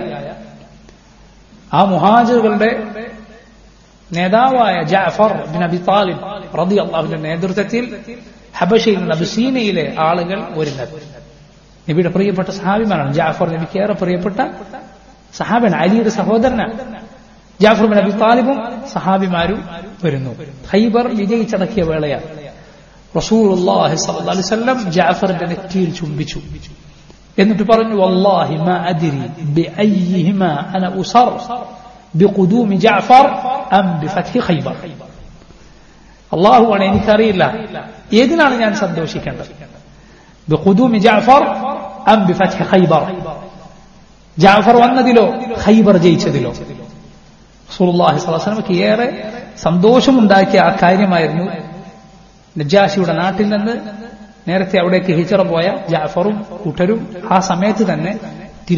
ആ മുഹാജിറുകളുടെ നേതാവായ ജാഫർ ബിൻ അബി താലിബ് റളിയല്ലാഹുവിന്റെ നേതൃത്വത്തിൽ ഹബഷയിൽ നിന്ന് അബ്സീനയിലെ ആളുകൾ വരുന്നത് നബിയുടെ പ്രിയപ്പെട്ട സഹാബിമാരാണ് ജാഫർ നബിക്ക് ഏറെ പ്രിയപ്പെട്ട സഹാബൻ അലിയുടെ സഹോദരനാണ് ജാഫർ ബിൻ അബി താലിബും സഹാബിമാരും വരുന്നു ഖൈബർ വിജയിച്ചടക്കിയ വേളയാണ് റസൂലുള്ളാഹി സ്വല്ലല്ലാഹു അലൈഹി വസല്ലം ജാഫറിന്റെ നെറ്റിയിൽ ചുംബിച്ചു എന്നിട്ട് പറഞ്ഞു വല്ലാഹി മാ അദ്രി ബിഅയ്യിഹിമാ അന ഉസർ ബിഖുദൂമി ജാഫർ അം ബിഫത്ഹി ഖൈബർ അള്ളാഹുവാണ് എനിക്കറിയില്ല ഏതിനാണ് ഞാൻ സന്തോഷിക്കേണ്ടത് ബിഖുദൂമി ജാഫർ അം ബിഫത്ഹി ഖൈബർ ജാഫർ വന്നതിലോ ഖൈബർ ജയിച്ചതിലോ റസൂലുള്ളാഹി സ്വല്ലല്ലാഹു അലൈഹി വസല്ലമക്ക് ഏറെ സന്തോഷമുണ്ടാക്കിയ ആ കാര്യമായിരുന്നു നജാഷിയുടെ നാട്ടിൽ നിന്ന് നേരത്തെ അവിടേക്ക് ഹിജറ പോയ ജാഫറും കൂട്ടരും ആ സമയത്ത് തന്നെ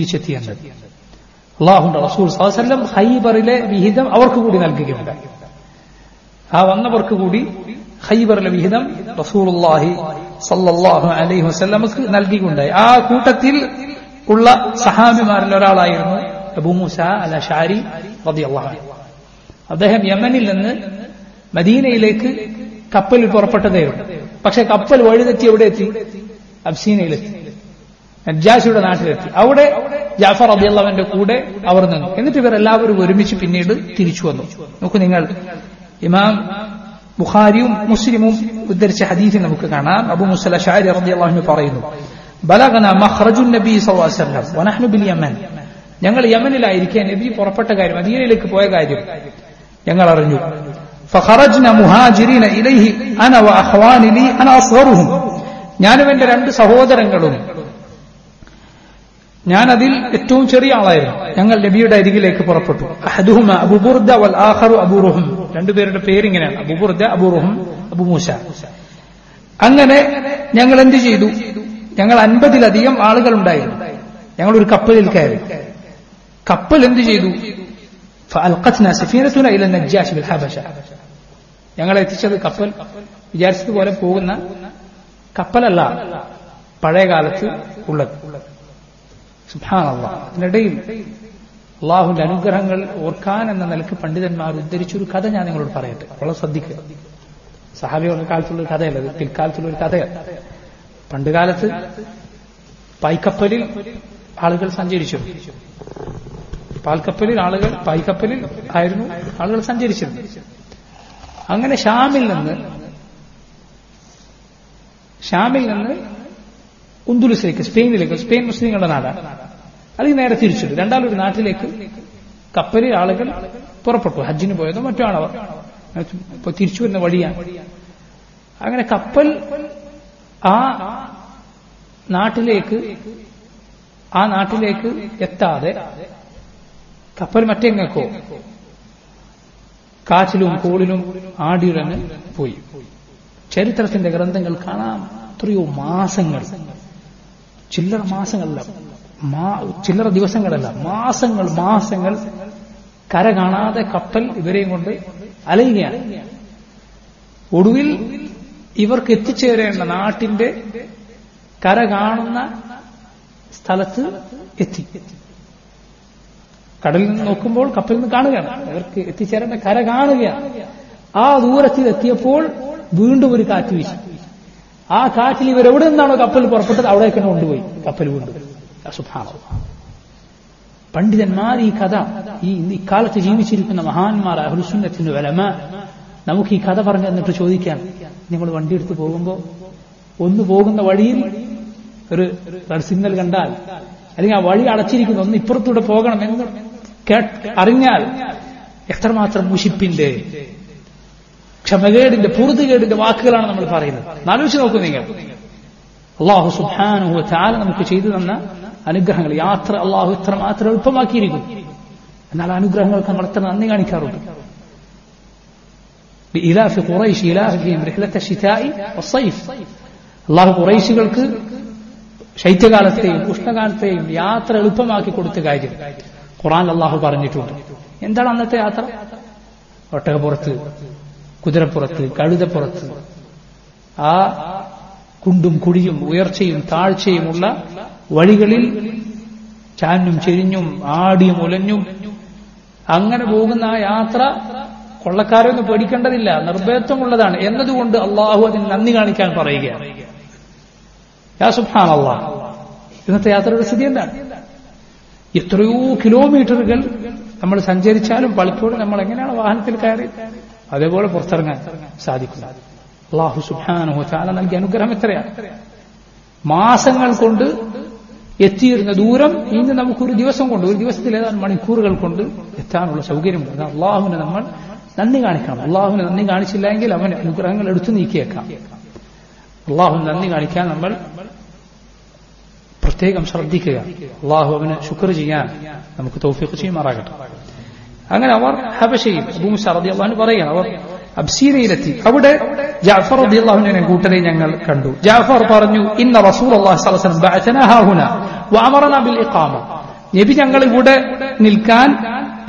തിരിച്ചെത്തിയത് അള്ളാഹുന്റെ റസൂൽ സല്ലല്ലാഹു അലൈഹി വസല്ലം ഖൈബറിലെ വിഹിതം അവർക്ക് കൂടി നൽകുകയുണ്ടായി ആ വന്നവർക്ക് കൂടി ഖൈബറിലെ വിഹിതം റസൂലുള്ളാഹി സല്ലല്ലാഹു അലൈഹി വസല്ലമക്ക് നൽകിയിട്ടുണ്ടായി ആ കൂട്ടത്തിൽ ഉള്ള സഹാബിമാരിൽ ഒരാളായിരുന്നു അബൂ മൂസ അൽ അഷാരി റളിയല്ലാഹു അൻഹു അദ്ദേഹം യമനിൽ നിന്ന് മദീനയിലേക്ക് കപ്പലിൽ പുറപ്പെട്ടതേയുള്ളൂ പക്ഷെ കപ്പൽ വഴിതെറ്റി എവിടെ എത്തി അബ്സീനയിലെത്തി നജ്ജാഷിയുടെ നാട്ടിലെത്തി അവിടെ ജാഫർ അബ്ദുള്ളവന്റെ കൂടെ അവർ നിന്നു എന്നിട്ട് ഇവർ എല്ലാവരും ഒരുമിച്ച് പിന്നീട് തിരിച്ചു വന്നു നോക്കൂ നിങ്ങൾ ഇമാം ബുഖാരിയും മുസ്ലിമും ഉദ്ധരിച്ച ഹദീസിൽ നമുക്ക് കാണാം അബു മുസല ഷാരി റളിയല്ലാഹു പറയുന്നു ബലഗന മഖ്റജുൻ നബി സല്ലല്ലാഹു അലൈഹി വസല്ലം വനഹ്നു ബിൽ യമൻ ഞങ്ങൾ യമനിലായിരിക്കെ നബി പുറപ്പെട്ട കാര്യം മദീനയിലേക്ക് പോയ കാര്യം ഞങ്ങൾ അറിഞ്ഞു فخرجنا مهاجرين إليه أنا وأخواني لي أنا أصغرهم ഞാനും എന്റെ രണ്ട് സഹോദരങ്ങളും ഞാനതിൽ ഏറ്റവും ചെറിയ ആളായിരുന്നു ഞങ്ങൾ നബിയുടെ അരികിലേക്ക് പുറപ്പെട്ടു അഹദുഹുമ അബുബുർദ വൽ ആഖറു അബൂറുഹും രണ്ടുപേരുടെ പേരിങ്ങനെയാണ് അബുബുർദ അബൂറുഹും അബു മൂസ അങ്ങനെ ഞങ്ങൾ എന്ത് ചെയ്തു ഞങ്ങൾ അൻപതിലധികം ആളുകൾ ഉണ്ടായിരുന്നു ഞങ്ങൾ ഒരു കപ്പലിൽ കയറി കപ്പൽ എന്ത് ചെയ്തു فألقتنا سفينتنا إلى النجاش بالحبشة ഞങ്ങളെ എത്തിച്ചത് കപ്പൽ വിചാരിച്ചതുപോലെ പോകുന്ന കപ്പലല്ല പഴയ കാലത്ത് ഉള്ളത് സുഭാനല്ല അതിനിടയിൽ അള്ളാഹുവിന്റെ അനുഗ്രഹങ്ങൾ ഓർക്കാൻ എന്ന നിലക്ക് പണ്ഡിതന്മാർ ഉദ്ധരിച്ചൊരു കഥ ഞാൻ നിങ്ങളോട് പറയട്ടെ വളരെ ശ്രദ്ധിക്കുക സഹാബികളുടെ കാലത്തുള്ള ഒരു കഥയല്ല ഇത് പിൽക്കാലത്തുള്ള ഒരു കഥയല്ല പണ്ടുകാലത്ത് പായ്ക്കപ്പലിൽ ആളുകൾ സഞ്ചരിച്ചു പാൽക്കപ്പലിൽ ആളുകൾ പായ്ക്കപ്പലിൽ ആയിരുന്നു ആളുകൾ സഞ്ചരിച്ചിരുന്നത് അങ്ങനെ ഷാമിൽ നിന്ന് ഷാമിൽ നിന്ന് ഉന്തുലുസിലേക്ക് സ്പെയിനിലേക്ക് സ്പെയിൻ മുസ്ലിങ്ങളുടെ നാടാണ് അതിൽ നേരെ തിരിച്ചിട്ട് രണ്ടാമൊരു നാട്ടിലേക്ക് കപ്പലിൽ ആളുകൾ പുറപ്പെട്ടു ഹജ്ജിന് പോയതോ മറ്റോ ആണവർ ഇപ്പൊ തിരിച്ചു വരുന്ന വഴിയാണ് അങ്ങനെ കപ്പൽ ആ നാട്ടിലേക്ക് ആ നാട്ടിലേക്ക് എത്താതെ കപ്പൽ മറ്റെങ്ങക്കോ കാറ്റിലും കോളിലും ആടിയുടന് പോയി ചരിത്രത്തിന്റെ ഗ്രന്ഥങ്ങൾ കാണാം എത്രയോ മാസങ്ങൾ ചില്ലറ മാസങ്ങളല്ല ചില്ലറ ദിവസങ്ങളല്ല മാസങ്ങൾ മാസങ്ങൾ കര കാണാതെ കപ്പൽ ഇവരെയും കൊണ്ട് അലയുകയാണ് ഒടുവിൽ ഇവർക്ക് എത്തിച്ചേരേണ്ട നാട്ടിന്റെ കര കാണുന്ന സ്ഥലത്ത് എത്തി കടലിൽ നിന്ന് നോക്കുമ്പോൾ കപ്പലിൽ നിന്ന് കാണുകയാണ് അവർക്ക് എത്തിച്ചേരേണ്ട കര കാണുകയാണ് ആ ദൂരത്തിൽ എത്തിയപ്പോൾ വീണ്ടും ഒരു കാറ്റ് വീശി ആ കാറ്റിൽ ഇവർ എവിടെ നിന്നാണോ കപ്പൽ പുറപ്പെട്ടത് അവിടേക്ക് കൊണ്ടുപോയി കപ്പൽ വീണ്ടും സുഭാവം പണ്ഡിതന്മാർ ഈ കഥ ഈ ഇക്കാലത്ത് ജീവിച്ചിരിക്കുന്ന മഹാന്മാർ അഹുസുന്നത്തിന്റെ വലമ നമുക്ക് ഈ കഥ പറഞ്ഞു തന്നിട്ട് ചോദിക്കാം നിങ്ങൾ വണ്ടി എടുത്ത് പോകുമ്പോൾ ഒന്ന് പോകുന്ന വഴിയിൽ ഒരു റെഡ് സിഗ്നൽ കണ്ടാൽ അല്ലെങ്കിൽ ആ വഴി അടച്ചിരിക്കുന്നു ഒന്ന് ഇപ്പുറത്തൂടെ പോകണം എന്ന് അറിഞ്ഞാൽ എത്രമാത്രം മുഷിപ്പിന്റെ ക്ഷമകേടിന്റെ പൂർത്തികേടിന്റെ വാക്കുകളാണ് നമ്മൾ പറയുന്നത് ആലോചിച്ച് നോക്കൂ നിങ്ങൾ അള്ളാഹു സുഹാനുഹു ചാല നമുക്ക് ചെയ്തു തന്ന അനുഗ്രഹങ്ങൾ യാത്ര അള്ളാഹു ഇത്ര മാത്രം എളുപ്പമാക്കിയിരിക്കും എന്നാൽ അനുഗ്രഹങ്ങൾക്ക് നമ്മൾ എത്ര നന്ദി കാണിക്കാറുണ്ട് إلاف قريش إلافهم رحلة الشتاء والصيف അള്ളാഹു കുറൈശികൾക്ക് ശൈത്യകാലത്തെയും ഉഷ്ണകാലത്തെയും യാത്ര എളുപ്പമാക്കി കൊടുത്ത കാര്യം ഖുറാൻ അള്ളാഹു പറഞ്ഞിട്ടുണ്ട് എന്താണ് അന്നത്തെ യാത്ര ഒട്ടകപ്പുറത്ത് കുതിരപ്പുറത്ത് കഴുതപ്പുറത്ത് ആ കുണ്ടും കുഴിയും ഉയർച്ചയും താഴ്ചയുമുള്ള വഴികളിൽ ചാഞ്ഞും ചെരിഞ്ഞും ആടിയും ഉലഞ്ഞും അങ്ങനെ പോകുന്ന ആ യാത്ര കൊള്ളക്കാരൊന്നും പേടിക്കേണ്ടതില്ല നിർഭയത്വമുള്ളതാണ് എന്നതുകൊണ്ട് അള്ളാഹു അതിന് നന്ദി കാണിക്കാൻ പറയുകയാണ് യാ സുബ്ഹാൻ അള്ളാഹ് ഇന്നത്തെ യാത്രയുടെ സ്ഥിതി എന്താണ് എത്രയോ കിലോമീറ്ററുകൾ നമ്മൾ സഞ്ചരിച്ചാലും പലപ്പോഴും നമ്മൾ എങ്ങനെയാണ് വാഹനത്തിൽ കയറി അതേപോലെ പുറത്തിറങ്ങാൻ സാധിക്കും അള്ളാഹു സുബാനഹു ചാല നൽകിയ അനുഗ്രഹം എത്രയാണ് മാസങ്ങൾ കൊണ്ട് എത്തിയിരുന്ന ദൂരം ഇന്ന് നമുക്കൊരു ദിവസം കൊണ്ട് ഒരു ദിവസത്തിൽ ഏതാനും മണിക്കൂറുകൾ കൊണ്ട് എത്താനുള്ള സൗകര്യമുണ്ട് അള്ളാഹുവിനെ നമ്മൾ നന്ദി കാണിക്കണം അള്ളാഹുവിനെ നന്ദി കാണിച്ചില്ല എങ്കിൽ അവൻ അനുഗ്രഹങ്ങൾ എടുത്തു നീക്കിയേക്കാം അള്ളാഹുവിന് നന്ദി കാണിക്കാൻ നമ്മൾ പ്രത്യേകം ശ്രദ്ധിക്കുക അള്ളാഹു അവന് ശുക്ർ ചെയ്യാൻ നമുക്ക് തൗഫീഖ് ചെയ്യുമാറാകട്ടെ അങ്ങനെ അവർ ഹബശയിൽ അബൂമുസ റതി അള്ളാഹു പറയുകയാണ് അവർ അബ്സീനയിലെത്തി അവിടെ ജാഫർ റതി അള്ളാഹുവിനെ കൂട്ടരെ ഞങ്ങൾ കണ്ടു ജാഫർ പറഞ്ഞു ഇന്ന റസൂൽ അള്ളാഹു ബിൽ ഇഖാമ നബി ഞങ്ങൾ ഇവിടെ നിൽക്കാൻ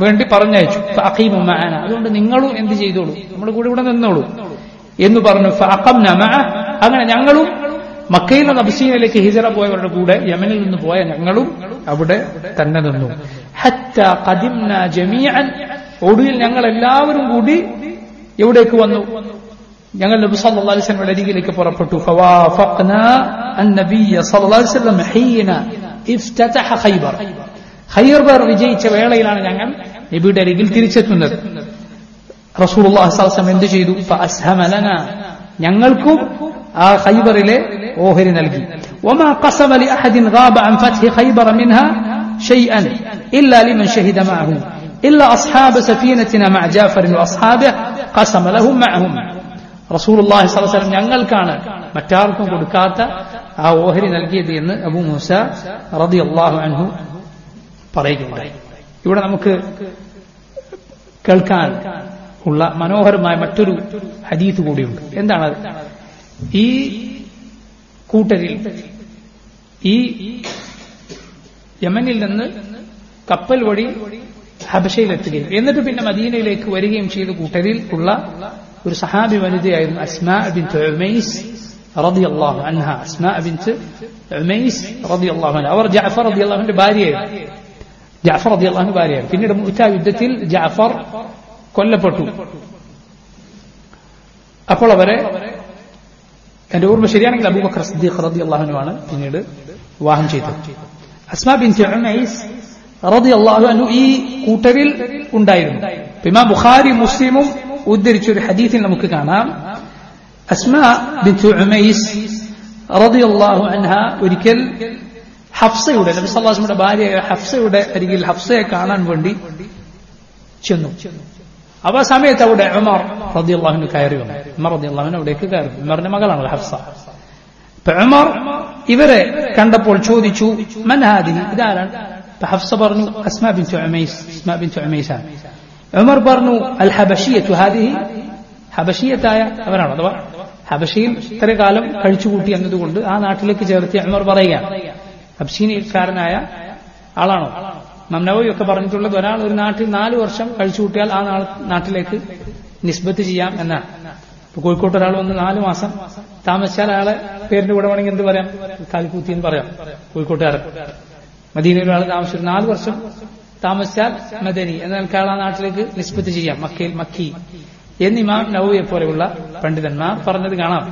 വേണ്ടി പറഞ്ഞയച്ചു ഫഅഖീമു മഅന അതുകൊണ്ട് നിങ്ങളും എന്ത് ചെയ്തോളൂ നമ്മുടെ കൂടെ ഇവിടെ നിന്നോളൂ എന്ന് പറഞ്ഞു ഫഅഖംന മഅ അങ്ങനെ ഞങ്ങളും മക്കയിൽ നിന്ന് അബസീനയിലേക്ക് ഹിജറ പോയവരുടെ കൂടെ യമനിൽ നിന്ന് പോയ ഞങ്ങളും അവിടെ തന്നെ നിന്നു ഹത്ത ഖദിംന ജമീഅൻ ഒടുവിൽ ഞങ്ങൾ എല്ലാവരും കൂടി എവിടേക്ക് വന്നു ഞങ്ങൾ നബി സല്ലല്ലാഹു അലൈഹി വസല്ലം അരികിലേക്ക് പുറപ്പെട്ടു ഫവാഫഖ്ന അന്നബിയ സല്ലല്ലാഹു അലൈഹി വസല്ലം ഹീന ഇഫ്തതഹ ഖൈബർ ഖൈബർ വിജയിച്ച വേളയിലാണ് ഞങ്ങൾ നബിയുടെ അരികിൽ തിരിച്ചെത്തുന്നത് റസൂലുള്ളാഹി സ്വല്ലല്ലാഹു അലൈഹി വസല്ലം എന്ത് ചെയ്തു ഫഅസ്ഹമ ലനാ ഞങ്ങൾക്കും ആ ഖൈബറിലെ ഓഹരി നൽകി وما قسم لأحد غاب عن فتح خيبر منها شيئا إلا لمن شهد معه إلا أصحاب سفينتنا مع جعفر وأصحابه قسم لهم معهم റസൂൽ അള്ളാഹി സ്വലം ഞങ്ങൾക്കാണ് മറ്റാർക്കും കൊടുക്കാത്ത ആ ഓഹരി നൽകിയത് എന്ന് അബു മൂസ റതി അള്ളാഹു അൻഹു പറയുകയുണ്ടായി ഇവിടെ നമുക്ക് കേൾക്കാൻ ഉള്ള മനോഹരമായ മറ്റൊരു ഹദീത്ത് കൂടിയുണ്ട് എന്താണ് ഈ കൂട്ടരിൽ ഈ യമനിൽ നിന്ന് കപ്പൽ വഴി ഹബശയിലെത്തുകയും എന്നിട്ട് പിന്നെ മദീനയിലേക്ക് വരികയും ചെയ്ത കൂട്ടരിൽ ഉള്ള ഒരു സഹാബി വനിതയായിരുന്നു അസ്മാ ബിൻ ഉമൈസ് റളിയല്ലാഹു അൻഹ അസ്മാ ബിൻ ഉമൈസ് റളിയല്ലാഹു അൻഹ അവർ ജഅഫർ റളിയല്ലാഹുവിന്റെ ഭാര്യയായിരുന്നു ജഅഫർ റളിയല്ലാഹുവിന്റെ ഭാര്യയായിരുന്നു പിന്നീട് മുഅ്ത യുദ്ധത്തിൽ ജഅഫർ കൊല്ലപ്പെട്ടു അപ്പോൾ അവരെ എന്റെ ഓർമ്മ ശരിയാണെങ്കിൽ അബൂബക്കർ സിദ്ദീഖ് റളിയല്ലാഹു ആണ് പിന്നീട് വിവാഹം ചെയ്തത് അസ്മാ ബിൻ ഉമൈസ് റളിയല്ലാഹു അൻഹു ഈ കൂട്ടരിൽ ഉണ്ടായിരുന്നു ഇമാം ബുഖാരി മുസ്ലിമും ഉദ്ധരിച്ച ഒരു ഹദീസിൽ നമുക്ക് കാണാം അസ്മ ബിന്തു ഉമൈസ് റളിയല്ലാഹു അൻഹ ഒരിക്കൽ ഹഫ്സയുടെ നബി സല്ലല്ലാഹുവിന്റെ ഭാര്യയായ ഹഫ്സയുടെ അരികിൽ ഹഫ്സയെ കാണാൻ വേണ്ടി ചെന്നു അപ്പൊ ആ സമയത്ത് അവിടെ ഉമർ റളിയല്ലാഹു കയറി വന്നു ഉമർ റളിയല്ലാഹു അവിടേക്ക് കയറി ഉമറിന്റെ മകളാണ് ഹഫ്സ അപ്പൊ ഉമർ ഇവരെ കണ്ടപ്പോൾ ചോദിച്ചു മൻ ഹാദിഹി ഇതാരാണ് അപ്പൊ ഹഫ്സ പറഞ്ഞു അസ്മ ബിന്തു ഉമൈസ് അസ്മ ബിന്തു ഉമൈസാണ് ഉമർ പറഞ്ഞു അൽ ഹബഷിയത്തു ഹാദിഹി ഹബഷിയത്തായ അവരാണ് അഥവാ ഹബഷിയിൽ ഇത്ര കാലം കഴിച്ചുകൂട്ടി എന്നതുകൊണ്ട് ആ നാട്ടിലേക്ക് ചേർത്തി ഉമർ പറയുകയാണ് ഹബ്ഷീനിക്കാരനായ ആളാണോ മംനവി ഒക്കെ പറഞ്ഞിട്ടുള്ളത് ഒരാൾ ഒരു നാട്ടിൽ നാല് വർഷം കഴിച്ചുകൂട്ടിയാൽ ആ നാട്ടിലേക്ക് നിസ്ബത്ത് ചെയ്യാം എന്നാണ് ഇപ്പൊ കോഴിക്കോട്ട് ഒരാൾ വന്ന് നാല് മാസം താമസിച്ചാൽ അയാളെ പേരിന്റെ കൂടെ വേണമെങ്കിൽ എന്ത് പറയാം കാലിക്കൂത്തി എന്ന് പറയാം കോഴിക്കോട്ടുകാരൻ മദീനയിൽ ഒരാൾ താമസിച്ചു നാല് വർഷം താമസിച്ചാൽ മദനി എന്നാൽ അയാൾ ആ നാട്ടിലേക്ക് നിസ്ബത്ത് ചെയ്യാം മക്കയിൽ മക്കി എന്നിമാം നവവിയെ പോലെയുള്ള പണ്ഡിതന്മാർ പറഞ്ഞത് കാണാം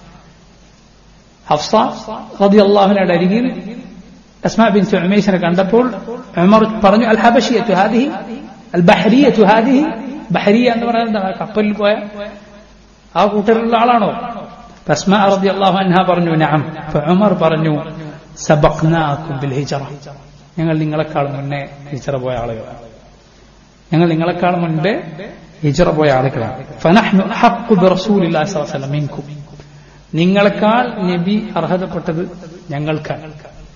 ഹഫ്സ റബി അള്ളാഹുനയുടെ അരികിൽ അസ്മാ ബിൻ ഉമൈസിനെ കണ്ടപ്പോൾ ഉമർ പറഞ്ഞു അൽ ഹബഷിയത്തു ഹാദിഹി അൽ ബഹരിയത്തു ഹാദിഹി ബഹരിയ എന്ന് പറയുന്നത് കപ്പലിൽ പോയ ആ കൂട്ടരിലുള്ള ആളാണോ അസ്മാ റബി അള്ളാഹു അൻഹ പറഞ്ഞു നഅം ഉമർ പറഞ്ഞു സബഖ്നാകും ബിൽ ഹിജറ ഞങ്ങൾ നിങ്ങളെക്കാൾ മുന്നേ ഹിജറ പോയ ആളുകളാണ് ഞങ്ങൾ നിങ്ങളെക്കാൾ മുൻപേ ഹിജറ പോയ ആളുകളാണ് ഫനഹ്നു അഹഖു ബിറസൂലില്ലാഹി സ്വല്ലല്ലാഹു അലൈഹി വസല്ലം മിൻകും നിങ്ങളെക്കാൾ നബി അർഹതപ്പെട്ടത് ഞങ്ങൾക്കാണ്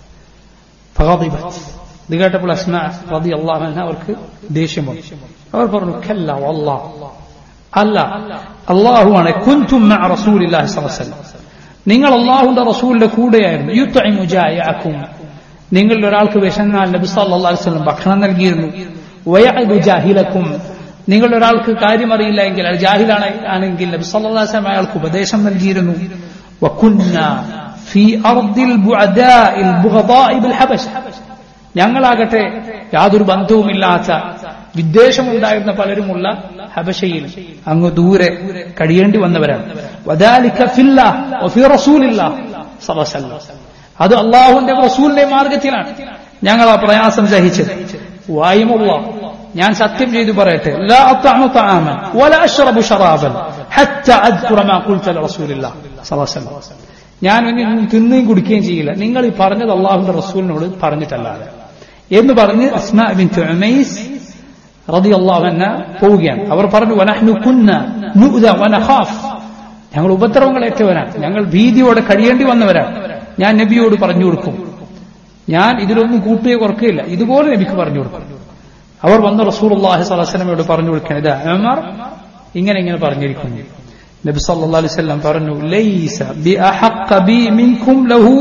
ഫഗദിബത് ഇത് കേട്ടപ്പോൾ അസ്മ റതി അള്ളാഹു അൻഹ അവർക്ക് ദേഷ്യം വന്നു അവർ പറഞ്ഞു കല്ല വല്ലാഹ് അല്ല അള്ളാഹുവാണ് കുൻതും മഅ റസൂലില്ലാഹി സ്വല്ലല്ലാഹു അലൈഹി വസല്ലം നിങ്ങൾ അള്ളാഹുന്റെ റസൂലിന്റെ കൂടെയായിരുന്നു യുത്തഇമു ജായഅക്കും നിങ്ങളിൽ ഒരാൾക്ക് വിശന്നാൽ നബി സല്ലല്ലാഹു അലൈഹി വസല്ലം ഭക്ഷണം നൽകിയിരുന്നു വയഅബു ജാഹിലക്കും നിങ്ങൾ ഒരാൾക്ക് കാര്യമറിയില്ല എങ്കിൽ അത് ജാഹിലാണ് ആണെങ്കിൽ നബി സല്ലല്ലാഹു അലൈഹി വസല്ലം അയാൾക്ക് ഉപദേശം നൽകിയിരുന്നു വകുന്ന ഫീ അർദിൽ ബുഅദാഇൽ ബുഗദാഇ ബിൽ ഹബശ ഞങ്ങളാകട്ടെ യാതൊരു ബന്ധവുമില്ലാത്ത വിദ്വേഷമുണ്ടായിരുന്ന പലരുമുള്ള ഹബശയിൽ അങ്ങ് ദൂരെ കഴിയേണ്ടി വന്നവരാണ് വദാലിക ഫില്ലാഹ് വഫി റസൂലില്ലാഹ് സല്ലല്ലാഹു അലൈഹി വസല്ലം അത് അള്ളാഹുവിന്റെ റസൂലിന്റെ മാർഗത്തിലാണ് ഞങ്ങൾ ആ പ്രയാസം സഹിച്ചത് വായുമുള്ള ഞാൻ സത്യം ചെയ്തു പറയട്ടെ ലാ അത്അമു തആമൻ വലാ അശ്റബു ശറാബൻ ഹത്ത അദ്കുറ മാ ഖുൽത ലറസൂലില്ലാഹ് സ്വല്ലല്ലാഹു അലൈഹി വസല്ലം ഞാൻ ഇനി തിന്നുകയും കുടിക്കുകയും ചെയ്യില്ല നിങ്ങൾ ഈ പറഞ്ഞത് അള്ളാഹുവിന്റെ റസൂലിനോട് പറഞ്ഞിട്ടല്ലാതെ എന്ന് പറഞ്ഞ് അസ്മാ ബിൻ ഉമൈസ് റളിയല്ലാഹു അൻഹ പോവുകയാണ് അവർ പറഞ്ഞു വനഹ്നു കുന്ന നുഅദ വനഖാഫ് ഞങ്ങൾ ഉപദ്രവങ്ങൾ ഏറ്റവരാണ് ഞങ്ങൾ ഭീതിയോടെ കഴിയേണ്ടി വന്നവരാണ് ഞാൻ നബിയോട് പറഞ്ഞു കൊടുക്കും ഞാൻ ഇതിലൊന്നും കൂട്ടുകയോ കുറക്കുകയില്ല ഇതുപോലെ നബിക്ക് പറഞ്ഞു കൊടുക്കും അവർ വന്ന് റസൂൽ അള്ളാഹി സ്വലമയോട് പറഞ്ഞു കൊടുക്കണം ഇതാ ഉമർ ഇങ്ങനെ ഇങ്ങനെ പറഞ്ഞിരിക്കുന്നു നബി സല്ലല്ലാഹു അലൈഹി വസല്ലം പറഞ്ഞു ലൈസ ബിഅഹഖ ബി മിൻകും ലഹു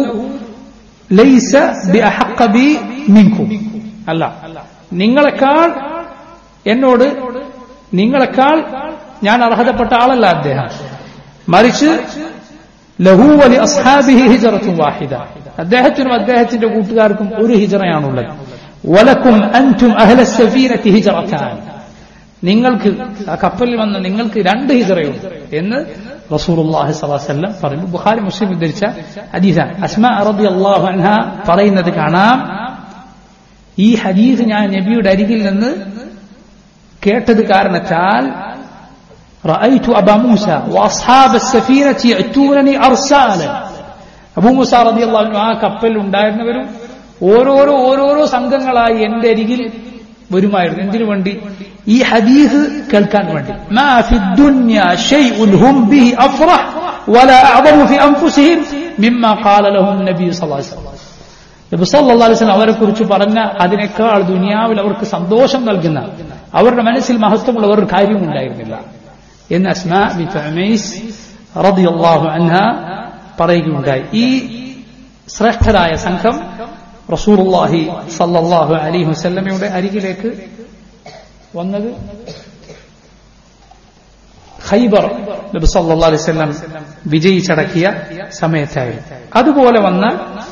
ലൈസ ബിഅഹഖ ബി മിൻകും അല്ല നിങ്ങളെക്കാൾ എന്നോട് നിങ്ങളെക്കാൾ ഞാൻ അർഹതപ്പെട്ട ആളല്ല അദ്ദേഹം മറിച്ച് ലഹൂവലി അസ്ഹാബിഹി ഹിജറത്തും വാഹിദ അദ്ദേഹത്തിനും അദ്ദേഹത്തിന്റെ കൂട്ടുകാർക്കും ഒരു ഹിജറയാണുള്ളത് വലക്കും അൻറ്റും അഹ്ല സഫീനത്തി ഹിജറത്താൻ നിങ്ങൾക്ക് ആ കപ്പലിൽ വന്ന നിങ്ങൾക്ക് രണ്ട് ഹിജറയുണ്ട് എന്ന് റസൂലുള്ളാഹി സ്വല്ലല്ലാഹു അലൈഹി വസല്ലം പറഞ്ഞു ബുഖാരി മുസ്ലിം ഉദ്ധരിച്ച ഹദീസാണ് അസ്മാ റളിയല്ലാഹു അൻഹ പറയുന്നത് കാണാം ഈ ഹദീസ് ഞാൻ നബിയുടെ അരികിൽ നിന്ന് കേട്ടത് കാരണത്താൽ رأيت أبا موسى وأصحاب السفينة يأتونني أرسالا അബൂ മൂസ റതി അള്ളാഹു ആ കപ്പലിൽ ഉണ്ടായിരുന്നവരും ഓരോരോ ഓരോരോ സംഘങ്ങളായി എന്റെ അരികിൽ വരുമായിരുന്നു എന്തിനു വേണ്ടി ഈ ഹദീസ് കേൾക്കാൻ വേണ്ടി ما في الدنيا شيء هم به أفرح ولا أعظم في أنفسهم مما قال لهم النبي صلى الله عليه وسلم നബി സല്ലല്ലാഹു അലൈഹി വസല്ലം അവരെ കുറിച്ച് പറഞ്ഞ അതിനേക്കാൾ ദുനിയാവിൽ അവർക്ക് സന്തോഷം നൽകുന്ന അവരുടെ മനസ്സിൽ മഹത്വമുള്ള ഒരു കാര്യവും ഉണ്ടായിരുന്നില്ല എന്ന് അസ്മാ ബിൻത് ഉമൈസ് റളിയല്ലാഹു അൻഹ പറയുകയുണ്ടായി ഈ ശ്രേഷ്ഠരായ സംഘം റസൂലുള്ളാഹി സല്ലല്ലാഹു അലൈഹി വസല്ലമയുടെ അരികിലേക്ക് വന്നത് ഖൈബർ നബി സല്ലല്ലാഹു അലൈഹി വസല്ലം വിജയിച്ചടക്കിയ സമയത്തായിരുന്നു അതുപോലെ വന്ന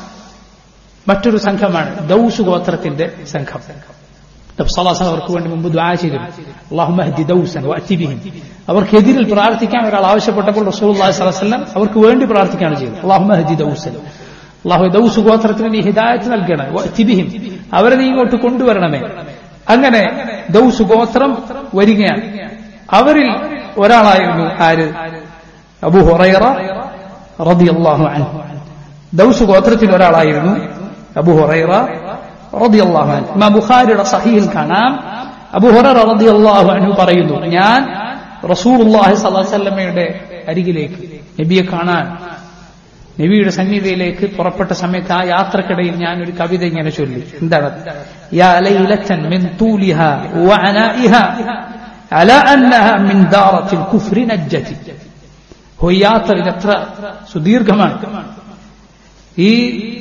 മറ്റൊരു സംഘമാണ് ദൗസ് ഗോത്രത്തിന്റെ സംഘം നബ്സലാസ് അവർക്ക് വേണ്ടി മുമ്പ് ദ്വാ ചെയ്തു അള്ളാഹുമഹദി ദൗസൻ അറ്റിബിഹിം അവർക്കെതിരിൽ പ്രാർത്ഥിക്കാൻ ഒരാൾ ആവശ്യപ്പെട്ടപ്പോൾ റസൂൽ വസ്ലം അവർക്ക് വേണ്ടി പ്രാർത്ഥിക്കുകയാണ് ചെയ്തത് അള്ളാഹുമഹദി ദൗസൻ അള്ളാഹു ദൗസ് ഗോത്രത്തിന് നീ ഹിദായത്ത് നൽകണം അറ്റിബിഹിം അവരെ നീ ഇങ്ങോട്ട് കൊണ്ടുവരണമേ അങ്ങനെ ദൗസ് ഗോത്രം വരികയാണ് അവരിൽ ഒരാളായിരുന്നു ആര് അബു ഹുറൈറ റളിയല്ലാഹു അൻഹു ദൗസ് ഗോത്രത്തിൽ ഒരാളായിരുന്നു അബു ഹുറൈറ റളിയല്ലാഹു അൻഹു ഇമാം ബുഖാരിയുടെ സഹീഹിൽ കാണാം അബു ഹുറൈറ റളിയല്ലാഹു അൻഹു പറയുന്നു ഞാൻ റസൂലുള്ളാഹി സ്വല്ലല്ലാഹു അലൈഹി വസല്ലമയുടെ അരികിലേക്ക് നബിയെ കാണാൻ നബിയുടെ സന്നിധിയിലേക്ക് പുറപ്പെട്ട സമയത്ത് ആ യാത്രക്കിടയിൽ ഞാൻ ഒരു കവിത ഇങ്ങനെ ചൊല്ലി എന്താണ് യാ ലൈലത്തൻ മിൻ തൂലിഹ വഅനാഇഹ അല അന്നഹ മിൻ ദാറത്തിൽ കുഫ്രി നജ്ജതി ഓ ഈ യാത്ര എത്ര സുദീർഘമാണ് ഈ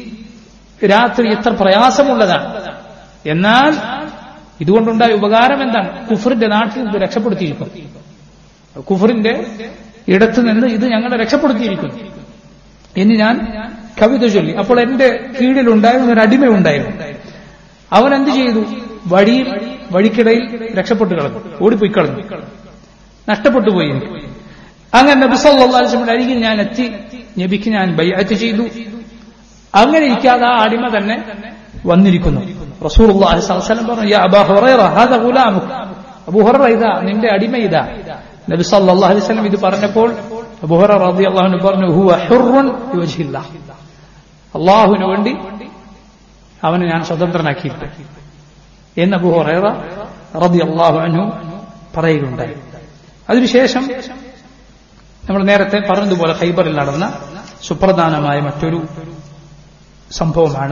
രാത്രി എത്ര പ്രയാസമുള്ളതാണ് എന്നാൽ ഇതുകൊണ്ടുണ്ടായ ഉപകാരം എന്താണ് കുഫറിന്റെ നാട്ടിൽ ഇത് രക്ഷപ്പെടുത്തിയിരിക്കും കുഫറിന്റെ ഇടത്ത് നിന്ന് ഇത് ഞങ്ങളെ രക്ഷപ്പെടുത്തിയിരിക്കുന്നു എന്ന് ഞാൻ കവിത ചൊല്ലി അപ്പോൾ എന്റെ കീഴിലുണ്ടായിരുന്ന ഒരു അടിമ ഉണ്ടായിരുന്നു അവൻ എന്ത് ചെയ്തു വഴിയിൽ വഴിക്കിടയിൽ രക്ഷപ്പെട്ടു കളഞ്ഞു ഓടിപ്പോയി കളഞ്ഞു നഷ്ടപ്പെട്ടു പോയി എനിക്ക് അങ്ങനെ നബി സല്ലല്ലാഹു അലൈഹി വസല്ലം അരികിൽ ഞാൻ എത്തി നബിക്ക് ഞാൻ ബൈഅത്ത് ചെയ്തു അങ്ങനെ ഇരിക്കാതെ ആ അടിമ തന്നെ വന്നിരിക്കുന്നു റസൂലുള്ളാഹി സ്വല്ലല്ലാഹു അലൈഹി വസല്ലം പറഞ്ഞു യാ അബൂ ഹുറൈറ ഹാദാ ഗുലാമുക് അബൂ ഹുറൈറ ഇതാ നിന്റെ അടിമ ഇതാ നബി സല്ലല്ലാഹു അലൈഹി വസല്ലം ഇത് പറഞ്ഞപ്പോൾ അബൂ ഹുറൈറ റളിയല്ലാഹു അൻഹു പറഞ്ഞു ഹുവ ഹുർറുൻ ലിവജ്ഹില്ലാഹ് അല്ലാഹുവിന് വേണ്ടി അവനെ ഞാൻ സ്വതന്ത്രനാക്കിയിട്ടുണ്ട് എന്ന് അബൂ ഹുറൈറ റളിയല്ലാഹു അൻഹു പറയുകയുണ്ടായി അതിനുശേഷം നമ്മൾ നേരത്തെ പറഞ്ഞതുപോലെ ഖൈബറിൽ നടന്ന സുപ്രധാനമായ മറ്റൊരു സംഭവമാണ്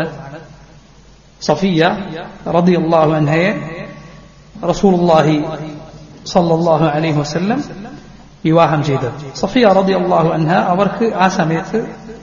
സഫിയ റളിയല്ലാഹു അൻഹയെ റസൂലുള്ളാഹി സല്ലല്ലാഹു അലൈഹി വസല്ലം വിവാഹം ചെയ്തത് സഫിയ റളിയല്ലാഹു അൻഹ അവർക്ക് ആ സമയത്ത്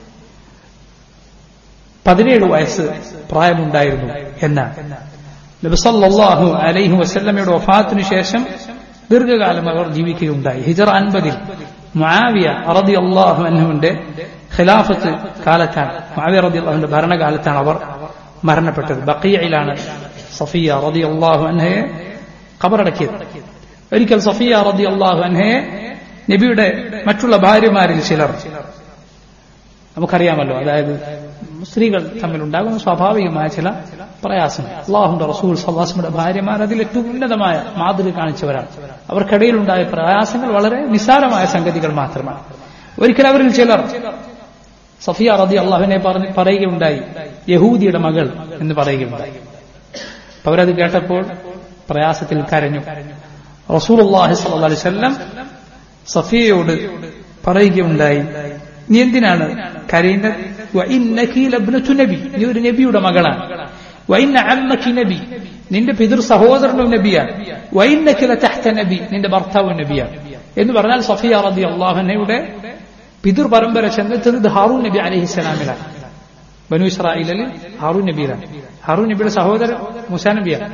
പതിനേഴ് വയസ്സ് പ്രായമുണ്ടായിരുന്നു എന്നാണ് നബി സല്ലല്ലാഹു അലൈഹി വസല്ലമയുടെ വഫാത്തിനു ശേഷം ദീർഘകാലം അവർ ജീവിക്കുകയുണ്ടായി ഹിജർ അൻപതിൽ മുആവിയ റളിയല്ലാഹു അൻഹുവിന്റെ ഖിലാഫത്ത് കാലത്താണ് മുആവിയ റളിയല്ലാഹുവിന്റെ ഭരണകാലത്താണ് അവർ മരണപ്പെട്ടത് ബഖീയിലാണ് സഫിയ റളിയല്ലാഹു അൻഹയെ ഖബറടക്കിയത് ഒരിക്കൽ സഫിയ റളിയല്ലാഹു അൻഹയെ നബിയുടെ മറ്റുള്ള ഭാര്യമാരിൽ ചിലർ നമുക്കറിയാമല്ലോ അതായത് സ്ത്രീകൾ തമ്മിലുണ്ടാകുന്ന സ്വാഭാവികമായ ചില പ്രയാസങ്ങൾ അള്ളാഹുന്റെ റസൂൽ സല്ലാസ്മയുടെ ഭാര്യമാർ അതിൽ ഏറ്റവും ഉന്നതമായ മാതൃക കാണിച്ചവരാണ് അവർക്കിടയിലുണ്ടായ പ്രയാസങ്ങൾ വളരെ നിസ്സാരമായ സംഗതികൾ മാത്രമാണ് ഒരിക്കൽ അവരിൽ ചിലർ സഫിയ റതി അള്ളാഹുവിനെ പറഞ്ഞ് പറയുകയുണ്ടായി യഹൂദിയുടെ മകൾ എന്ന് പറയുകയുണ്ടായി അപ്പൊ അവരത് കേട്ടപ്പോൾ പ്രയാസത്തിൽ കരഞ്ഞു റസൂൽ അള്ളാഹി സല്ലി വല്ലം സഫിയയോട് പറയുകയുണ്ടായി നീ എന്തിനാണ് കരയുന്നത് നബി നീ ഒരു നബിയുടെ മകളാണ് വൈന്ന അമ്മക്ക് നബി നിന്റെ പിതൃ സഹോദരനും നബിയാണ് വൈന്നക്കില തഹ്ത നബി നിന്റെ ഭർത്താവ് നബിയാണ് എന്ന് പറഞ്ഞാൽ സഫിയ റബി അള്ളാഹുനയുടെ പിതൃ പരമ്പര ചെന്നെത്തുന്നത് ഹാറൂൻ നബി അലഹിസ്സലാമിലാണ് ബനു ഇസ്രായേലിൽ ഹാറൂൻ നബിയിലാണ് ഹാറൂൻ നബിയുടെ സഹോദരൻ മുസാ നബിയാണ്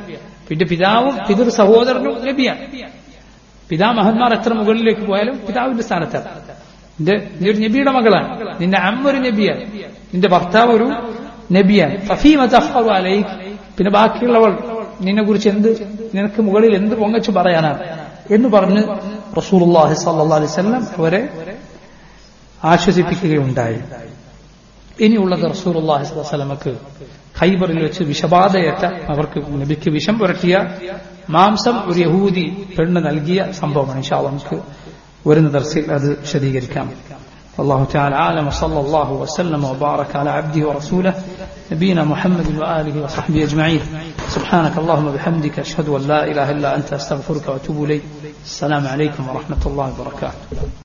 പിന്നെ പിതാവും പിതൃ സഹോദരനും നബിയാണ് പിതാമഹന്മാർ എത്ര മുകളിലേക്ക് പോയാലും പിതാവിന്റെ സ്ഥാനത്താണ് നിന്റെ നീ ഒരു നബിയുടെ മകളാണ് നിന്റെ അമ്മ ഒരു നബിയാണ് നിന്റെ ഭർത്താവ് ഒരു നബിയാണ് ഫഫീമ തഫ്ഖറു അലൈക് പിന്നെ ബാക്കിയുള്ളവൾ നിന്നെ കുറിച്ച് എന്ത് നിനക്ക് മുകളിൽ എന്ത് പൊങ്ങച്ചു പറയാനാണ് എന്ന് പറഞ്ഞ് റസൂലുള്ളാഹി സ്വല്ലല്ലാഹു അലൈഹി വസല്ലം അവരെ ആശ്വസിപ്പിക്കുകയുണ്ടായി ഇനിയുള്ളത് റസൂലുള്ളാഹി സ്വല്ലല്ലാഹു അലൈഹി വസല്ലമക്ക് ഖൈബറിൽ വെച്ച് വിഷബാധയേറ്റ അവർക്ക് നബിക്ക് വിഷം പുരട്ടിയ മാംസം ഒരു യഹൂദി പെണ്ണ് നൽകിയ സംഭവമാണ് ഇൻഷാ അല്ലാഹ് നമുക്ക് വരുന്ന ദർസിൽ അത് വിശദീകരിക്കാം والله تعالى أعلم وصلى الله وسلم وبارك على عبده ورسوله نبينا محمد وآله وصحبه أجمعين سبحانك اللهم وبحمدك أشهد أن لا إله إلا أنت أستغفرك وأتوب إليك السلام عليكم ورحمة الله وبركاته